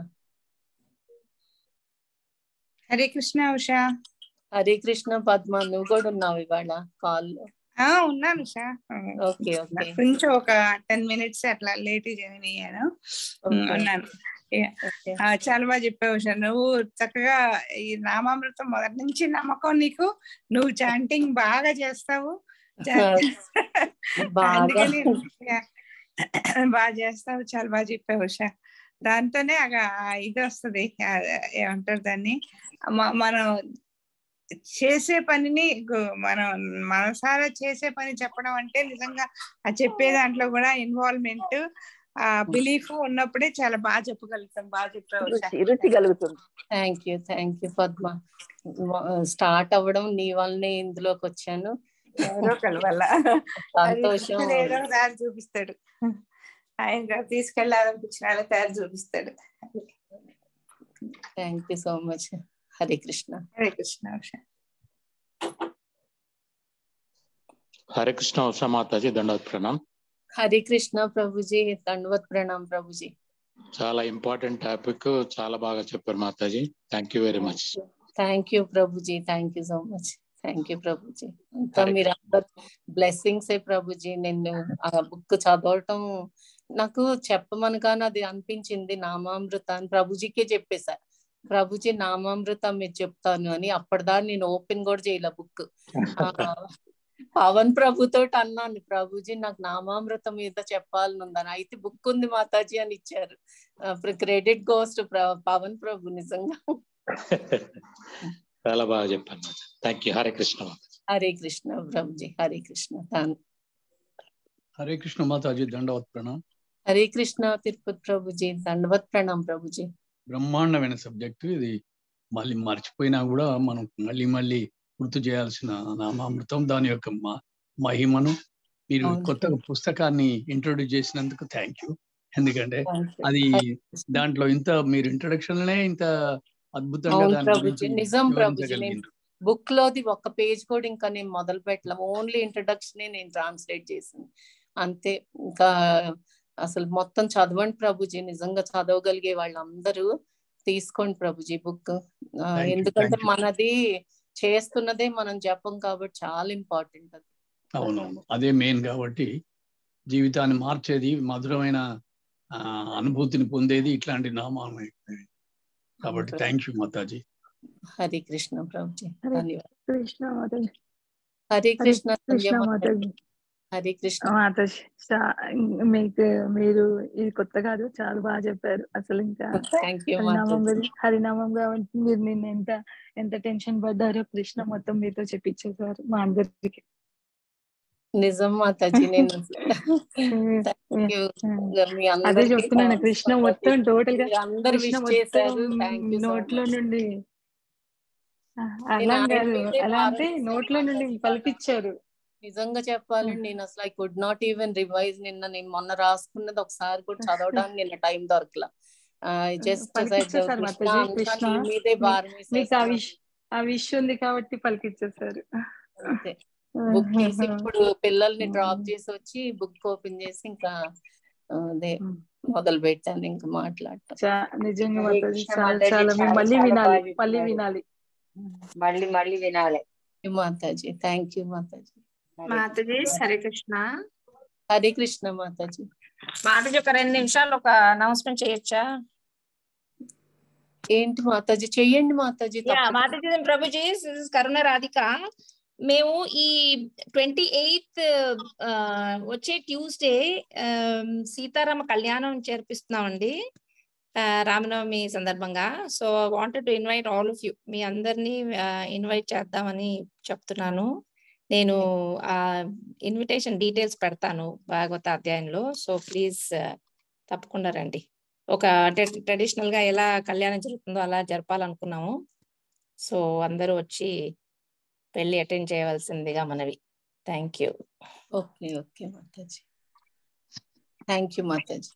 Hare Krishna Usha Hare Krishna Padma నువ్వు కూడా ఉన్నావు ఇవాళ కాల్ లో ఆ ఉన్నాను ఉషా ఓకే ఓకే కొంచెం ఒక టెన్ మినిట్స్ అట్లా లేట్ జాయిన్ అయ్యాను ఉమ్, ఓకే ఉన్నాను ఓకే ఆ, చాలా బాగా చెప్పావు ఉషా నువ్వు చక్కగా ఈ నామామృతం మొదటి నుంచి నమ్మకం నీకు నువ్వు చాంటింగ్ బాగా చేస్తావు chanting- బాగా అందుకని యా, బాగా చేస్తావు చాలా బాగా చెప్పావు ఉషా దాంతోనే అగ- ఆ ఇది వస్తుంది ఏమంటారు దాన్ని మ- మనం చేసే పనిని గు- మనం మనసారా చేసే పని చెప్పడం అంటే నిజంగా ఆ చెప్పే దాంట్లో కూడా ఇన్వాల్వ్మెంట్ ఆ బిలీఫ్ ఉన్నప్పుడే చాలా బాగా చెప్పగలుగుతాం బాగా చెప్పావు ఉషా. రుచి కలుగుతుంది thank you thank you Padma start అవ్వడం నీ వల్లనే ఇందులోకి వచ్చాను ఎవరో ఒకళ్ళ వల్ల అది సంతోషం కృష్ణుడు ఏదో ఒక దారి చూపిస్తాడు ఆయన తీసుకెళ్ళాలనిపించిన వాళ్ళ దారి చూపిస్తాడు thank you so much Hare Krishna Hare Krishna Usha Hare Krishna Usha Mataji dandavat pranam Hare Krishna Prabhuji dandavat ప్రణామ్ ప్రభుజీ చాలా ఇంపార్టెంట్ టాపిక్ చాలా బాగా చెప్పారు Mataji thank you very much thank you Prabhuji thank you so much thank you Prabhuji ఇంకా హరే మీరు అందరు బ్లెస్సింగ్స్ ఏ ప్రభుజీ నేను ఆ బుక్ చదవటం నాకు చెప్పమనగానే అది అనిపించింది నామామృత అని ప్రభుజీకే చెప్పేశా ప్రభుజీ నామామృతం మీరు చెప్తాను అని అప్పటిదా నేను ఓపెన్ కూడా చేయలే బుక్ పవన్ ప్రభుతో అన్నాను ప్రభుజీ నాకు నామామృతం మీద చెప్పాలని ఉందని అయితే బుక్ ఉంది మాతాజీ అని ఇచ్చారు credit goes to Pavan Prabhu నిజంగా చాలా బాగా చెప్పాను థ్యాంక్ యూ హరే కృష్ణ మాతాజీ హరే కృష్ణ ప్రభుజీ హరే కృష్ణ తాను హరే కృష్ణ మాతాజీ దండవత్ ప్రణాం హరే కృష్ణ తిరుపతి ప్రభుజీ దండవత్ ప్రణాం ప్రభుజీ బ్రహ్మాండమైన సబ్జెక్టు ఇది మళ్ళీ మర్చిపోయినా కూడా మనం మళ్ళీ మళ్ళీ గుర్తు చేయాల్సిన నామామృతం దాని యొక్క మ- మహిమను మీరు అవును. కొత్త పుస్తకాన్ని ఇంట్రొడ్యూస్ చేసినందుకు థ్యాంక్ యూ ఎందుకంటే Thank you. అది హరే కృష్ణ. దాంట్లో ఇంత మీరు ఇంట్రొడక్షన్ లోనే ఇంత అద్భుతంగా అవును దాని ప్రభుజీ గురించి నిజం ప్రభుజీ నేను వివరించగలిగిండ్రు బుక్ లోది ఒక్క పేజ్ కూడా ఇంకా నేను మొదలు పెట్టలేం ఓన్లీ ఇంట్రడక్షన్ నేను ట్రాన్స్లేట్ చేసింది అంతే ఇంకా అసలు మొత్తం చదవండి ప్రభుజీ నిజంగా చదవగలిగే వాళ్ళందరూ తీసుకోండి ప్రభుజీ బుక్ you, ఎందుకంటే thank you. మనది చేస్తున్నదే మనం జపం కాబట్టి చాలా ఇంపార్టెంట్ అది అవునవును అదే మెయిన్ కాబట్టి జీవితాన్ని మార్చేది మధురమైన ఆ, అనుభూతిని పొందేది ఇట్లాంటి నామాలే కాబట్టి అవును థ్యాంక్ యూ మాతాజీ హరే కృష్ణ ప్రభుజీ హరే ధన్యవాదాలు కృష్ణ మాతాజీ హరే హరే కృష్ణ కృష్ణ సంధ్య మాతాజీ మాతాజీ హరే కృష్ణ మాతాజీ చా- మీకు మీరు ఇది కొత్త కాదు చాలా బాగా చెప్పారు అసలు ఇంకా థ్యాంక్ యూ హరినామం మాతాజీ గురించి హరినామం కాబట్టి మీరు నిన్న ఎంత ఎంత టెన్షన్ పడ్డారో కృష్ణ మొత్తం మీతో చెప్పించేశారు మా అందరికి నిజం మాతాజీ నేను థ్యాంక్ యూ మీ అదే అందరికీ చెప్తున్నాను థాంక్స్ కృష్ణ మాతాజీ మొత్తం టోటల్ గా మీరు అందరు కృష్ణ విష్ మొత్తం చేశారు థ్యాంక్ యూ సో నోట్లో మచ్ నుండి ఆ, నేను అలా ఆయన కాదు మీదే అలా అంటే భారం నోట్లో నుండి మాతాజీ పలికిచ్చారు నిజంగా చెప్పాలంటే నేను అసలు I could not even revise నిన్న నేను మొన్న రాసుకున్నది ఒకసారి కూడా చదవడానికి నిన్న టైం దొరకల జస్ట్ పలికిచ్చేసారు కృష్ణ మాతాజీ అంతా కృష్ణ నీ మీదే మీ- భారం మీకు ఆ వేసేస్తున్నాను విష్ ఆ విష్ ఉంది కాబట్టి పలికిచ్చేసారు అంతే బుక్ తీసి ఇప్పుడు పిల్లల్ని డ్రాప్ చేసి వచ్చి బుక్ ఓపెన్ చేసి ఇంకా ఆ, అదే మొదలు పెట్టాను ఇంకా మాట్లాడటం చా- నిజంగా హరే మాతాజీ కృష్ణ చాలా మాతాజీ చాలా మేము చాలా మళ్ళీ చాలా వినాలి బాగా మళ్ళీ చెప్పినారు వినాలి మళ్ళీ మళ్ళీ వినాలి మాతాజీ థ్యాంక్ యూ మాతాజీ హరే మాతాజీ హరే కృష్ణ హరే కృష్ణ మాతాజీ మాతాజీ ఒక రెండు నిమిషాలు ఒక అనౌన్స్మెంట్ చేయొచ్చా ఏంటి మాతాజీ చెయ్యండి మాతాజీ యా తప్పకుండా మాతాజీ ప్రభుజీ కరుణ రాధిక మేము ఈ ట్వంటీ ఎయిత్ వచ్చే ట్యూస్డే సీతారామ కళ్యాణం చేర్పిస్తున్నామండి ఆ, రామనవమి సందర్భంగా so wanted to invite all of you మీ అందరినీ ఇన్వైట్ చేద్దామని చెప్తున్నాను నేను ఆ ఇన్విటేషన్ డీటెయిల్స్ పెడతాను భాగవత అధ్యాయంలో సో ప్లీజ్ తప్పకుండా రండి ఒక అంటే ట్రెడిషనల్ గా ఎలా కళ్యాణం జరుగుతుందో అలా జరపాలనుకున్నాము సో అందరూ వచ్చి పెళ్లి అటెండ్ చేయవలసిందిగా మనవి thank you okay okay Mataji thank you Mataji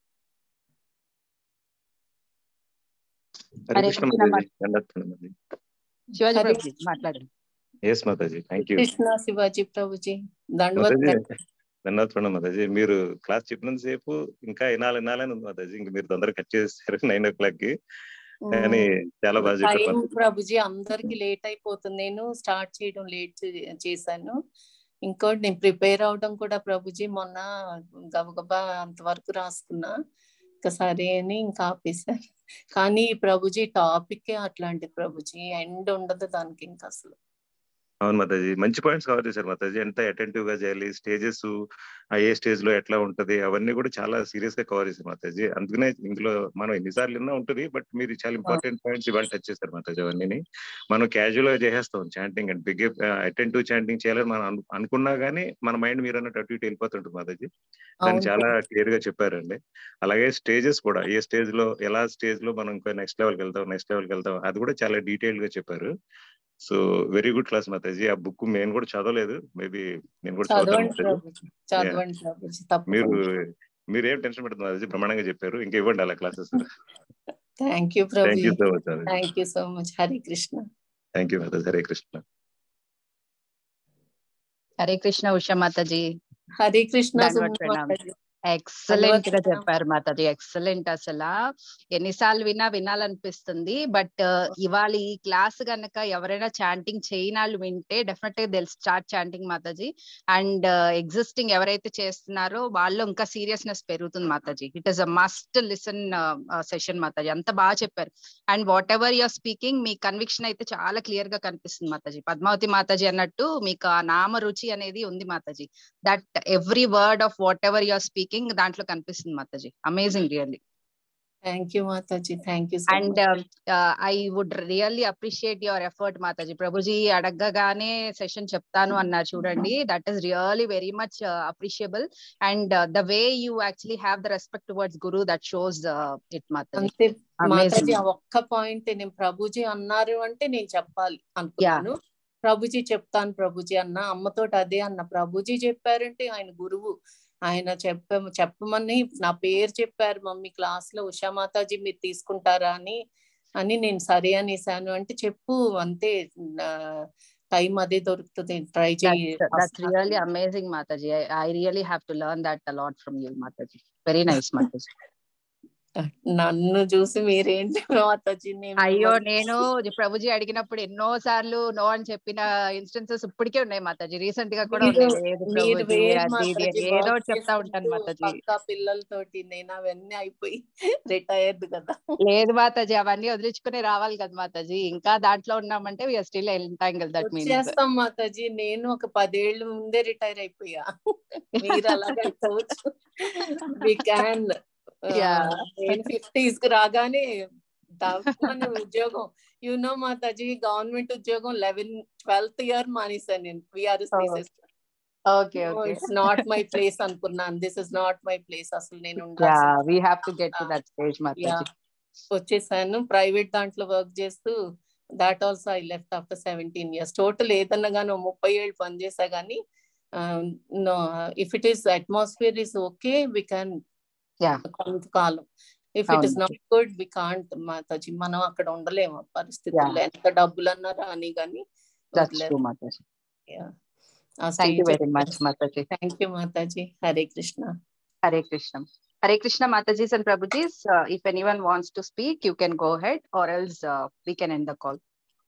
Hare Hare Krishna Krishna Mataji దండత్వం మాతాజీ శివాజీ హరే ప్రభుజీ మాట్లాడండి yes Mataji thank you Krishna Shivaji Prabhuji dandavat Mataji దండత్వం మాతాజీ మీరు క్లాస్ చెప్పినంత సేపు ఇంకా వినాలి వినాలని ఉంది మాతాజీ ఇంకా మీరు తొందరగా కట్ చేస్తారు నైన్ ఓ క్లాక్ కి కానీ చాలా బాగా చెప్పారు టైం మాతాజీ. ప్రభుజీ అందరికి లేట్ అయిపోతుంది నేను స్టార్ట్ చేయడం లేట్ చేశాను ఇంకోటి నేను ప్రిపేర్ అవడం కూడా ప్రభుజీ మొన్న గబగబా అంతవరకు రాసుకున్నా ఇంకా సరే అని ఇంకా ఆపేశాను కానీ ఈ ప్రభుజీ టాపిక్ అట్లాంటి ప్రభుజీ ఎండ్ ఉండదు దానికి ఇంకా అసలు అవును మాతాజీ మంచి పాయింట్స్ కవర్ చేశారు మాతాజీ ఎంత అటెంటివ్ గా చేయాలి స్టేజెస్ ఆ ఏ స్టేజ్ లో ఎట్లా ఉంటది అవన్నీ కూడా చాలా సీరియస్ గా కవర్ చేశారు మాతాజీ అందుకనే ఇందులో మనం ఎన్నిసార్లు విన్నా ఉంటుంది బట్ మీరు చాలా ఇంపార్టెంట్ పాయింట్స్ ఇవాళ టచ్ చేశారు మాతాజీ అవన్నీ మనం క్యాజువల్ గా చేసేస్తాం chanting and big attentive chanting చేయాలని మనం అను- అనుకున్నా గానీ మన మైండ్ మీరు అన్నట్టు అటు ఇటు వెళ్ళిపోతుంటుంది మాతాజీ దాన్ని అవును చాలా ప్రభుజీ. క్లియర్ గా చెప్పారండి అలాగే స్టేజెస్ కూడా ఏ స్టేజ్ లో ఎలా స్టేజ్ లో మనం ఇంకా నెక్స్ట్ లెవెల్కి వెళ్తాం నెక్స్ట్ లెవెల్కి వెళ్తాం అది కూడా చాలా డీటెయిల్ గా చెప్పారు so very good class Mataji ఆ బుక్ నేను కూడా చదవలేదు మేబీ నేను కూడా చదువుతాను చదవండి మాతాజీ ప్రభుజీ చదవండి ప్రభుజీ మీరు తప్పకుండా మీరు ఏం టెన్షన్ పడుతుంది మాతాజీ బ్రహ్మాండంగా చెప్పారు ఇంకా ఇవ్వండి అలా classes thank you thank Prabhuji you so much Mataji thank you so much Hare Krishna thank you Mataji Hare Krishna Hare Krishna Usha Mataji Hare Krishna dandavat Suman pranam Mataji excellent గా ధన్యవాదాలు. చెప్పారు మాతాజీ ఎక్సలెంట్ అసలు ఎన్నిసార్లు వినా వినాలనిపిస్తుంది బట్ ఇవాళ ఈ క్లాస్ గనక ఎవరైనా చాంటింగ్ చేయనాళ్ళు వింటే డెఫినెట్ గా తెలుసు start chanting Mataji and existing ఎవరైతే చేస్తున్నారో వాళ్ళు ఇంకా సీరియస్నెస్ పెరుగుతుంది Mataji it is a must listen session Mataji అంత బాగా చెప్పారు and whatever you're speaking మీ కన్విక్షన్ అయితే చాలా క్లియర్ గా కనిపిస్తుంది మాతాజీ పద్మావతి మాతాజీ అన్నట్టు మీకు ఆ నామ రుచి అనేది ఉంది Mataji that every word of whatever you're speaking దాంట్లో కనిపిస్తుంది Mataji amazing really thank you Mataji thank you so and I would really appreciate your effort Mataji Prabhuji అడగగానే సెషన్ చెప్తాను అన్నారు చూడండి that is really very much appreciable and the way you actually have the respect towards guru that shows it Mataji అంతే Mataji amazing ఆ ఒక్క point నేను ప్రభుజీ అన్నారు అంటే నేను చెప్పాలి అనుకున్నాను ప్రభుజీ చెప్తాను ప్రభుజీ అన్న అమ్మతోటి అదే అన్న ప్రభుజీ చెప్పారంటే ఆయన గురువు ఆయన చెప్ప చెప్పమని నా పేరు చెప్పారు మమ్మీ క్లాస్ లో ఉషా మాతాజీ మీరు తీసుకుంటారా అని అని నేను సరే అనేసాను అంటే చెప్పు అంతే టైం అదే దొరుకుతుంది ట్రై చేయి that's really amazing Mataji I really have to learn that a lot from you Mataji very nice Mataji నన్ను చూసి మీరేంటి మాతాజీ నేను అయ్యో నేను ప్రభుజీ అడిగినప్పుడు ఎన్నో సార్లు నో అని చెప్పిన ఇన్స్టెన్సెస్ ఇప్పటికే ఉన్నాయి మాతాజీ రీసెంట్ గా కూడా మీరు ఉన్నాయి లేదు మీరు ప్రభుజీ వేరు అది ఇది మాతాజీ అని ఏదో వర్క్ ఒకటి చెప్తా ఉంటాను చేసుకుంటూ మాతాజీ పక్కా పిల్లలతోటి నేను అవన్నీ అయిపోయి రిటైర్డ్ కదా లేదు మాతాజీ అవన్నీ వదిలించుకుని రావాలి కదా మాతాజీ ఇంకా దాంట్లో ఉన్నామంటే we're still entangle that means వచ్చేస్తాం మాతాజీ నేను ఒక పదేళ్ళ ముందే రిటైర్ అయిపోయా మీరు అలాగే అయిపోవచ్చు వి క్యాన్ Yeah. నేను ఫిఫ్టీస్ కి రాగానే మన ఉద్యోగం యు నో మాతాజీ గవర్నమెంట్ ఉద్యోగం లెవెన్ ట్వెల్త్ ఇయర్ మానేసాను నేను విఆర్ఎస్ Oh. తీసేస్తాను okay okay it's not my place అనుకున్నాను this is not my place అసలు నేను యా ఉండాల్సిన we have to get to that stage yeah Mataji వచ్చేసాను ప్రైవేట్ దాంట్లో వర్క్ చేస్తూ that also I left after seventeen years total ఏదన్నా కానీ ముప్పై ఏళ్ళు పనిచేసా కానీ no if it is atmosphere is okay we can yeah కొంతకాలం ఇఫ్ ఇట్ అవును is not good we can't Mataji మనం అక్కడ ఉండలేము ఆ పరిస్థితుల్లో ఎంత డబ్బులన్నా రాని కానీ దట్స్ ట్రూ మాతాజీ Yeah. ఆ thank you stage very much Mataji thank you Mataji Hare Krishna Hare Krishna Hare Krishna Matajis and Prabhujis if anyone wants to speak you can go ahead or else we can end the call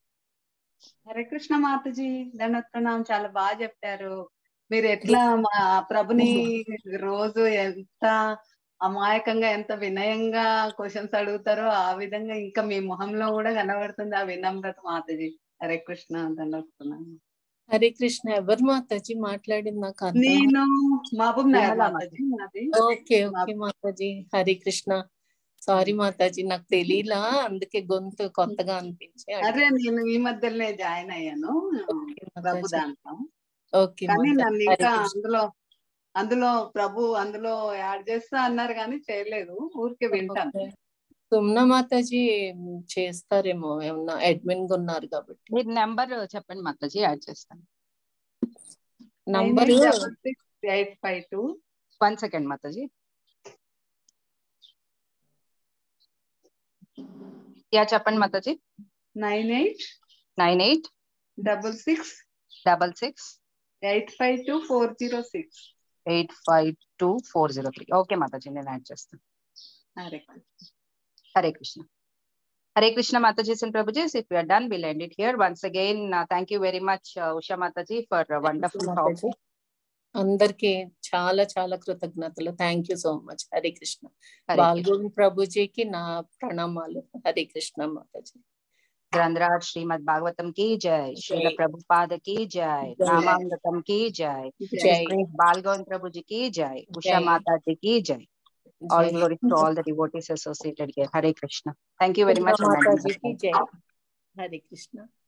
Hare Krishna Mataji dandavat ప్రణామం చాలా బాగా చెప్పారు మీరు ఎట్లా మా ప్రభుని రోజు ఎంత అమాయకంగా ఎంత వినయంగా క్వశ్చన్స్ అడుగుతారో ఆ విధంగా ఇంకా మీ మొహంలో కూడా కనబడుతుంది ఆ వినమ్రత మాతాజీ హరే కృష్ణ దండత్ ప్రణామం హరే కృష్ణ ఎవరు మాతాజీ మాట్లాడింది నాకు అర్థం నేను మహబూబ్ నగర్ విమలా మాతాజీ నాది okay okay Mataji Hare Krishna sorry Mataji నాకు తెలీలా అందుకే గొంతు కొత్తగా అనిపించి అరే నేను ఈ మధ్యలోనే జాయిన్ అయ్యాను ప్రభు మాతాజీ దాంట్లో ఓకే కానీ మాతాజీ నన్ను హరే ఇంకా కృష్ణ అందులో అందులో ప్రభు అందులో యాడ్ చేస్తా అన్నారు కానీ చేయలేదు ఊరికే వింటాను ఓకే సుమ్న మాతాజీ చేస్తారేమో ఏమన్నా అడ్మిన్ గా ఉన్నారు కాబట్టి మీరు నెంబర్ చెప్పండి మాతాజీ యాడ్ చేస్తాను nine number eight double six eight five two one second Mataji yeah చెప్పండి Mataji nine eight nine eight double six double six eight five two four zero six eight five two four zero three okay Mataji నేను add చేస్తాను Hare Hare Krishna Hare Krishna Matajis and Prabhujis if you're done will end it here once again thank you very much Usha Mataji for wonderful talk Mataji అందరికి చాలా చాలా కృతజ్ఞతలు thank you so much Hare Krishna Hare Balgovind ప్రభుజీకి నా ప్రణామాలు హరే కృష్ణ మాతాజీ గ్రంథరాజ్ శ్రీమద్ భాగవతం की जय श्रील जय। प्रभुपाद की जय जय। नामामृतम की जय जय Disgraced बालगोविंद प्रभु जी की जय उषा जय। माता जी की जय all जय glory to all the devotees associated here hare krishna thank you very much Durga for माता attending जी the की call. जय हरे कृष्ण